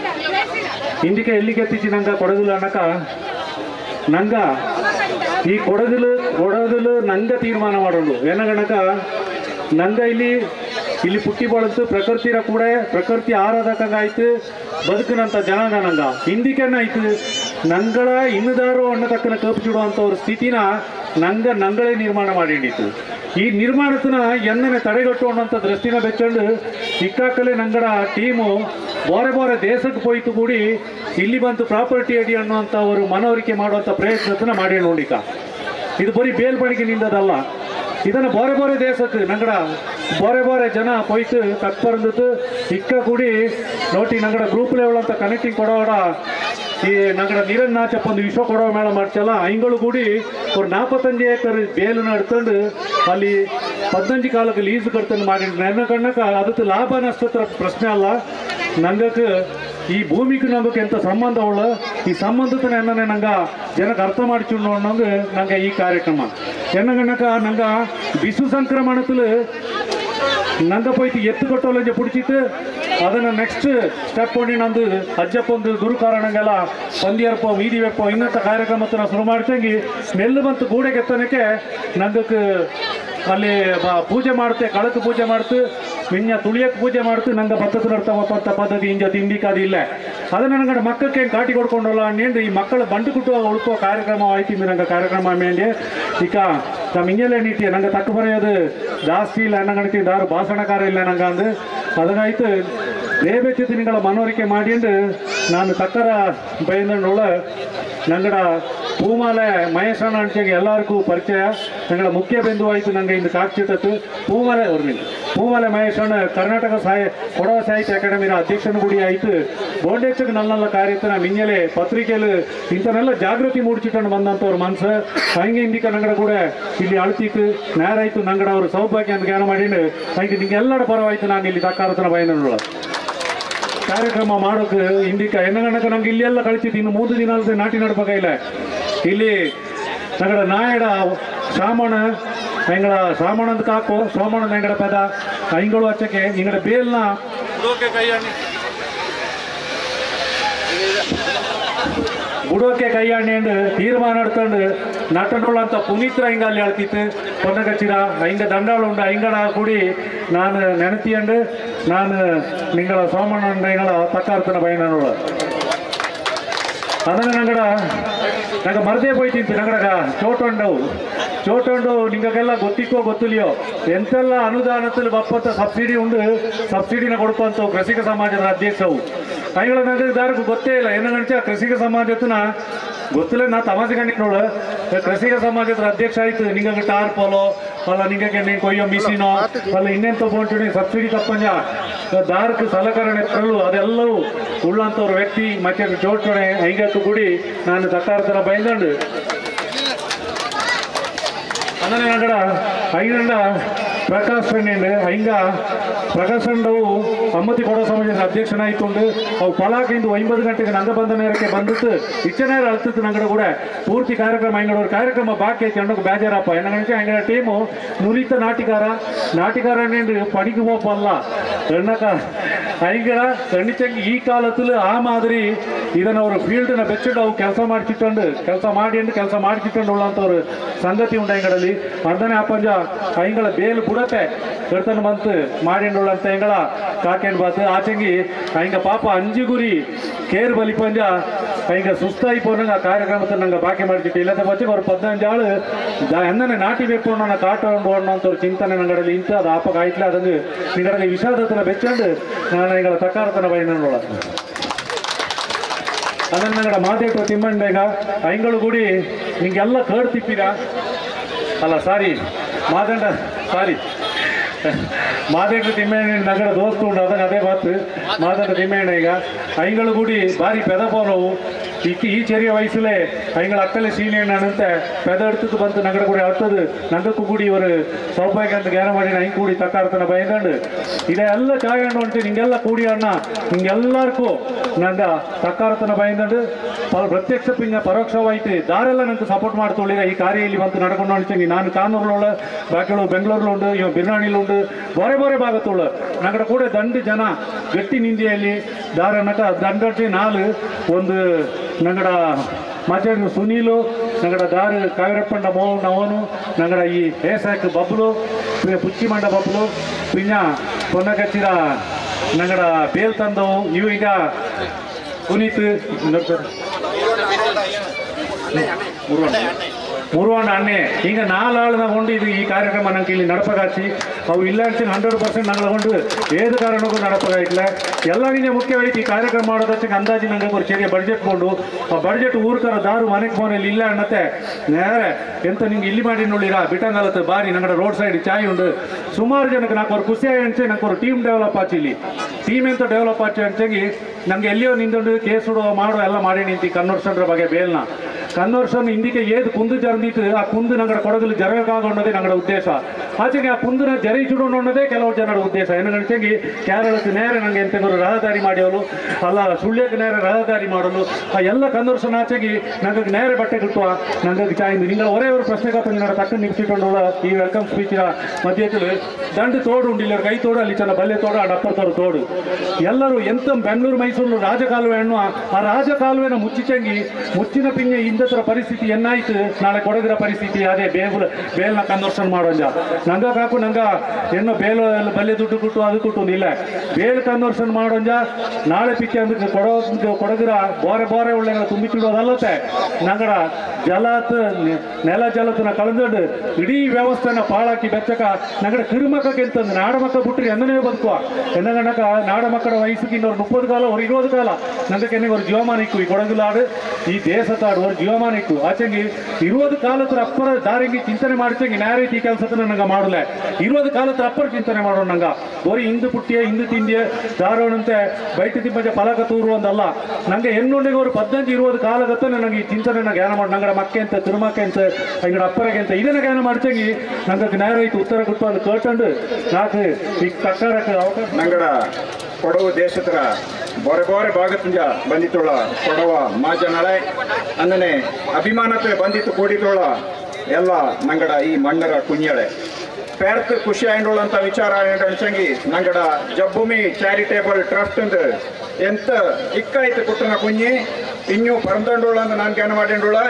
ಇಂದಿಕೆ ಎಲ್ಲಿಗೆ ಎತ್ತಿಚ್ಚಿ ನಂಗ ಕೊಡಗುಲು ಅನ್ನಕ ನಂಗ ಈ ಕೊಡಗುಲು ಕೊಡಗುಲು ನಂಗ ತೀರ್ಮಾನ ಮಾಡೋದು ಏನಗಣಕ ನಂಗ ಇಲ್ಲಿ ಇಲ್ಲಿ ಪುಟ್ಟಿ ಬಳತು ಪ್ರಕೃತಿರ ಕೂಡ ಪ್ರಕೃತಿ ಆರಾಧಕಂಗ ಆಯ್ತು ಬದುಕಿನಂತ ಜನಾಂಗ ನಂಗ ಹಿಂದಿಕೆನ ಆಯ್ತು ನಂಗಳ ಇನ್ನದಾರು ಅಣ್ಣ ತಕ್ಕನ ಕಪ್ಪಿಡುವಂಥವ್ರ ಸ್ಥಿತಿನ ನಂಗ ನಂಗಳೇ ನಿರ್ಮಾಣ ಮಾಡಿಂಡಿತ್ತು ಈ ನಿರ್ಮಾಣತನ ಎನ್ನನೆ ತಡೆಗಟ್ಟು ಅನ್ನೋಂಥ ದೃಷ್ಟಿನ ಬೆಚ್ಚಂಡು ಇಕ್ಕಾಕಲೆ ನಂಗಡ ಟೀಮು ಬಾರೆ ಬಾರೆ ದೇಶಕ್ಕೆ ಹೋಯ್ತು ಕೂಡಿ ಇಲ್ಲಿ ಬಂತು ಪ್ರಾಪರ್ಟಿ ಅಡಿ ಅನ್ನುವಂಥ ಅವರು ಮನವರಿಕೆ ಮಾಡುವಂಥ ಪ್ರಯತ್ನತನ ಮಾಡಿ ನೋಡಿಕ ಇದು ಬರೀ ಬೇಲ್ಬಣಿಗೆ ನಿಂದದಲ್ಲ ಇದನ್ನು ಬಾರೆ ಬಾರೆ ದೇಶಕ್ಕೆ ನಂಗಡ ಬಾರೆ ಬಾರೆ ಜನ ಪೊಯ್ತು ತಕ್ಪರಂದಿತ್ತು ಇಕ್ಕ ಕೂಡಿ ನೋಟಿ ನಂಗಡ ಗ್ರೂಪ್ ಲೆವೆಲ್ ಅಂತ ಕನೆಕ್ಟಿಂಗ್ ಕೊಡೋಡ ಈ ನಂಗಡ ನೀರನ್ ನಾಚಪ್ಪ ಒಂದು ವಿಶ್ವ ಕೊಡೋ ಮೇಳ ಮಾಡ್ಸಲ್ಲ ಐಂಗಳು ಕೂಡಿ ஒரு ನಾಪತ್ತಂಜು ಏಕರ್ ಬೇಲು ನಡ್ಕೊಂಡು ಅಲ್ಲಿ ಪದ್ನಂಜು ಕಾಲಕ್ಕೆ ಲೀಸ್ ಕಡ್ತಂದು ಮಾಡಿ ನನ್ನ ಕಣ್ಣಕ ಅದಕ್ಕೆ ಲಾಭ ನಷ್ಟತ್ರ ಪ್ರಶ್ನೆ ಅಲ್ಲ ನಂಗಕ್ಕೆ ಈ ಭೂಮಿಗೂ ನಮಗೆ ಎಂತ ಸಂಬಂಧ ಉಳ್ಳ ಈ ಸಂಬಂಧದ ಎನ್ನನೆ ನಂಗ ಜನಕ್ಕೆ ಅರ್ಥ ಮಾಡಿಚುಂಡು ಅನ್ನೋದು ನಂಗೆ ಈ ಕಾರ್ಯಕ್ರಮ ಎನ್ನ ಗಣಕ ನಂಗ ಬಿಸು ಸಂಕ್ರಮಣത്തിൽ ನಂಗ ಪೋಯ್ತು ಎತ್ತು ಕಟ್ಟೋಲಂಜ ಪುಡಿಚಿತ್ತು ಅದನ್ನ ನೆಕ್ಸ್ಟ್ ಸ್ಟೆಪ್ ಕೊಂಡು ನಂದು ಅಜ್ಜಪ್ಪಂದು ಗುರು ಕಾರಣಂಗೆಲ್ಲ ಪಂದಿಯರ್ಪ ವೀದಿ ವೆಪ್ಪ ಇನ್ನಂತ ಕಾರ್ಯಕ್ರಮத்தை ಶುರು ಮಾಡ್ತಂಗಿ ನೆಲ್ಲು ಬಂತು ಗೂಡೆಗೆ ಎತ್ತನಕ್ಕೆ ನಂಗಕ್ಕೆ ಅಲ್ಲಿ ಬ- ಪೂಜೆ ಮಾಡ್ತೆ ಕಳಕು ಪೂಜೆ ಮಾಡ್ತು ಮಿನ್ನ ತುಳಿಯಕ್ಕೆ ಪೂಜೆ ಮಾಡ್ತು ನಂಗೆ ಭತ್ತದ ನಡ್ತಾವಪ್ಪ ಪದ್ಧತಿ ಇಂಜ ತಿಂಡಿಕ ಅದು ಇಲ್ಲ ಅದನ್ನ ನಂಗಡ ಮಕ್ಕಕ್ಕೆ ಕಾಟಿ ಕೊಡ್ಕೊಂಡಲ್ಲ ಅನ್ನೇಂದು ಈ ಮಕ್ಕಳ ಬಂಡು ಕುಟ್ಟುವಾಗ ಉಳ್ಕೋ ಕಾರ್ಯಕ್ರಮ ಆಯ್ತು ನಂಗೆ ಕಾರ್ಯಕ್ರಮ ಮೇಂಡಿ ಈಗ ನಮ್ಮ ಇಂಜಲೆ ನೀತಿ ನಂಗೆ ತಕ್ಕ ಬರೆಯೋದು ಜಾಸ್ತಿ ಇಲ್ಲ ನಂಗಣತಿ ದಾರು ಭಾಷಣಕಾರ ಇಲ್ಲ ನಂಗೆ ಅಂದು ಅದನ್ನಾಯ್ತು ಬೇಬೆಚ್ಚು ತಿಂಗಳ ಮನವರಿಕೆ ಮಾಡಿಂಡು ನಾನು ತಕ್ಕರ ಬೈದಂಡೋಳ ನಂಗಡ பூமால மகேஷான அனுப்பிச்சங்க எல்லாருக்கும் ಪರಿಚಯ ನಂಗಳ ಮುಖ್ಯ ಬಿಂದು ಆಯಿತು ನಂಗೆ ಇಂದು ಸಾಕ್ಷಿತತ್ತು பூமாಲೆ ஒரு ನಿಮಿಷ பூமாಲೆ ಮಹೇಶಾನ ಕರ್ನಾಟಕ ಸಾಯ ಕೊಡವ ಸಾಹಿತ್ಯ ಅಕಾಡೆಮಿನ ಅಧ್ಯಕ್ಷನ ಗುಡಿ ಆಯಿತು ಬೋಂಡೇಚಕ್ಕೆ ನಲ್ಲ ನಲ್ಲ ಕಾರ್ಯತನ ಮಿಂಜಲೆ ಪತ್ರಿಕೆಯಲ್ಲಿ ಇಂಥನೆಲ್ಲ ಜಾಗೃತಿ ಮೂಡಿಸಿಕೊಂಡು ಬಂದಂಥವ್ರ ಮನ್ಸು ಹಂಗೆ ಇಂದಿಕ ನಂಗಡ ಕೂಡ ಇಲ್ಲಿ ಅಳ್ತಿತ್ತು ನೇರಾಯ್ತು ನಂಗಡ ಅವರು ಸೌಭಾಗ್ಯ ಅಂತ ಜ್ಞಾನ ಮಾಡಿಂಡು ಹಂಗೆ ನಿಂಗೆಲ್ಲರ ಪರವಾಯ್ತು ನಾನು ಇಲ್ಲಿ ತಕ್ಕಾರತನ ಬಯನಲ್ಲ ಕಾರ್ಯಕ್ರಮ ಮಾಡೋಕೆ ಇಂದಿಕ ಎನ್ನಗಣಕ ನಂಗೆ ಇಲ್ಲೆಲ್ಲ ಕಳಿಸಿದ್ದು ಇನ್ನು ಮೂರು ದಿನ ಅಲ್ಲದೆ ನಾಟಿ ನಡ್ಬೇಕಾಗಿಲ್ಲ ಇಲ್ಲಿ ನಂಗಡ ನಾಯಡ ಸಾಮಣ ಎಂಗಡ ಸಾಮಣ ಅಂತ ಕಾಕು ಸೋಮಣ ಎಂಗಡ ಪದ ಐಂಗಳು ಹಚ್ಚಕ್ಕೆ ಇಂಗಡ ಬೇಲ್ನ ಬುಡೋಕೆ ಕೈಯಾಣೆಂಡು ತೀರ್ಮಾನ ನಡ್ಕೊಂಡು ನಟನೊಳ ಅಂತ ಪುನೀತ್ರ ಹಿಂಗ ಅಲ್ಲಿ ಹೇಳ್ತಿತ್ತು ಪೊನ್ನಗಚ್ಚಿರ ಹಿಂಗ ದಂಡಾಳು ಉಂಡು ಹಿಂಗಡ ಕೂಡಿ ನಾನು ನೆನತಿಯಂಡು ನಾನು ನಿಂಗಳ ಸೋಮಣ್ಣ ಹಿಂಗಳ ತಕ್ಕಾರ್ತನ ಬೈನೋಳ ಅದನ್ನ ನಂಗಡ ನಂಗೆ ಮರದೇ ಹೋಯ್ತಿಂತು ನಂಗಡ ಚೋಟೊಂಡವು ಚೋಟೊಂಡು ನಿಂಗೆಲ್ಲ ಗೊತ್ತಿಕ್ಕೋ ಗೊತ್ತಿಲಿಯೋ ಎಂತೆಲ್ಲ ಅನುದಾನದಲ್ಲಿ ಬಪ್ಪತ್ತ ಸಬ್ಸಿಡಿ ಉಂಡು ಸಬ್ಸಿಡಿನ ಕೊಡ್ಪಂತ ಕೃಷಿಕ ಸಮಾಜದ ಅಧ್ಯಕ್ಷವು ಅಯ್ಯಗಳ ನಂಗೆ ದಾರಿಗೆ ಗೊತ್ತೇ ಇಲ್ಲ ಏನಂತ ಕೃಷಿಕ ಸಮಾಜತನ ಗೊತ್ತಿಲ್ಲ ನಾ ತಮಾಷೆ ಕಂಡಿನೋಳು ಕೃಷಿಕ ಸಮಾಜದ ಅಧ್ಯಕ್ಷ ಆಯ್ತು ನಿಂಗೆ ಟಾರ್ಪೋಲೋ ಅಲ್ಲ ನಿಂಗೆ ನೀನು ಕೊಯ್ಯೋ ಮಿಷಿನೋ ಅಲ್ಲ ಇನ್ನೇನು ತಗೊಂಡು ಸಬ್ಸಿಡಿ ತಪ್ಪಂಜ ದಾರಕ್ಕೆ ಸಲಕರಣೆ ತರಲು ಅದೆಲ್ಲವೂ ಉಳ್ಳಂಥವ್ರ ವ್ಯಕ್ತಿ ಮತ್ತೆ ಜೋಡ್ಸೋಣೆ ಹೈಗತ್ತು ಗುಡಿ ನಾನು ತಕ್ಕಾರ್ತರ ಬೈದಂಡು അങ്ങനെ ഞങ്ങളുടെ അതിനുള്ള ಪ್ರಕಾಶ್ ಪೆಣ್ಣೆಂಡು ಹಿಂಗ ಪ್ರಕಾಶ್ ಅವು ಸಮ್ಮತಿ ಕೊಡೋ ಸಮಾಜದ ಅಧ್ಯಕ್ಷನಾಯ್ತುಂಡು ಅವು ಪಲಾಕಿಂದ ಒಂಬತ್ತು ಗಂಟೆಗೆ ನಂಗ ಬಂದ ನೇರಕ್ಕೆ ಬಂದಿತ್ತು ಇಚ್ಚ ನೇರ ಅಳ್ತಿತ್ತು ನಂಗಡ ಕೂಡ ಪೂರ್ತಿ ಕಾರ್ಯಕ್ರಮ ಹಿಂಗಡ ಕಾರ್ಯಕ್ರಮ ಬಾಕಿ ಐತಿ ಅಣ್ಣಕ್ಕೆ ಬೇಜಾರಪ್ಪ ಏನಂటే ಹಿಂಗಡ ಟೀಮು ನುರಿತ ನಾಟಿಕಾರ ನಾಟಿಕಾರ ಪಣಿಗೆ ಹೋಗಲ್ಲ ಎಣ್ಣಕ ಐಗಳ ಖಂಡಿತಂಗೆ ಈ ಕಾಲದಲ್ಲಿ ಆ ಮಾದರಿ ಇದನ್ನ ಅವರು ಫೀಲ್ಡ್ನ ಬೆಚ್ಚಿಟ್ಟು ಅವು ಕೆಲಸ ಮಾಡಿಸಿಕೊಂಡು ಕೆಲಸ ಮಾಡಿ ಅಂತ ಕೆಲಸ ಮಾಡಿಸಿಕೊಂಡು ಉಳ್ಳಂಥವ್ರು ಸಂಗತಿ ಉಂಟು ಐಗಳಲ್ಲಿ ಅಂದನೆ ಅಪ್ಪಂಜ ಐಗಳ ಬೇಲು ಬುಡತೆ ಕರ್ತನ ಬಂತು ಮಾಡಿಂಡುಳ್ಳಂತ ಎಂಗಳ ಕಾಕೇನ್ ಬಾತು ಆಚೆಂಗಿ ಐಂಗ ಪಾಪ ಅಂಜು ಗುರಿ ಕೇರ್ ಬಲಿ ಪಂಜ ಐಂಗ ಸುಸ್ತಾಯಿ ಪೋನಂಗ ಆ ಕಾರ್ಯಕ್ರಮத்தை ನಂಗೆ ಬಾಕಿ ಮಾಡಿಸಿಟ್ಟು ಇಲ್ಲದ ಪಚ್ಚ ஒரு பதினஞ்சு ஆளு என்னென்ன நாட்டி வைப்போம் நான் காட்டணும் ಅಂತ ஒரு ಚಿಂತನೆ ನಂಗಡಲ್ಲಿ ಇಂತ ಅದು ಆಪಕ ಆಯ್ತಲ್ಲ ಅದಂದು ನಿಗಡಲ್ಲಿ ವಿಷಾದತನ ಬೆಚ್ಚಂಡು ನಾನು ಎಂಗಳ ತಕಾರತನ ಬೈನೋಳ ಅದನ್ನ ನಂಗಡ ಮಾತೇಟು ತಿಮ್ಮಂಡೇಗ ಐಂಗಳು ಕೂಡಿ ನಿಂಗೆಲ್ಲ ಕೇರ್ ತಿಪ್ಪಿದ ಅಲ್ಲ ಸಾರಿ ಮಾದಂಡ ಸಾರಿ ಮಾದೇಟ ತಿಮ್ಮೇಣ ನಗರ ದೋಸ್ತು ಉಂಡು ಅದನ್ನ ಅದೇ ಮಾತು ಮಾದಂಡ ತಿಮ್ಮೇಣ ಈಗ ಐಂಗಳು ಕೂಡಿ ಬಾರಿ ಪೆದಪೋನವು ಇಕ್ಕಿ ಈ ಚೆರಿಯ ವಯಸ್ಸಲ್ಲೇ ಐಂಗಳ ಅಕ್ಕಲೆ ಸೀನಿಯಣ್ಣನಂತೆ ಪೆದ எடுத்துட்டு ಬಂತು ನಗರ ಕೂಡಿ அடுத்தது நங்கக்கு கூடி ஒரு ಸೌಭಾಗ್ಯ ಅಂತ ಜ್ಞಾನ ಮಾಡಿ ಐ ಕೂಡಿ ತಕ್ಕಾರ್ತನ ಬೈದಂಡು ಇದೆಲ್ಲ ಚಾಯಣ್ಣು ಅಂತ ನಿಂಗೆಲ್ಲ ಕೂಡಿ ಅಣ್ಣ ನಿಂಗೆಲ್ಲರಿಗೂ ನಂದ ತಕ್ಕಾರ್ತನ ಬೈದಂಡು ಪ್ರತ್ಯಕ್ಷ ಪಿಂಗ ಪರೋಕ್ಷವಾಯ್ತು ದಾರೆಲ್ಲ ನಂಗೆ ಸಪೋರ್ಟ್ ಮಾಡ್ತೊಳ್ಳಿರ ಈ ಕಾರ್ಯ ಇಲ್ಲಿ ಬಂತು ನಡ್ಕೊಂಡು ಅನ್ಸಂಗಿ ನಾನು ಕಾನೂರ್ಲುಳ್ಳ ಬಾಕಿಳು ಬೆಂಗಳೂರ್ಲು ಉಂಡು ಇವ ಬಿರ್ನಾಣಿಲು ಉಂಡು ಬಾರೆ ಬಾರೆ ಭಾಗತ್ತುಳ್ಳ ನಗಡ ಕೂಡ ದಂಡು ಜನ ಗಟ್ಟಿ ನಿಂದಿಯಲ್ಲಿ ದಾರ ನಟ ದಂಡಟಿ ನಾಲು ಒಂದು ನಂಗಡ ಮಾತಾಡಿದ ಸುನೀಲು ನಂಗಡ ದಾರಿ ಕಾವಿರಪ್ಪಂಡ ಮೋಹನ್ ಅವನು ನಂಗಡ ಈ ಏಸಾಕ್ ಬಬ್ಲು ಪಿನ್ನ ಪುಚ್ಚಿಮಂಡ ಬಬ್ಲು ಪಿನ್ನ ಪೊನ್ನಗಚ್ಚಿರ ನಂಗಡ ಬೇಲ್ ತಂದವು ಇವು ಈಗ ಪುನೀತ್ ನೋಡ್ತಾರೆ ಮುರುವಣ್ಣ ಅಣ್ಣೆ ಈಗ ನಾಲಾಳು ಕೊಂಡು ಇದು ಈ ಕಾರ್ಯಕ್ರಮ ನಂಗೆ ಇಲ್ಲಿ ನಡಪಗಾಚಿ ಅವು ಇಲ್ಲ ಅಂತ ಹಂಡ್ರೆಡ್ ಪರ್ಸೆಂಟ್ ನಂಗೆ ಕೊಂಡು ಏದು ಕಾರಣಕ್ಕೂ ನಡಪಗಾಯ್ತಿಲ್ಲ ಎಲ್ಲರಿಗೆ ಮುಖ್ಯವಾಯ್ತು ಈ ಕಾರ್ಯಕ್ರಮ ಮಾಡೋದಕ್ಕೆ ಅಂದಾಜು ನಂಗೆ ಒಂದು ಚೆರಿಯ ಬಡ್ಜೆಟ್ ಕೊಂಡು ಆ ಬಡ್ಜೆಟ್ ಊರ್ಕರ ದಾರು ಮನೆಗೆ ಫೋನಲ್ಲಿ ಇಲ್ಲ ಅಣ್ಣತ್ತೆ ನೇರೆ ಎಂತ ನಿಂಗೆ ಇಲ್ಲಿ ಮಾಡಿ ನೋಡಿರಾ ಬಿಟ್ಟಂಗಲತ್ತು ಬಾರಿ ನಂಗಡ ರೋಡ್ ಸೈಡ್ ಚಾಯ್ ಉಂಡು ಸುಮಾರು ಜನಕ್ಕೆ ನಾಲ್ಕು ಅವ್ರು ಖುಷಿ ಅಂಚೆ ನಂಗೆ ಅವ್ರು ಟೀಮ್ ಡೆವಲಪ್ ಆಚಿ ಇಲ್ಲಿ ಟೀಮ್ ಎಂತ ಡೆವಲಪ್ ಆಚೆ ಅಂಚೆಗಿ ನಂಗೆ ಎಲ್ಲಿಯೋ ನಿಂದುಂಡು ಕೇಸ್ ಉಡೋ ಮಾಡೋ ಎಲ್ಲ ಮಾಡಿ ನಿಂತಿ ಕನ್ವರ್ಷನ್ರ ಬಗ್ಗೆ ಬೇಲ್ನ ಕನ್ವರ್ಷನ್ ಇಂದಿಗೆ ಏದು ಕುಂದು ಜರಂದಿತ್ತು ಆ ಕುಂದು ನಂಗಡ ಕೊಡಗಲು ಜರಗಾಗೊಂಡದೇ ನಂಗಡ ಉದ್ದೇಶ ಆಚೆಗೆ ಆ ಕುಂದನ ಜರಿ ಚುಡೋಣ ಅನ್ನೋದೇ ಕೆಲವು ಜನರ ಉದ್ದೇಶ ಏನು ಗಣಿಸಂಗಿ ಕೇರಳಕ್ಕೆ ನೇರ ನಂಗೆ ಎಂತೆಂದರು ರಹದಾರಿ ಮಾಡ್ಯೋಲು ಅಲ್ಲ ಸುಳ್ಯಕ್ಕೆ ನೇರ ರಹದಾರಿ ಮಾಡಲು ಆ ಎಲ್ಲ ಕನ್ವರ್ಷನ್ ಆಚೆಗೆ ನಂಗೆ ನೇರ ಬಟ್ಟೆ ಕಿಟ್ಟುವ ನಂಗೆ ಚಾಯಿಂದು ನಿಂಗಳ ಒರೇ ಒಂದು ಪ್ರಶ್ನೆ ಕಾಪಂದು ನಡ ತಕ್ಕ ನಿಪ್ಸಿಕೊಂಡು ಈ ವೆಲ್ಕಮ್ ಸ್ಪೀಚಿನ ಮಧ್ಯದಲ್ಲಿ ದಂಡು ತೋಡು ಉಂಡಿಲ್ಲ ಕೈ ತೋಡು ಅಲ್ಲಿ ಚೆನ್ನ ಬಲ್ಲೆ ತೋಡು ಆ ಡಪ್ಪರ್ ತೋಡು ತೋಡು ಎಲ್ಲರೂ ಎಂತ ಬೆಂಗಳೂರು ಮೈಸೂರು ರಾಜಕಾಲುವೆ ಹಣ್ಣು ಆ ರಾಜಕಾಲುವೆನ ಮುಚ್ಚಿಚಂಗಿ ಮುಚ್ಚಿನ ಪಿಂಗೆ ಇಂದತ್ರ ಪರಿಸ್ಥಿತಿ ಏನಾಯ್ತು ನಾಳೆ ಕೊಡಗಿರ ಪರಿಸ್ಥಿತಿ ಅದೇ ಬೇಬುಲ ಬೇಲ್ನ ಕನ್ವರ್ಷನ್ ಮಾಡೋಂಜ ನಂಗ ಕಾಕು ನಂಗ ಎನ್ನೋ ಬೇಲು ಎಲ್ಲ ಬಲ್ಲೆ ದುಡ್ಡು ಕೊಟ್ಟು ಅದು ಕೊಟ್ಟು ಇಲ್ಲ ಬೇಲ್ ಕನ್ವರ್ಷನ್ ಮಾಡೋಂಜ ನಾಳೆ ಪಿಕ್ಕೆ ಅಂದ್ರೆ ಕೊಡೋ ಕೊಡಗಿರ ಬೋರೆ ಬೋರೆ ಉಳ್ಳೆಗಳ ತುಂಬಿಸಿಡೋದಲ್ಲತ್ತೆ ನಂಗಡ ಜಲತ್ ನೆಲ ಜಲತನ ಕಳೆದು ಇಡೀ ವ್ಯವಸ್ಥೆನ ಪಾಳಾಕಿ ಬೆಚ್ಚಕ ನಗಡ ಕಿರುಮಕ್ಕಕ್ಕೆ ಅಂತಂದು ನಾಡ ಮಕ್ಕ ಬಿಟ್ರಿ ಎಂದನೇ ಬದುಕುವ ಎಂದಗಣಕ ನಾಡ ಮಕ್ಕಳ ವಯಸ್ಸಿಗೆ ಇನ್ನೊರು ಮುಪ್ಪದು ಕಾಲ ஒரு இருபது ಕಾಲ ನಂಗೆ ಕೆನೆ ஒரு ಜೀವಮಾನ ಇಕ್ಕು ಈ ಕೊಡಗುಲಾಡು ಈ ದೇಶತಾಡು ஒரு ಜೀವಮಾನ ಇಕ್ಕು ಆಚೆಂಗಿ ಇರುವುದು ಕಾಲತ್ರ ಅಪ್ಪರ ದಾರಿಗೆ ಚಿಂತನೆ ಮಾಡ್ಚಂಗಿ ನಾ ರೀತಿ ಕೆಲಸದ ನಂಗೆ ಮಾಡಲೆ ಇರುವುದು ಕಾಲತ್ರ ಅಪ್ಪರ ಚಿಂತನೆ ಮಾಡೋಣ ನಂಗ ಬರೀ ಇಂದು ಪುಟ್ಟಿಯ ಇಂದು ತಿಂದಿಯ ದಾರೋಣಂತೆ ಬೈಟ ತಿಮ್ಮಜ ಫಲಕ ತೂರು ಅಂದಲ್ಲ ನಂಗೆ ಹೆಣ್ಣುಂಡಿಗೆ ஒரு ಪದ್ನಂಜು ಇರುವುದು ಕಾಲಗತ್ತ ನನಗೆ ಈ ಚಿಂತನೆ ಜ್ಞಾನ ಮಾಡಿ ನಂಗಡ ಮಕ್ಕೆ ಅಂತ ತಿರುಮಕ್ಕೆ ಅಂತ ಅಂಗಡ ಅಪ್ಪರಗೆ ಅಂತ ಇದನ್ನ ಜ್ಞಾನ ಮಾಡ್ಚಂಗಿ ನಂಗೆ ನ್ಯಾಯ ರೈತ ಉತ್ತರ ಕೊಟ್ಟು ಅದು ಕೇಟಂಡು ನಾಕು ಈ ಕಟ್ಟಾರಕ್ಕೆ ಅವಕಾಶ ನಂಗಡ ಕೊಡವು ದೇಶತ್ರ ಬೊರೆ ಬೊರೆ ಭಾಗದಿಂದ ಬಂದಿತ್ತೋಳ ಕೊಡವ ಮಾಜನಳೆ ಅಂದನೆ ಅಭಿಮಾನತೆ ಬಂದಿತ್ತು ಕೂಡಿತೋಳ ಎಲ್ಲ ನಂಗಡ ಈ ಮಣ್ಣರ ಕುഞ്ഞಳೆ ಪೇರ್ತ್ ಖುಷಿ ಆಯ್ಡೋಳ ಅಂತ ವಿಚಾರ ಅನ್ಸಂಗಿ ನಂಗಡ ಜಬ್ಬುಮಿ ಚಾರಿಟೇಬಲ್ ಟ್ರಸ್ಟ್ ಅಂದ್ ಎಂತ ಇಕ್ಕಾಯ್ತು ಕುಟ್ಟನ ಕುഞ്ഞಿ ಇನ್ನೂ ಪರಂದಂಡೋಳ ಅಂತ ನಾನು ಜ್ಞಾನ ಮಾಡಿಂಡೋಳ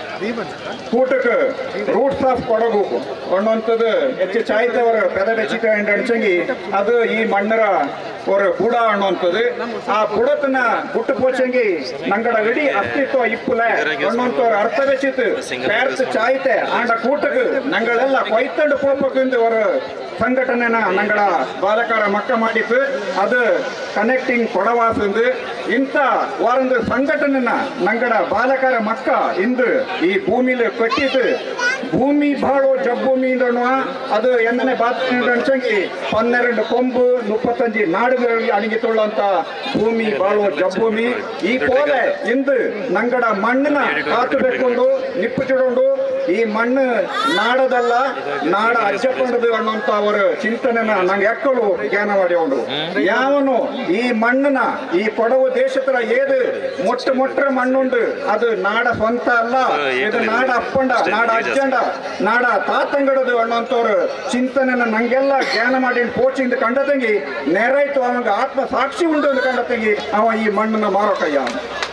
ಕೂಟಕ್ಕೆ ರೂಟ್ಸ್ ಆಫ್ ಕೊಡಗು ಅನ್ನುವಂಥದ್ದು ಹೆಚ್ಚು ಚಾಯ್ತವರ ಪೆದ ಬೆಚ್ಚಿಕ ಅನ್ಸಂಗಿ ಅದು ಈ ಮಣ್ಣರ ஒரு ಬುಡ ಅನ್ನುವಂಥದ್ದು ಆ ಬುಡತನ ಬುಟ್ಟು ಪೋಚಂಗಿ ನಂಗಡ ಇಡೀ ಅಸ್ತಿತ್ವ ಇಪ್ಪುಲ ಅನ್ನುವಂಥ ஒரு ಅರ್ಥ வெச்சித்து பேர்த்து சாய்த்தே ஆண்ட கூட்டுக்கு நங்களெಲ್ಲ கொய்த்தண்டு போப்பக்குந்து ஒரு ಸಂಘಟನೆನ ನಂಗಡ ಬಾಲಕರ ಮಕ್ಕ ಮಾಡಿತ್ತು ಅದು ಕನೆಕ್ಟಿಂಗ್ ಕೊಡವಾಸಂದು ಇಂಥ ವಾರೊಂದು ಸಂಘಟನೆನ ನಂಗಡ ಬಾಲಕರ ಮಕ್ಕ ಇಂದು ಈ ಭೂಮಿಲಿ ಕಟ್ಟಿದ್ದು ಭೂಮಿ ಬಾಳೋ ಜಬ್ಬೂಮಿ ಅನ್ನುವ ಅದು ಎಣ್ಣನೆ ಬಾತ್ಮಿ ಅನ್ಸಂಗಿ ಪನ್ನೆರಡು ಕೊಂಬು ಮುಪ್ಪತ್ತಂಜಿ ನಾಡುಗಳಲ್ಲಿ ಅಡಗಿತುಳ್ಳಂತ ಭೂಮಿ ಬಾಳುವ ಜಬ್ಬೂಮಿ ಈ ಪೋಲೆ ಇಂದು ನಂಗಡ ಮಣ್ಣಿನ ಕಾತು ಬೆಕ್ಕೊಂಡು ನಿಪ್ಪು ಚಿಡೊಂಡು ಈ ಮಣ್ಣು ನಾಡದಲ್ಲ ನಾಡ ಅಜ್ಜಪ್ಪಂಡದು ಅನ್ನುವಂತ ಅವರ ಚಿಂತನೆನ ನಂಗೆ ಎಕ್ಕಳು ಜ್ಞಾನ ಮಾಡಿಕೊಂಡು ಯಾವನು ಈ ಮಣ್ಣನ ಈ ಕೊಡವು ದೇಶದ ಏದು ಮೊಟ್ಟ ಮೊಟ್ಟ ಮಣ್ಣುಂಡು ಅದು ನಾಡ ಸ್ವಂತ ಅಲ್ಲ ಇದು ನಾಡ ಅಪ್ಪಂಡ ನಾಡ ಅಜ್ಜಂಡ ನಾಡ ತಾತಂಗಡದು ಅನ್ನುವಂಥವ್ರು ಚಿಂತನೆನ ನಂಗೆಲ್ಲ ಜ್ಞಾನ ಮಾಡಿ ಪೋಚಿಂದ ಕಂಡ ತಂಗಿ ನೆರೈತು ಅವಂಗ ಆತ್ಮ ಸಾಕ್ಷಿ ಉಂಟು ಅಂತ ಕಂಡ ತಂಗಿ ಅವ ಈ ಮಣ್ಣನ್ನ ಮಾರೋಕಯ್ಯ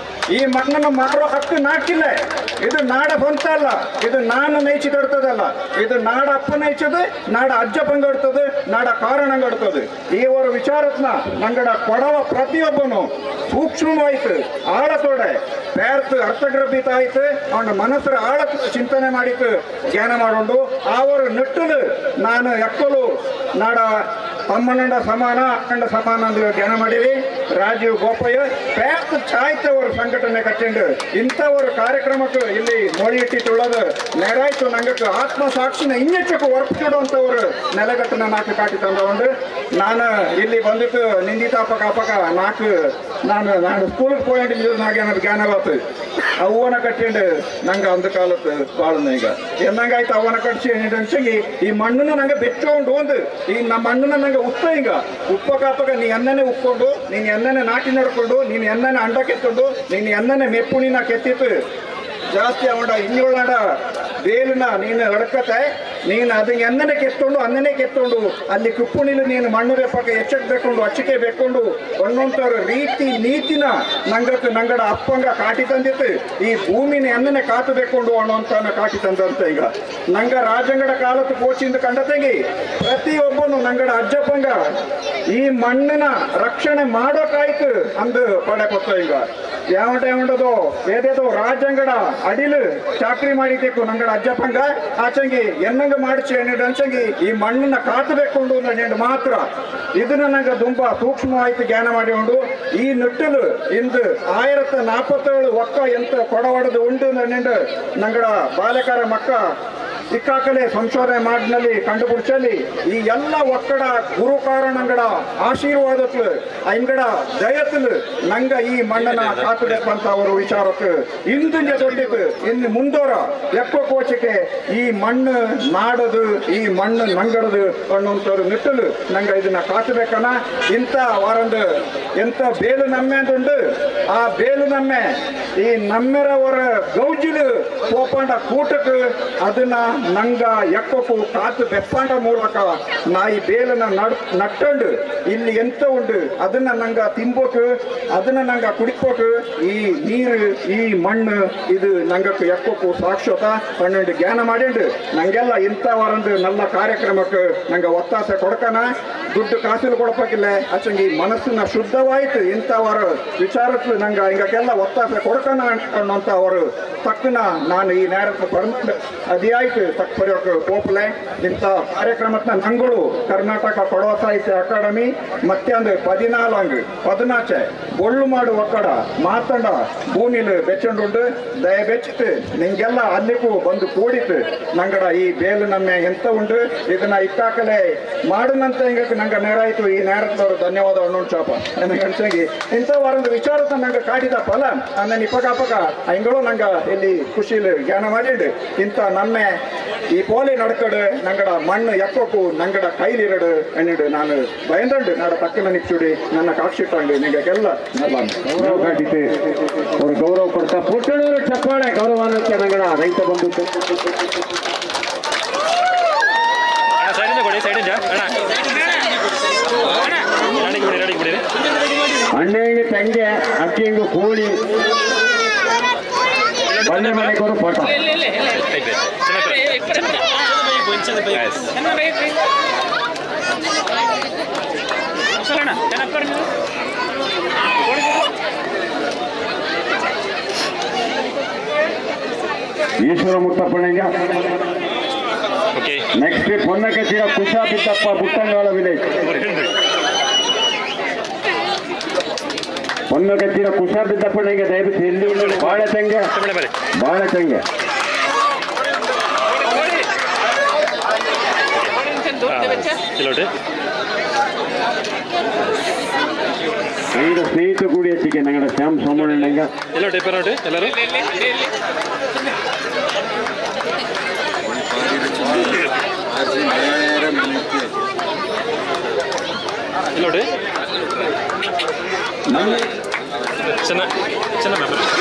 ಈ ಮಣ್ಣನ್ನು ಮಾರೋ ಹಕ್ಕು ನಾಕಿಲ್ಲ ಇದು ನಾಡ ಸ್ವಂತ ಅಲ್ಲ ಇದು ನಾನು ನೈಚಿದಡ್ತದಲ್ಲ ಇದು ನಾಡ ಅಪ್ಪ ನೈಚದು ನಾಡ ಅಜ್ಜ ಪಂಗಡ್ತದೆ ನಾಡ ಕಾರಣ ಗಡ್ತದೆ ಈ ಒಂದು ವಿಚಾರತ್ನ ನಂಗಡ ಕೊಡವ ಪ್ರತಿಯೊಬ್ಬನು ಸೂಕ್ಷ್ಮವಾಯ್ತು ಆಳತೋಡೆ ಬೇರ್ತು ಅರ್ಥಗ್ರಭೀತ ಆಯ್ತು ಅವನ ಮನಸ್ಸರ ಆಳ ಚಿಂತನೆ ಮಾಡಿತ್ತು ಜ್ಞಾನ ಮಾಡೋದು ಅವರ ನಿಟ್ಟಲು ನಾನು ಎಕ್ಕಲು ನಾಡ ತಮ್ಮನಂಡ ಸಮಾನ ಅಕ್ಕಂಡ ಸಮಾನ ಅಂತ ಜ್ಞಾನ ಮಾಡಿವಿ ರಾಜೀವ್ ಗೋಪಯ್ಯ ಬೇರ್ತು ಚಾಯ್ತವರು ಸಂಘಟನೆ ಕಟ್ಟಿಂಡು ಇಂಥವರು ಕಾರ್ಯಕ್ರಮಕ್ಕೆ ಇಲ್ಲಿ ಮೊಳಿ ಇಟ್ಟಿಟ್ಟುಳ್ಳದು ನೆರಾಯ್ತು ನಂಗಕ್ಕೆ ಆತ್ಮ ಸಾಕ್ಷಿನ ಇನ್ನೆಚ್ಚಕ್ಕೆ ಒರ್ಪಿಸಿಡುವಂಥವ್ರು ನೆಲೆಗಟ್ಟನ ನಾಲ್ಕು ಕಾಟಿ ತಂದವಂಡು ನಾನು ಇಲ್ಲಿ ಬಂದಿತ್ತು ನಿಂದಿತಾಪಕ ಅಪಕ ನಾಲ್ಕು ನಾನು ನಾನು ಸ್ಕೂಲ್ಗೆ போயிட்டு ನಾಗೆ ನನಗೆ ಜ್ಞಾನ ಬಾತು ಅವನ ಕಟ್ಟಿಂಡು ನಂಗೆ ಅಂದ ಕಾಲത്ത് ಬಾಳುന്ന ಈಗ എന്നಂಗಾಯ್ತು ಅವನ ಕಟ್ಸಿ ಏನಿದಂಚಂಗಿ ಈ ಮಣ್ಣನ್ನು ನಂಗೆ ಬೆಚ್ಚೋಂಡು ಒಂದು ಈ ನಮ್ಮ ಮಣ್ಣನ್ನ ನಂಗೆ ಉಪ್ಪ ಈಗ ಉಪ್ಪ ಕಾಪಕ ನೀ ಎಣ್ಣನೆ ಉಕ್ಕೊಂಡು ನೀನು ಎಣ್ಣನೆ ನಾಟಿ ನಡ್ಕೊಂಡು ನೀನು ಎಣ್ಣನೆ ಅಂಡ ಕೆತ್ತೊಂಡು ನೀನು ಎಣ್ಣನೆ ಮೆಪ್ಪುಣಿನ ಕೆತ್ತಿತ್ತು ಜಾಸ್ತಿ ಅವಡ ಇನ್ನೊಳಡ ಬೇಲಿನ ನೀನು ಎಡ್ಕತೆ ನೀನು ಅದನ್ನ ಎಣ್ಣನೆ ಕೆತ್ತೊಂಡು ಅನ್ನನೆ ಕೆತ್ತೊಂಡು ಅಲ್ಲಿ ಕುಪ್ಪುಣಿಲು ನೀನು ಮಣ್ಣು ರೆಪ್ಪಕ್ಕೆ ಎಚ್ಚಕ್ ಬೇಕೊಂಡು ಅಚ್ಚಿಕೆ ಬೇಕೊಂಡು ಒಂದೊಂದರ ರೀತಿ ನೀತಿನ ನಂಗಕ್ಕೆ ನಂಗಡ ಅಪ್ಪಂಗ ಕಾಟಿ ತಂದಿತ್ತು ಈ ಭೂಮಿನ ಎಣ್ಣನೆ ಕಾತು ಬೇಕೊಂಡು ಅನ್ನೋಂತ ಕಾಟಿ ತಂದಂತ ಈಗ ನಂಗ ರಾಜಂಗಡ ಕಾಲತ್ತು ಕೋಚಿಂದ ಕಂಡ ತೆಗಿ ಪ್ರತಿಯೊಬ್ಬನು ನಂಗಡ ಅಜ್ಜಪ್ಪಂಗ ಈ ಮಣ್ಣಿನ ರಕ್ಷಣೆ ಮಾಡೋಕಾಯ್ತು ಅಂದು ಪಡೆ ಕೊತ್ತ ಈಗ ಯಾವ ಟೈಮದು ಏದೇದೋ ರಾಜಂಗಡ ಅಡಿಲು ಚಾಕ್ರಿ ಮಾಡಿದ್ದಕ್ಕೂ ನಂಗಡ ಅಜ್ಜಪ್ಪಂಗ ಆಚಂಗಿ ಎನ್ನಂಗ ಮಾಡಿಸಿ ಅಂಚಂಗಿ ಈ ಮಣ್ಣನ್ನ ಕಾತಬೇಕೊಂಡು ನೆಂಡು ಮಾತ್ರ ಇದನ್ನ ನಂಗೆ ತುಂಬಾ ಸೂಕ್ಷ್ಮವಾಯ್ತು ಜ್ಞಾನ ಮಾಡಿಕೊಂಡು ಈ ನಿಟ್ಟಲು ಇಂದು ಆಯಿರತ್ತ ನಾಲ್ಪತ್ತೇಳು ಒಕ್ಕ ಎಂತ ಕೊಡವಡದು ಉಂಟು ನೆಂಡು ನಂಗಡ ಬಾಲಕರ ಮಕ್ಕ ಇಕ್ಕಾಕಲೆ ಸಂಶೋಧನೆ ಮಾಡಿನಲ್ಲಿ ಕಂಡುಬಿಡ್ಸಲಿ ಈ ಎಲ್ಲ ಒಕ್ಕಡ ಗುರು ಕಾರಣಂಗಡ ಆಶೀರ್ವಾದತ್ಲು ಐಂಗಡ ದಯತ್ಲು ನಂಗ ಈ ಮಣ್ಣನ ಕಾಕಬೇಕಂತ ಅವರು ವಿಚಾರಕ್ಕೆ ಇಂದಿನ ದೊಡ್ಡದು ಇನ್ನು ಮುಂದೋರ ಎಕ್ಕ ಕೋಚಿಕೆ ಈ ಮಣ್ಣು ನಾಡದು ಈ ಮಣ್ಣು ನಂಗಡದು ಅನ್ನುವಂಥವ್ರು ನಿಟ್ಟಲು ನಂಗ ಇದನ್ನ ಕಾಸಬೇಕನ ಇಂಥ ವಾರಂದು ಎಂತ ಬೇಲು ನಮ್ಮೆ ಅಂತುಂಡು ಆ ಬೇಲು ನಮ್ಮೆ ಈ ನಮ್ಮೆರವರ ಗೌಜಿಲು ಪೋಪಂಡ ಕೂಟಕ್ಕೆ ಅದನ್ನ ನಂಗ ಎಕ್ಕಕ್ಕೂ ಕಾತು ಬೆಪ್ಪಾಂಡ ಮೂಲಕ ನಾ ಈ ಬೇಲನ್ನ ನಡ್ ನಟ್ಟಂಡು ಇಲ್ಲಿ ಎಂತ ಉಂಡು ಅದನ್ನ ನಂಗ ತಿನ್ಬೇಕು ಅದನ್ನ ನಂಗ ಕುಡಿಕ್ಬೇಕು ಈ ನೀರು ಈ ಮಣ್ಣು ಇದು ನಂಗಕ್ಕೆ ಎಕ್ಕಕ್ಕೂ ಸಾಕ್ಷತ ಪನ್ನೆಂಡು ಜ್ಞಾನ ಮಾಡಿಂಡು ನಂಗೆಲ್ಲ ಇಂಥ ವಾರಂದು ನನ್ನ ಕಾರ್ಯಕ್ರಮಕ್ಕೆ ನಂಗೆ ಒತ್ತಾಸೆ ಕೊಡ್ಕನ ದುಡ್ಡು ಕಾಸಿಲು ಕೊಡಬೇಕಿಲ್ಲ ಅಚ್ಚಂಗಿ ಮನಸ್ಸಿನ ಶುದ್ಧವಾಯ್ತು ಇಂಥ ವಾರ ವಿಚಾರಕ್ಕೆ ನಂಗೆ ಹಿಂಗೆಲ್ಲ ಒತ್ತಾಸೆ ಕೊಡ್ಕನ ಅನ್ನೋಂಥ ಅವರು ತಕ್ಕನ ನಾನು ಈ ನೇರಕ್ಕೆ ಪರಂತ ಅದಿಯಾಯ್ತು ತಕ್ಕ ಪರಿಯೋಕೆ ಪೋಪ್ಲೆ ಇಂಥ ಕಾರ್ಯಕ್ರಮದ ನಂಗಳು ಕರ್ನಾಟಕ ಕೊಡವ ಸಾಹಿತ್ಯ ಅಕಾಡೆಮಿ ಮತ್ತೆ ಒಂದು ಪದಿನಾಲಂಗ್ ಪದಿನಾಚೆ ಒಳ್ಳು ಮಾಡು ಒಕ್ಕಡ ಮಾತಂಡ ಭೂಮಿಲು ಬೆಚ್ಚಂಡುಂಡು ದಯ ಬೆಚ್ಚಿಟ್ಟು ನಿಂಗೆಲ್ಲ ಅಲ್ಲಿಗೂ ಬಂದು ಕೂಡಿತ್ತು ನಂಗಡ ಈ ಬೇಲು ನಮ್ಮೆ ಎಂತ ಉಂಡು ಇದನ್ನ ಇಟ್ಟಾಕಲೆ ಮಾಡನಂತ ಹಿಂಗಕ್ಕೆ ನಂಗೆ ನೇರಾಯ್ತು ಈ ನೇರದವರು ಧನ್ಯವಾದ ಅನ್ನೋಣ ಚಾಪ ನನಗೆ ಅನ್ಸಂಗಿ ಇಂಥ ವಾರೊಂದು ವಿಚಾರದ ನಂಗೆ ಕಾಡಿದ ಫಲ ನನ್ನ ಇಪ್ಪಕಾಪಕ ಹಿಂಗಳು ನಂಗ ಇಲ್ಲಿ ಖುಷಿಲಿ ಜ್ಞಾನ ಮಾಡಿಡು ಇಂಥ ನಮ್ಮೆ ಈ ಪೋಲೆ ನಡ್ಕಡು ನಂಗಡ ಮಣ್ಣು ಎಕ್ಕೋಕು ನಂಗಡ ಕೈಲಿರಡು ಎನ್ನಿಡು ನಾನು ಬಯಂದಂಡು ನಾಡ ತಕ್ಕನ ನಿಚ್ಚುಡಿ ನನ್ನ ಕಾಕ್ಷಿಟ್ಟಂಡು ನಿಂಗೆಲ್ಲ ನಲ್ಲ ಗೌರವ ಕಾಟಿತೆ ಅವರು ಗೌರವ ಕೊಡ್ತಾ ಪುಟ್ಟಣೂರು ಚಪ್ಪಾಳೆ ಗೌರವಾನ್ವಿತ ನಂಗಡ ರೈತ ಬಂಧು ಸೈಡಿಂದ ಕೊಡಿ ಸೈಡಿಂದ ಅಣ್ಣ ರೆಡಿಗೆ ಬಿಡಿ ರೆಡಿಗೆ ಬಿಡಿ ಅಣ್ಣಂಗೆ ತಂಗೆ ಅಕ್ಕಿಂಗು ಕೋಳಿ ಬಂದೆ ಮನೆಗೆ ಅವರು ಪಟ ಈಶ್ವರ ಮುತ್ತಪ್ಪಣ್ಣಂಗ ನೆಕ್ಸ್ಟ್ ಪೊನ್ನಕಚ್ಚಿರ ಕುಶಾ ಬಿದ್ದಪ್ಪ ಬುಟ್ಟಂಗಾಳ ವಿಲೇಜ್ ಪೊನ್ನಕಚ್ಚಿರ ಕುಶಾ ಬಿದ್ದಪ್ಪಣ್ಣಂಗೆ ದಯವಿಟ್ಟು ಎಲ್ಲಿ ಬಾಳೆ ತಂಗೆ ಬಾಳೆ ತಂಗೆ ಕಿಲೋಟಿ ಐದು ಸ್ನೇಹಿತರು ಕೂಡಿ ಹೆಚ್ಚಿಗೆ ಅದಕ್ಕೆ ನಂಗಡ ಶ್ಯಾಮ್ ಸೋಮಣ್ಣ ಎಲ್ಲ ಟೈಪ್ ನೋಡಿ ಎಲ್ಲರೂ ಇಲ್ಲ ನೋಡಿ ಚೆನ್ನಾಗಿ ಚೆನ್ನಾಗಿ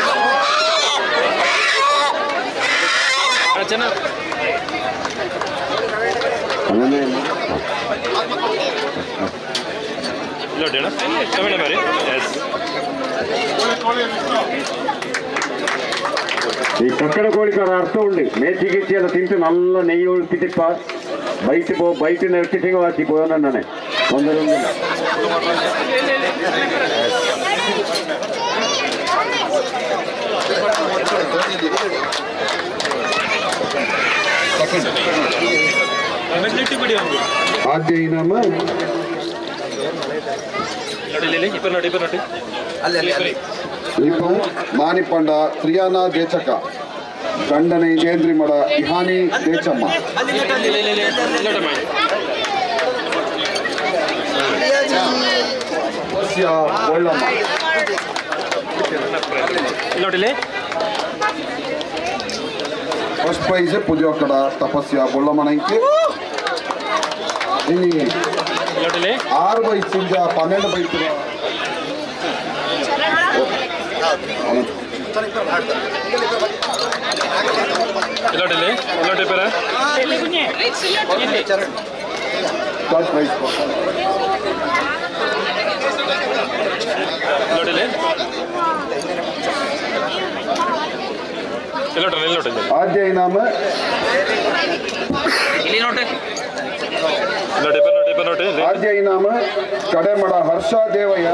ಚೆನ್ನಾಗಿ ಇಲ್ಲ ನೋಡಿ ಅಣ್ಣ ತಮಿಳ ಬಾರಿ ಎಸ್ ఈ కక్కడ కోడికి ఒక అర్థం ఉంది మేచి గిచ్చి అలా తింటూ నల్ల నెయ్యి ఉడిపితిప్ప బయట పో బయట నెట్టిగా వచ్చి పోయానన్నానే వందలు ಆದ್ಯ ಇನಾಮ ನೋಡಿ ಇಲ್ಲಿ ಇಬ್ಬರು ನೋಡಿ ಇಬ್ಬರು ನೋಡಿ ಲಿಪಂ ಮಾನಿಪಂಡ ತ್ರಿಯಾನ ದೇಚಕ ಗಂಡನೆ ಕೇಂದ್ರಿಮಡ ಇಹಾನಿ ದೇಚಮ್ಮ ಸಸ್ಯ ಒಳ್ಳಮ್ಮ ನೋಡಿಲಿ ಫಸ್ಟ್ ಪ್ರೈಸ್ ಪುಜೋಕಡ ತಪಸ್ಯ ಬೊಳ್ಳಮ್ಮನಂಕೆ ಇನ್ನು ನೋಡಿಲಿ ಆರು ವಯಸ್ಸಿಂದ ಪನ್ನೆರಡು ವಯಸ್ಸಿನ ನೋಡಿಲಿ ನೋಡಿ ಇಬ್ಬರ ಥರ್ಡ್ ಪ್ರೈಸ್ ನೋಡಿಲಿ ಎಲ್ಲ ನೋಡ್ರಿ ಎಲ್ಲ ನೋಡ್ರಿ ಆದ್ಯ ಇನಾಮ ಇಲ್ಲಿ ನೋಡಿ ನೋಡಿ ಇಬ್ಬರು ನೋಡಿ ಇಬ್ಬರು ನೋಡಿ ಆದ್ಯ ಇನಾಮ ಕಡೆಮಡ ಹರ್ಷ ದೇವಯ್ಯ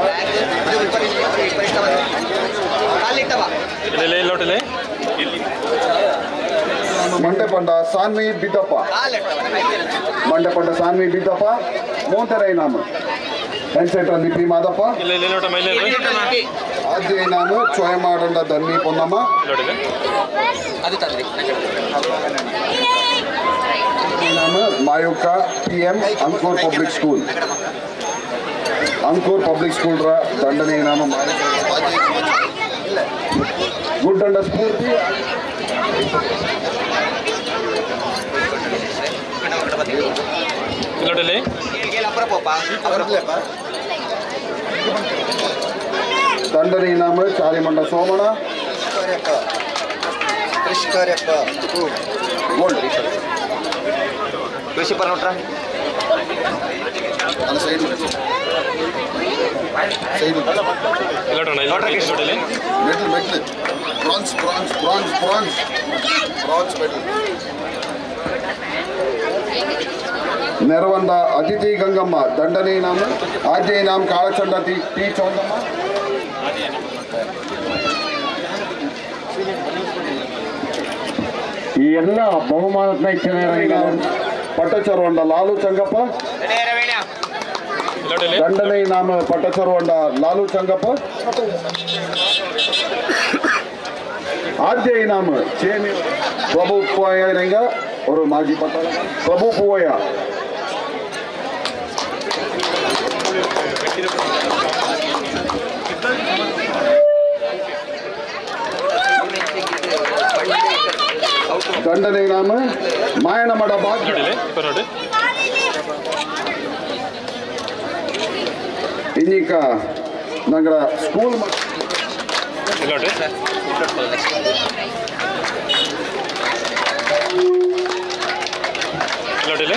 ಇಲ್ಲಿ ಇಲ್ಲಿ ನೋಡಿಲಿ ಮಂಡೆಪಂಡ ಸಾನ್ವಿ ಬಿದ್ದಪ್ಪ ಮಂಡೆಪಂಡ ಸಾನ್ವಿ ಬಿದ್ದಪ್ಪ ಮೂಂತೆರ ಇನಾಮ ಹೆನ್ಸೆಟ್ರ ಲಿಪಿ ಮಾದಪ್ಪ ಇಲ್ಲ ಇಲ್ಲಿ ನೋಡಮ್ಮ ಇಲ್ಲಿ ನೋಡ್ರಿ ಆದ್ಯ ಇನಾಮ ಚೋಯ ಮಾಡಂಡ ದನ್ನಿ ಪೊನ್ನಮ್ಮ ನೋಡಿಲಿ ಇನಾಮ ಮಾಯುಕ P M Ankur public school Ankur public school ರ ದಂಡನೆ ಇನಾಮ ಗುಡ್ ಅಂಡ ಸ್ಫೂರ್ತಿ ಇಲ್ಲಿ ನೋಡಿಲಿ ದಂಡನೆ ಇನಾಮ ಚಾರಿಮಂಡ ಸೋಮಣ ಗೋಲ್ಡ್ ಕೃಷಿ ಪರ್ನೋಟ್ರ ಸೈಡ್ ಸೈಡ್ ಇಲ್ಲ ನೋಡೋಣ ಇಲ್ಲಿ ನೋಡ್ರಿ ನೋಡಿಲಿ medal medal bronze bronze bronze bronze bronze medal ನೆರವಂಡ ಅತಿಥಿ ಗಂಗಮ್ಮ ದಂಡನೆ ಇನಾಮ ಆದ್ಯ ಇನಾಮ ಕಾಳಚಂಡ ಟಿ ಟಿ ಚೌಂಡಮ್ಮ ಈ ಎಲ್ಲ ಬಹುಮಾನದ ಇಚ್ಛೆ ಪಟ್ಟಚರ್ವಂಡ ಲಾಲು ಚಂಗಪ್ಪ ನೋಡಿಲಿ ದಂಡನೆ ಇನಾಮ ಪಟ್ಟಚರ್ವಂಡ ಲಾಲು ಚಂಗಪ್ಪ ಆದ್ಯ ಇನಾಮ ಚೇನಿ ಪ್ರಭು ಪೂವಯ್ಯ ಅವರು ಮಾಜಿ ಪಟ್ಟ ಪ್ರಭು ಪೂವಯ್ಯ ದಂಡನೆ ಇನಾಮ ಮಾಯನ ಮಡ ಭಾಗ್ಯ ನೋಡಿಲಿ ಇಬ್ಬರು ನೋಡಿ ಇನ್ನೀಗ ನಂಗಡ ಸ್ಕೂಲ್ ಮ- ಇಲ್ಲಿ ನೋಡ್ರಿ ಇಲ್ಲಿ ನೋಡಿಲಿ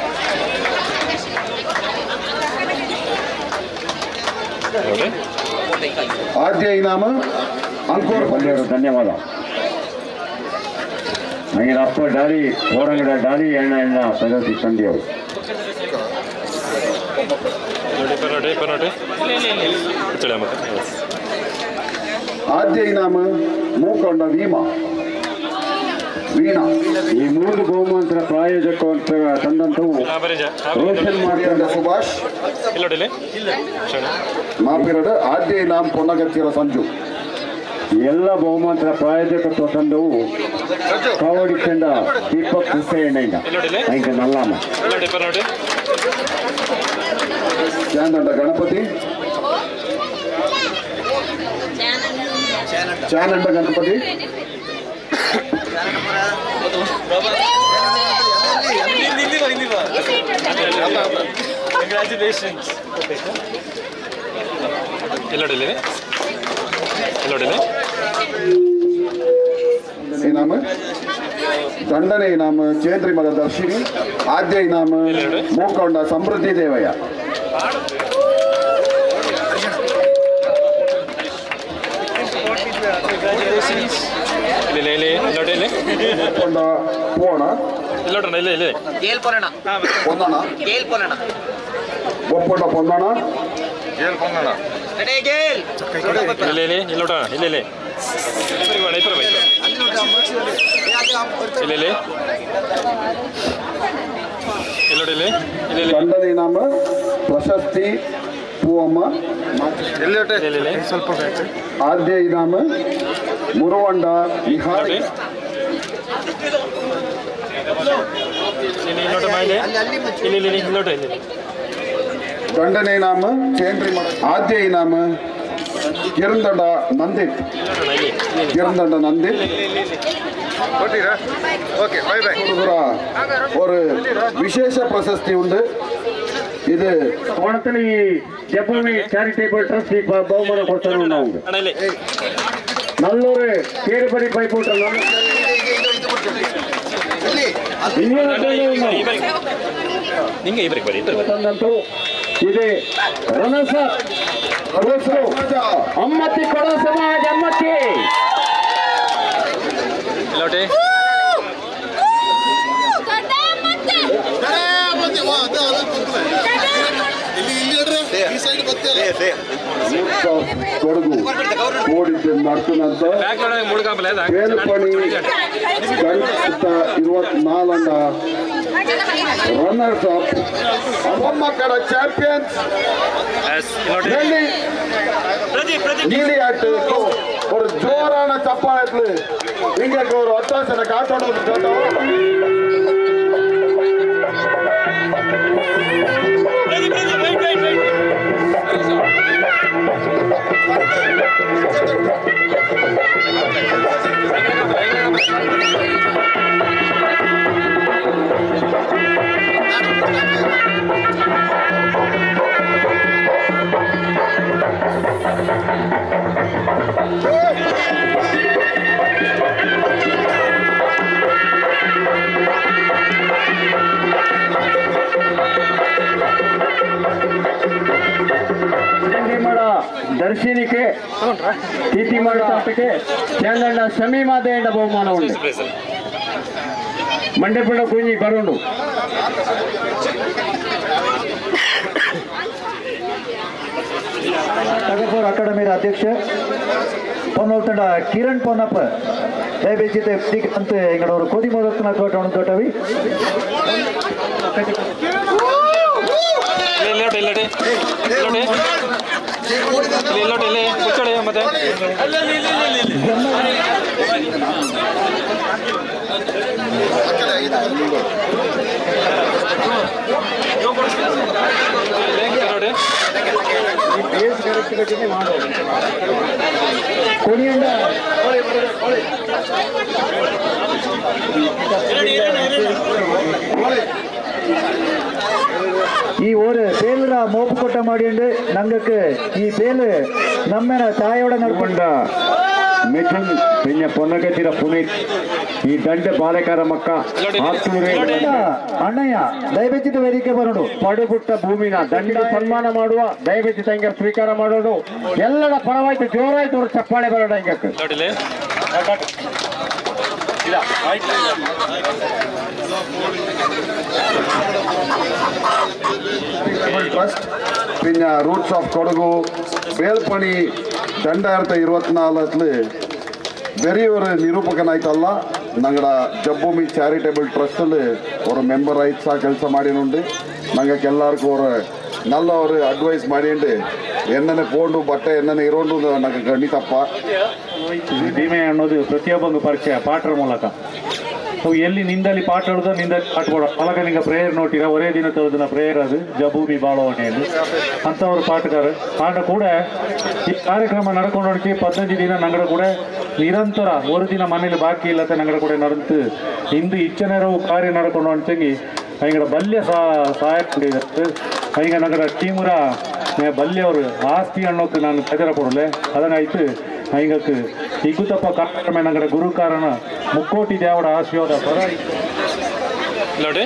ನೋಡಿ ಆದ್ಯ ಇನಾಮ ಅಂಕೂರ್ ಬಂದವರು ಧನ್ಯವಾದ ನನಗೆ ಅಪ್ಪ ಡಾಲಿ ಓರಂಗಡ ಡಾಲಿ ಎಣ್ಣ ಎಣ್ಣ ಪ್ರಗತಿ ತಂದೆಯವರು ನೋಡಿ ಇಬ್ಬರು ನೋಡಿ ಇಬ್ಬರು ನೋಡಿ ಕೂತ್ಕೊಳ್ಳಿ ಮತ್ತೆ ಆದ್ಯ ಇನಾಮ ಮೂಕೊಂಡ ಭೀಮ ವೀಣಾ ಈ ಮೂರು ಬಹುಮಾನದ ಪ್ರಾಯೋಜಕ ತಂದಂತವು ಹಾಂ ಬರೀ ಜಾ ರೋಷನ್ ಮಾಡಿಕೊಂಡ ಸುಭಾಷ್ ಇಲ್ಲಿ ನೋಡಿಲಿ ಶರಣ ಮಾಪಿರಡ್ ಆದ್ಯ ಇನಾಮ ಪೊನ್ನಗತ್ತಿರ ಸಂಜು ಎಲ್ಲ ಬಹುಮಾನದ ಪ್ರಾಯೋಜಕತ್ವ ತಂದವು ಕಾವಡಿ ತಂಡ ದೀಪಕ್ ಹುಸೇನಯ್ಯ ಐದು ನಲ್ಲಮ್ಮ ಇಲ್ಲಿ ನೋಡಿ ಇಬ್ಬರು ನೋಡಿ ಧ್ಯಾನದಂಡ ಗಣಪತಿ ಚಾನಂಡ ಗಣಪತಿ ಕಂಗ್ರ್ಯಾಚುಲೇಷನ್ಸ್ ಎಲ್ಲೋಡಿಲಿ ಎಲ್ಲೋಡಿಲಿ इनाम ದಂಡನೆ ಇನಾಮ ಚೇಂದ್ರಿ ಮದ ದರ್ಶಿನಿ ಆದ್ಯ ಇನಾಮ ಮೂಕೊಂಡ ಸಮೃದ್ಧಿ ದೇವಯ್ಯ ಕಂಗ್ರ್ಯಾಚುಲೇಷನ್ಸ್ ಇಲ್ಲಿ ಇಲ್ಲಿ ಎಲ್ಲೋಡಿ ಇಲ್ಲಿ ಮೂಕೊಂಡ ಪೋಣ ಎಲ್ಲೋಡ್ರಣ ಇಲ್ಲಿ ಇಲ್ಲಿ ಪೊನ್ನಣ ಒಪ್ಪೊಂಡ ಪೊನ್ನಣ ಇಲ್ಲಿ ಇಲ್ಲಿ ಎಲ್ಲೋಡ ಇಲ್ಲಿ ಇಲ್ಲಿ ಐಪರ್ ಬೈ ಇಲ್ಲಿ ಇಲ್ಲಿ ಎಲ್ಲೋಡಿ ಇಲ್ಲಿ ಇಲ್ಲಿ ಇಲ್ಲಿ ದಂಡನೆ ಇನಾಮ ಪ್ರಶಸ್ತಿ ಪೂವಮ್ಮ ಇಲ್ಲಿ ಇಲ್ಲಿ ಸ್ವಲ್ಪ ಆದ್ಯ ಇನಾಮ ಮುರುವಂಡ ವಿಹಾರಿ ಇಲ್ಲಿ ಇಲ್ಲೋಟ ಮಾಡಿ ಇಲ್ಲಿ ಇಲ್ಲಿ ಇಲ್ಲಿ ಇಲ್ಲೋಟ ಇಲ್ಲಿ ದಂಡನೆ ಇನಾಮ ಚೇಂದ್ರಿ ಮದ ಆದ್ಯ ಇನಾಮ ಕಿರಂದಂಡ ನಂದಿತ್ ಇಲ್ಲಿ ಕಿರಂದಂಡ ನಂದಿತ್ ஓகே பை பை ಹುಡುಗರ ஒரு ವಿಶೇಷ ಪ್ರಶಸ್ತಿ ಉಂಟು ಇದು ಕೋಣತನ ಈ ಜಬ್ಬೂಮಿ ಚಾರಿಟೇಬಲ್ ಟ್ರಸ್ಟ್ ಈ ಬ- ಬಹುಮಾನ ಕೊಡ್ತಾರೆ ನಾವು ಅಣ್ಣ ಇಲ್ಲಿ ನಲ್ಲೂರು ಕೇರಿಬರಿ ಪೈಪೋಟ ನಿಂಗೆ ಇಬ್ಬರಿಗೆ ಬರೀ ಇಬ್ಬರು ತಂದಂತೂ ಇದೆ ರಣಸ ರಣಸು ಅಮ್ಮತ್ತಿ ಕೊಡ ಸಮಾಜ ಅಮ್ಮತ್ತಿ ಎಲ್ಲೋಟಿ ಕೊಡಗು ಓಡಿದ್ದು ನಡ್ತನಂತ ಬ್ಯಾಕ್ ಮುಳುಗಾಂಬಲೆ ಬೇಲ್ಪಣಿ ಗಣಿತ ಇರುವತ್ನಾಲ್ಕಂಡ ರನ್ನರ್ಸ್ ಅಪ್ ಅಮ್ಮಕ್ಕಳ ಚಾಂಪಿಯನ್ಸ್ டெல்லி நீலி ஆட்டுக்கு ஒரு ஜோரான சப்பாளத்துல இங்க ஒரு ஒத்தாசனை காட்டணும் கேட்டோம் ಮಾಡ ದರ್ಶನಿಕೆ ತಿಥಿ ಮಾಡ ಆಟಕ್ಕೆ ಚಂದಣ್ಣ ಸಮೀಮಾದೆಂಡ ಬಹುಮಾನ ಉಂಟು ಮಂಡ್ಯಪಡ ಕುಂಜಿ ಬರೋಣ ತಗಪುರ ಅಕಾಡೆಮಿಯ ಅಧ್ಯಕ್ಷ ಪೊನ್ನೋಲ್ತಂಡ ಕಿರಣ್ ಪೊನ್ನಪ್ಪ ದಯಬೇಚಿತೆ ಅಂತ ಇಂಗಡವರು ಕೋದಿ ಮೊದಲ ತೋಟ ತೋಟವಿ ಎಲ್ಲೋಟಿ ಎಲ್ಲೋಟಿ ಎಲ್ಲೋಟಿ ಇಲ್ಲಿ ಎಲ್ಲೋಟಿ ಇಲ್ಲಿ ಕೂತ್ಕೊಳ್ಳಿ ಮತ್ತೆ ನೋಡಿ ಕುಣಿಯಂಡ ಈ ஒரு பேலுற மோப்பு கொட்ட மாடிண்டு நங்களுக்கு ಈ ಬೇಲು ನಮ್ಮೆನ ತಾಯೋಡ ನಡ್ಕೊಂಡ ಮಿಥುನ್ ಪಿನ್ನ ಪೊನ್ನಗತಿರ ಪುನೀತ್ ಈ ದಂಡ ಬಾಲಕಾರ ಮಕ್ಕ ಆತೂರೆ ಅಣ್ಣಯ್ಯ ದಯವೆಚ್ಚಿದ ವೇದಿಕೆ ಬರೋಣ ಪಡುಬುಟ್ಟ ಭೂಮಿನ ದಂಡ ಸನ್ಮಾನ ಮಾಡುವ ದಯವಿಟ್ಟು ತಂಗ ಸ್ವೀಕಾರ ಮಾಡೋದು ಎಲ್ಲರ ಪರವಾಯ್ತು ಜೋರಾಯ್ತು ಅವ್ರು ಚಪ್ಪಾಳೆ ಬರೋಣ ಹಿಂಗಕ್ಕೆ ನೋಡಿಲಿ ಟ್ರಸ್ಟ್ പിന്നെ റൂട്ട്സ് ഓഫ് കൊടകു ಬೇಲ್ಪಣಿ രണ്ടായിരത്തി ഇരുപത്തിനാലില് വെറിയൊരു ನಿರೂಪಕನಾಯ್ತಲ್ಲ ನಂಗಡ ಜಬ್ಬೂಮಿ ಚಾರಿಟೇಬಲ್ ಟ್ರಸ್ಟಲ್ಲಿ ஒரு ಮೆಂಬರ್ ಆಯ್ತು ಸಹ ಕೆಲಸ ಮಾಡಿನುಂಡು ನಂಗಕ್ಕೆ ಎಲ್ಲರಿಗೂ ஒரு நல்ல ஒரு ಅಡ್ವೈಸ್ ಮಾಡಿಂಡು ಎಣ್ಣನೆ ಪೋಂಡು ಬಟ್ಟೆ ಎಣ್ಣನೆ ಇರೋಂಡು ನಂಗೆ ಗಣಿತಪ್ಪ ಭೀಮೆ ಅನ್ನೋದು ಪ್ರತಿಯೊಬ್ಬಂದು ಪರಿಚಯ ಪಾಠರ ಮೂಲಕ ಅವು ಎಲ್ಲಿ ನಿಂದಲ್ಲಿ ಪಾಠ ಹೇಳುದೋ ನಿಂದಲ್ಲಿ ಪಾಠ ಕೊಡೋ ಅಲಗ ನಿಂಗೆ ಪ್ರೇಯರ್ ನೋಟಿರ ಒರೇ ದಿನ ತೋದಿನ ಪ್ರೇಯರ್ ಅದು ಜಬೂಬಿ ಬಾಳವಣೆಯಲ್ಲಿ ಅಂಥವ್ರು ಪಾಠಗಾರ ಆಂಡ ಕೂಡ ಈ ಕಾರ್ಯಕ್ರಮ ನಡ್ಕೊಂಡು ನೋಡಿಕೆ ಪದ್ನಂಜು ದಿನ ನಂಗಡ ಕೂಡ ನಿರಂತರ ಒಂದು ದಿನ ಮನೇಲಿ ಬಾಕಿ ಇಲ್ಲತ್ತೆ ನಂಗಡ ಕೂಡ ನಡೆದು ಇಂದು ಇಚ್ಚನೆರವು ಕಾರ್ಯ ನಡ್ಕೊಂಡು ಹೊಂಟಂಗಿ ಐಂಗಡ ಬಲ್ಯ ಸಾ ಸಹಾಯ ಮಾಡಿದ್ದಾರೆ ಐಂಗ ನಂಗಡ ಟೀಮುರ ಬಲ್ಯವರು ಆಸ್ತಿ ಅನ್ನೋಕೆ ನಾನು ಕದರ ಕೊಡಲೆ ಅದನ್ನಾಯ್ತು ಐಂಗಕ್ಕೆ ಇಗುತಪ್ಪ ಕಾರ್ಯಕ್ರಮ ನಂಗಡ ಗುರು ಕಾರಣ ಮುಕ್ಕೋಟಿ ದೇವರ ಆಶೀರ್ವಾದ ಪರ ನೋಡಿ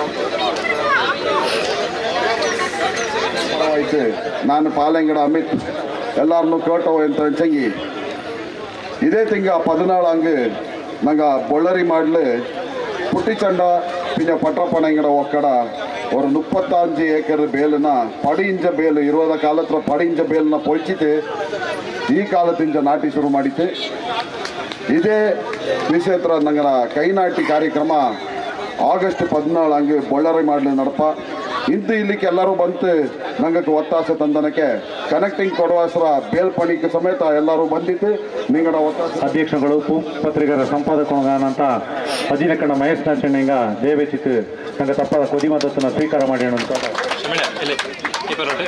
ಆಯ್ತು ನಾನು ಪಾಲೆಂಗಡ ಅಮಿತ್ ಎಲ್ಲಾರನ್ನು ಕೇಳ್ತವ ಅಂತ ಹಂಚಂಗಿ ಇದೇ ತಿಂಗ ಪದಿನಾಳು ಹಂಗೆ ನಂಗೆ ಬೊಳ್ಳರಿ ಮಾಡಲು ಪುಟ್ಟಿಚಂಡ ಪಿಂಜ ಪಟ್ರಪ್ಪಣಂಗಡ ಒಕ್ಕಡ ஒரு முப்பத்தஞ்சு ஏக்கர் ಬೇಲನ ಪಡಿಂಜ ಬೇಲು ಇರುವುದ ಕಾಲತ್ರ ಪಡಿಂಜ ಬೇಲನ್ನ ಪೊಯ್ಚಿತೆ ಈ ಕಾಲದಿಂದ ನಾಟಿ ಶುರು ಮಾಡಿತೆ ಇದೇ ವಿಷಯತ್ರ ನಂಗನ ಕೈನಾಟಿ ಕಾರ್ಯಕ್ರಮ ಆಗಸ್ಟ್ ಪದಿನಾಳು ಹಂಗೆ ಬೊಳ್ಳರಿ ಮಾಡಲು ನಡಪ ಇಂದು ಇಲ್ಲಿಗೆ ಎಲ್ಲರೂ ಬಂತು ನಂಗಕ್ಕೆ ಒತ್ತಾಸ ತಂದನಕ್ಕೆ ಕನೆಕ್ಟಿಂಗ್ ಕೊಡುವ ಹೆಸರ ಬೇಲ್ಪಣಿಗೆ ಸಮೇತ ಎಲ್ಲರೂ ಬಂದಿತ್ತು ನಿಂಗಡ ಒತ್ತಾಸ ಅಧ್ಯಕ್ಷಗಳು ಪೂ ಪತ್ರಿಕರ ಸಂಪಾದಕನಾದಂಥ ಅಜಿನಕಣ್ಣ ಮಹೇಶ್ ನಾಚಣ್ಣಿಂಗ ದೇವೇಚಿತ್ ನಂಗೆ ತಪ್ಪದ ಕೊದಿ ಮದ್ದತ್ತನ್ನು ಸ್ವೀಕಾರ ಮಾಡಿ ಅಂತ ಶಿಮಿಳ ಇಲ್ಲಿ ಇಪ್ಪತ್ತು ನೋಡಿ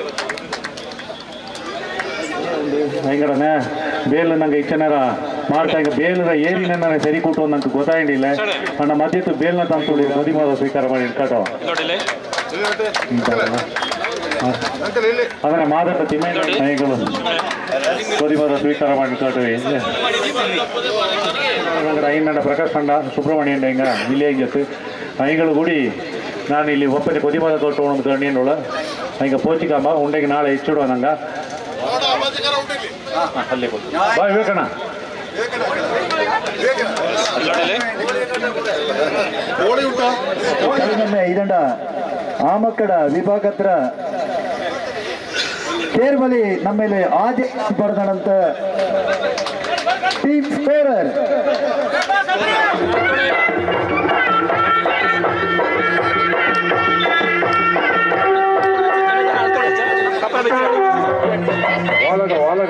ಹೆಂಗಡನೆ ಬೇಲು ನಂಗೆ ಇಚ್ಚನರ ಮಾಡ್ತಾ ಈಗ ಬೇಲರ ಏರಿನ ಸರಿ ಕೊಟ್ಟು ನಂಗೆ ಗೊತ್ತಾಗಿಲ್ಲ ನನ್ನ ಮಧ್ಯತ್ತು ಬೇಲ್ನ ತಂತುಳಿ ಕೊದಿ ಮದ ಸ್ವೀಕಾರ ಮಾಡಿ ಇಟ್ಕಾಟೋ ನೋಡಿ ಇಲ್ಲಿ ಅದನ್ನ ಮಾದಕ ತಿಮ್ಮಯ್ಯ ನಾಯಿಗಳು ಕೊದಿ ಮದ ಸ್ವೀಕಾರ ಮಾಡಿ ಇಟ್ಕಾಟೋ ಐನಂಡ ಪ್ರಕಾಶ್ ಕಂಡ ಸುಬ್ರಹ್ಮಣ್ಯ ಹಿಂಗ ಇಲ್ಲಿ ಜೊತೆ ಐಗಳು ಗುಡಿ ನಾನು ಇಲ್ಲಿ ಒಪ್ಪದೆ ಕೊದಿಮದ ಕೊಟ್ಟು ಒಂದು ಗಣ್ಯನೊಳ ಹಿಂಗ ಪೋಚಿಕಾಂಬ ಉಂಡೆಗೆ ನಾಳೆ ಹೆಚ್ಚಿಡುವ ನಂಗ ಅಲ್ಲಿ ಕೊಡು. ಬಾ ವಿವೇಕಣ್ಣ ಕಳೆದೊಮ್ಮೆ ಇದಂಡ ಆಮಕ್ಕಡ ವಿಭಾಗತ್ರ ಕೇರ್ಮಲಿ ನಮ್ಮೇಲೆ ಆದಿ ಪಡೆದಂತ ಟೀಮ್ ಸ್ಕೋರರ್ ವಾಲಗ ವಾಲಗ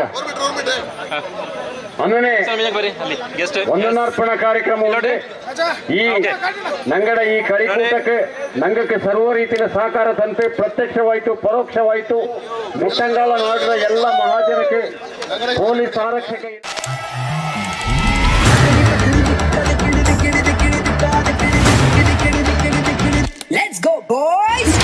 ಒಂದನೇ ಬರ್ರಿ ಅಲ್ಲಿ ಗೆಸ್ಟ್ ಒಂದನಾರ್ಪಣ ಕಾರ್ಯಕ್ರಮ ಉಂಟು ಈ ನಂಗಡ ಈ ಕರಿಕೂಟಕ್ಕೆ ನಂಗಕ್ಕೆ ಸರ್ವ ರೀತಿಯ ಸಹಕಾರ ತಂತೆ ಪ್ರತ್ಯಕ್ಷವಾಯಿತು ಪರೋಕ್ಷವಾಯಿತು ಮುಟ್ಟಂಗಾಲ ನಾಡಿನ ಎಲ್ಲ ಮಹಾಜನಕ್ಕೆ ಪೊಲೀಸ್ ಆರಕ್ಷಕ Let's go, boys!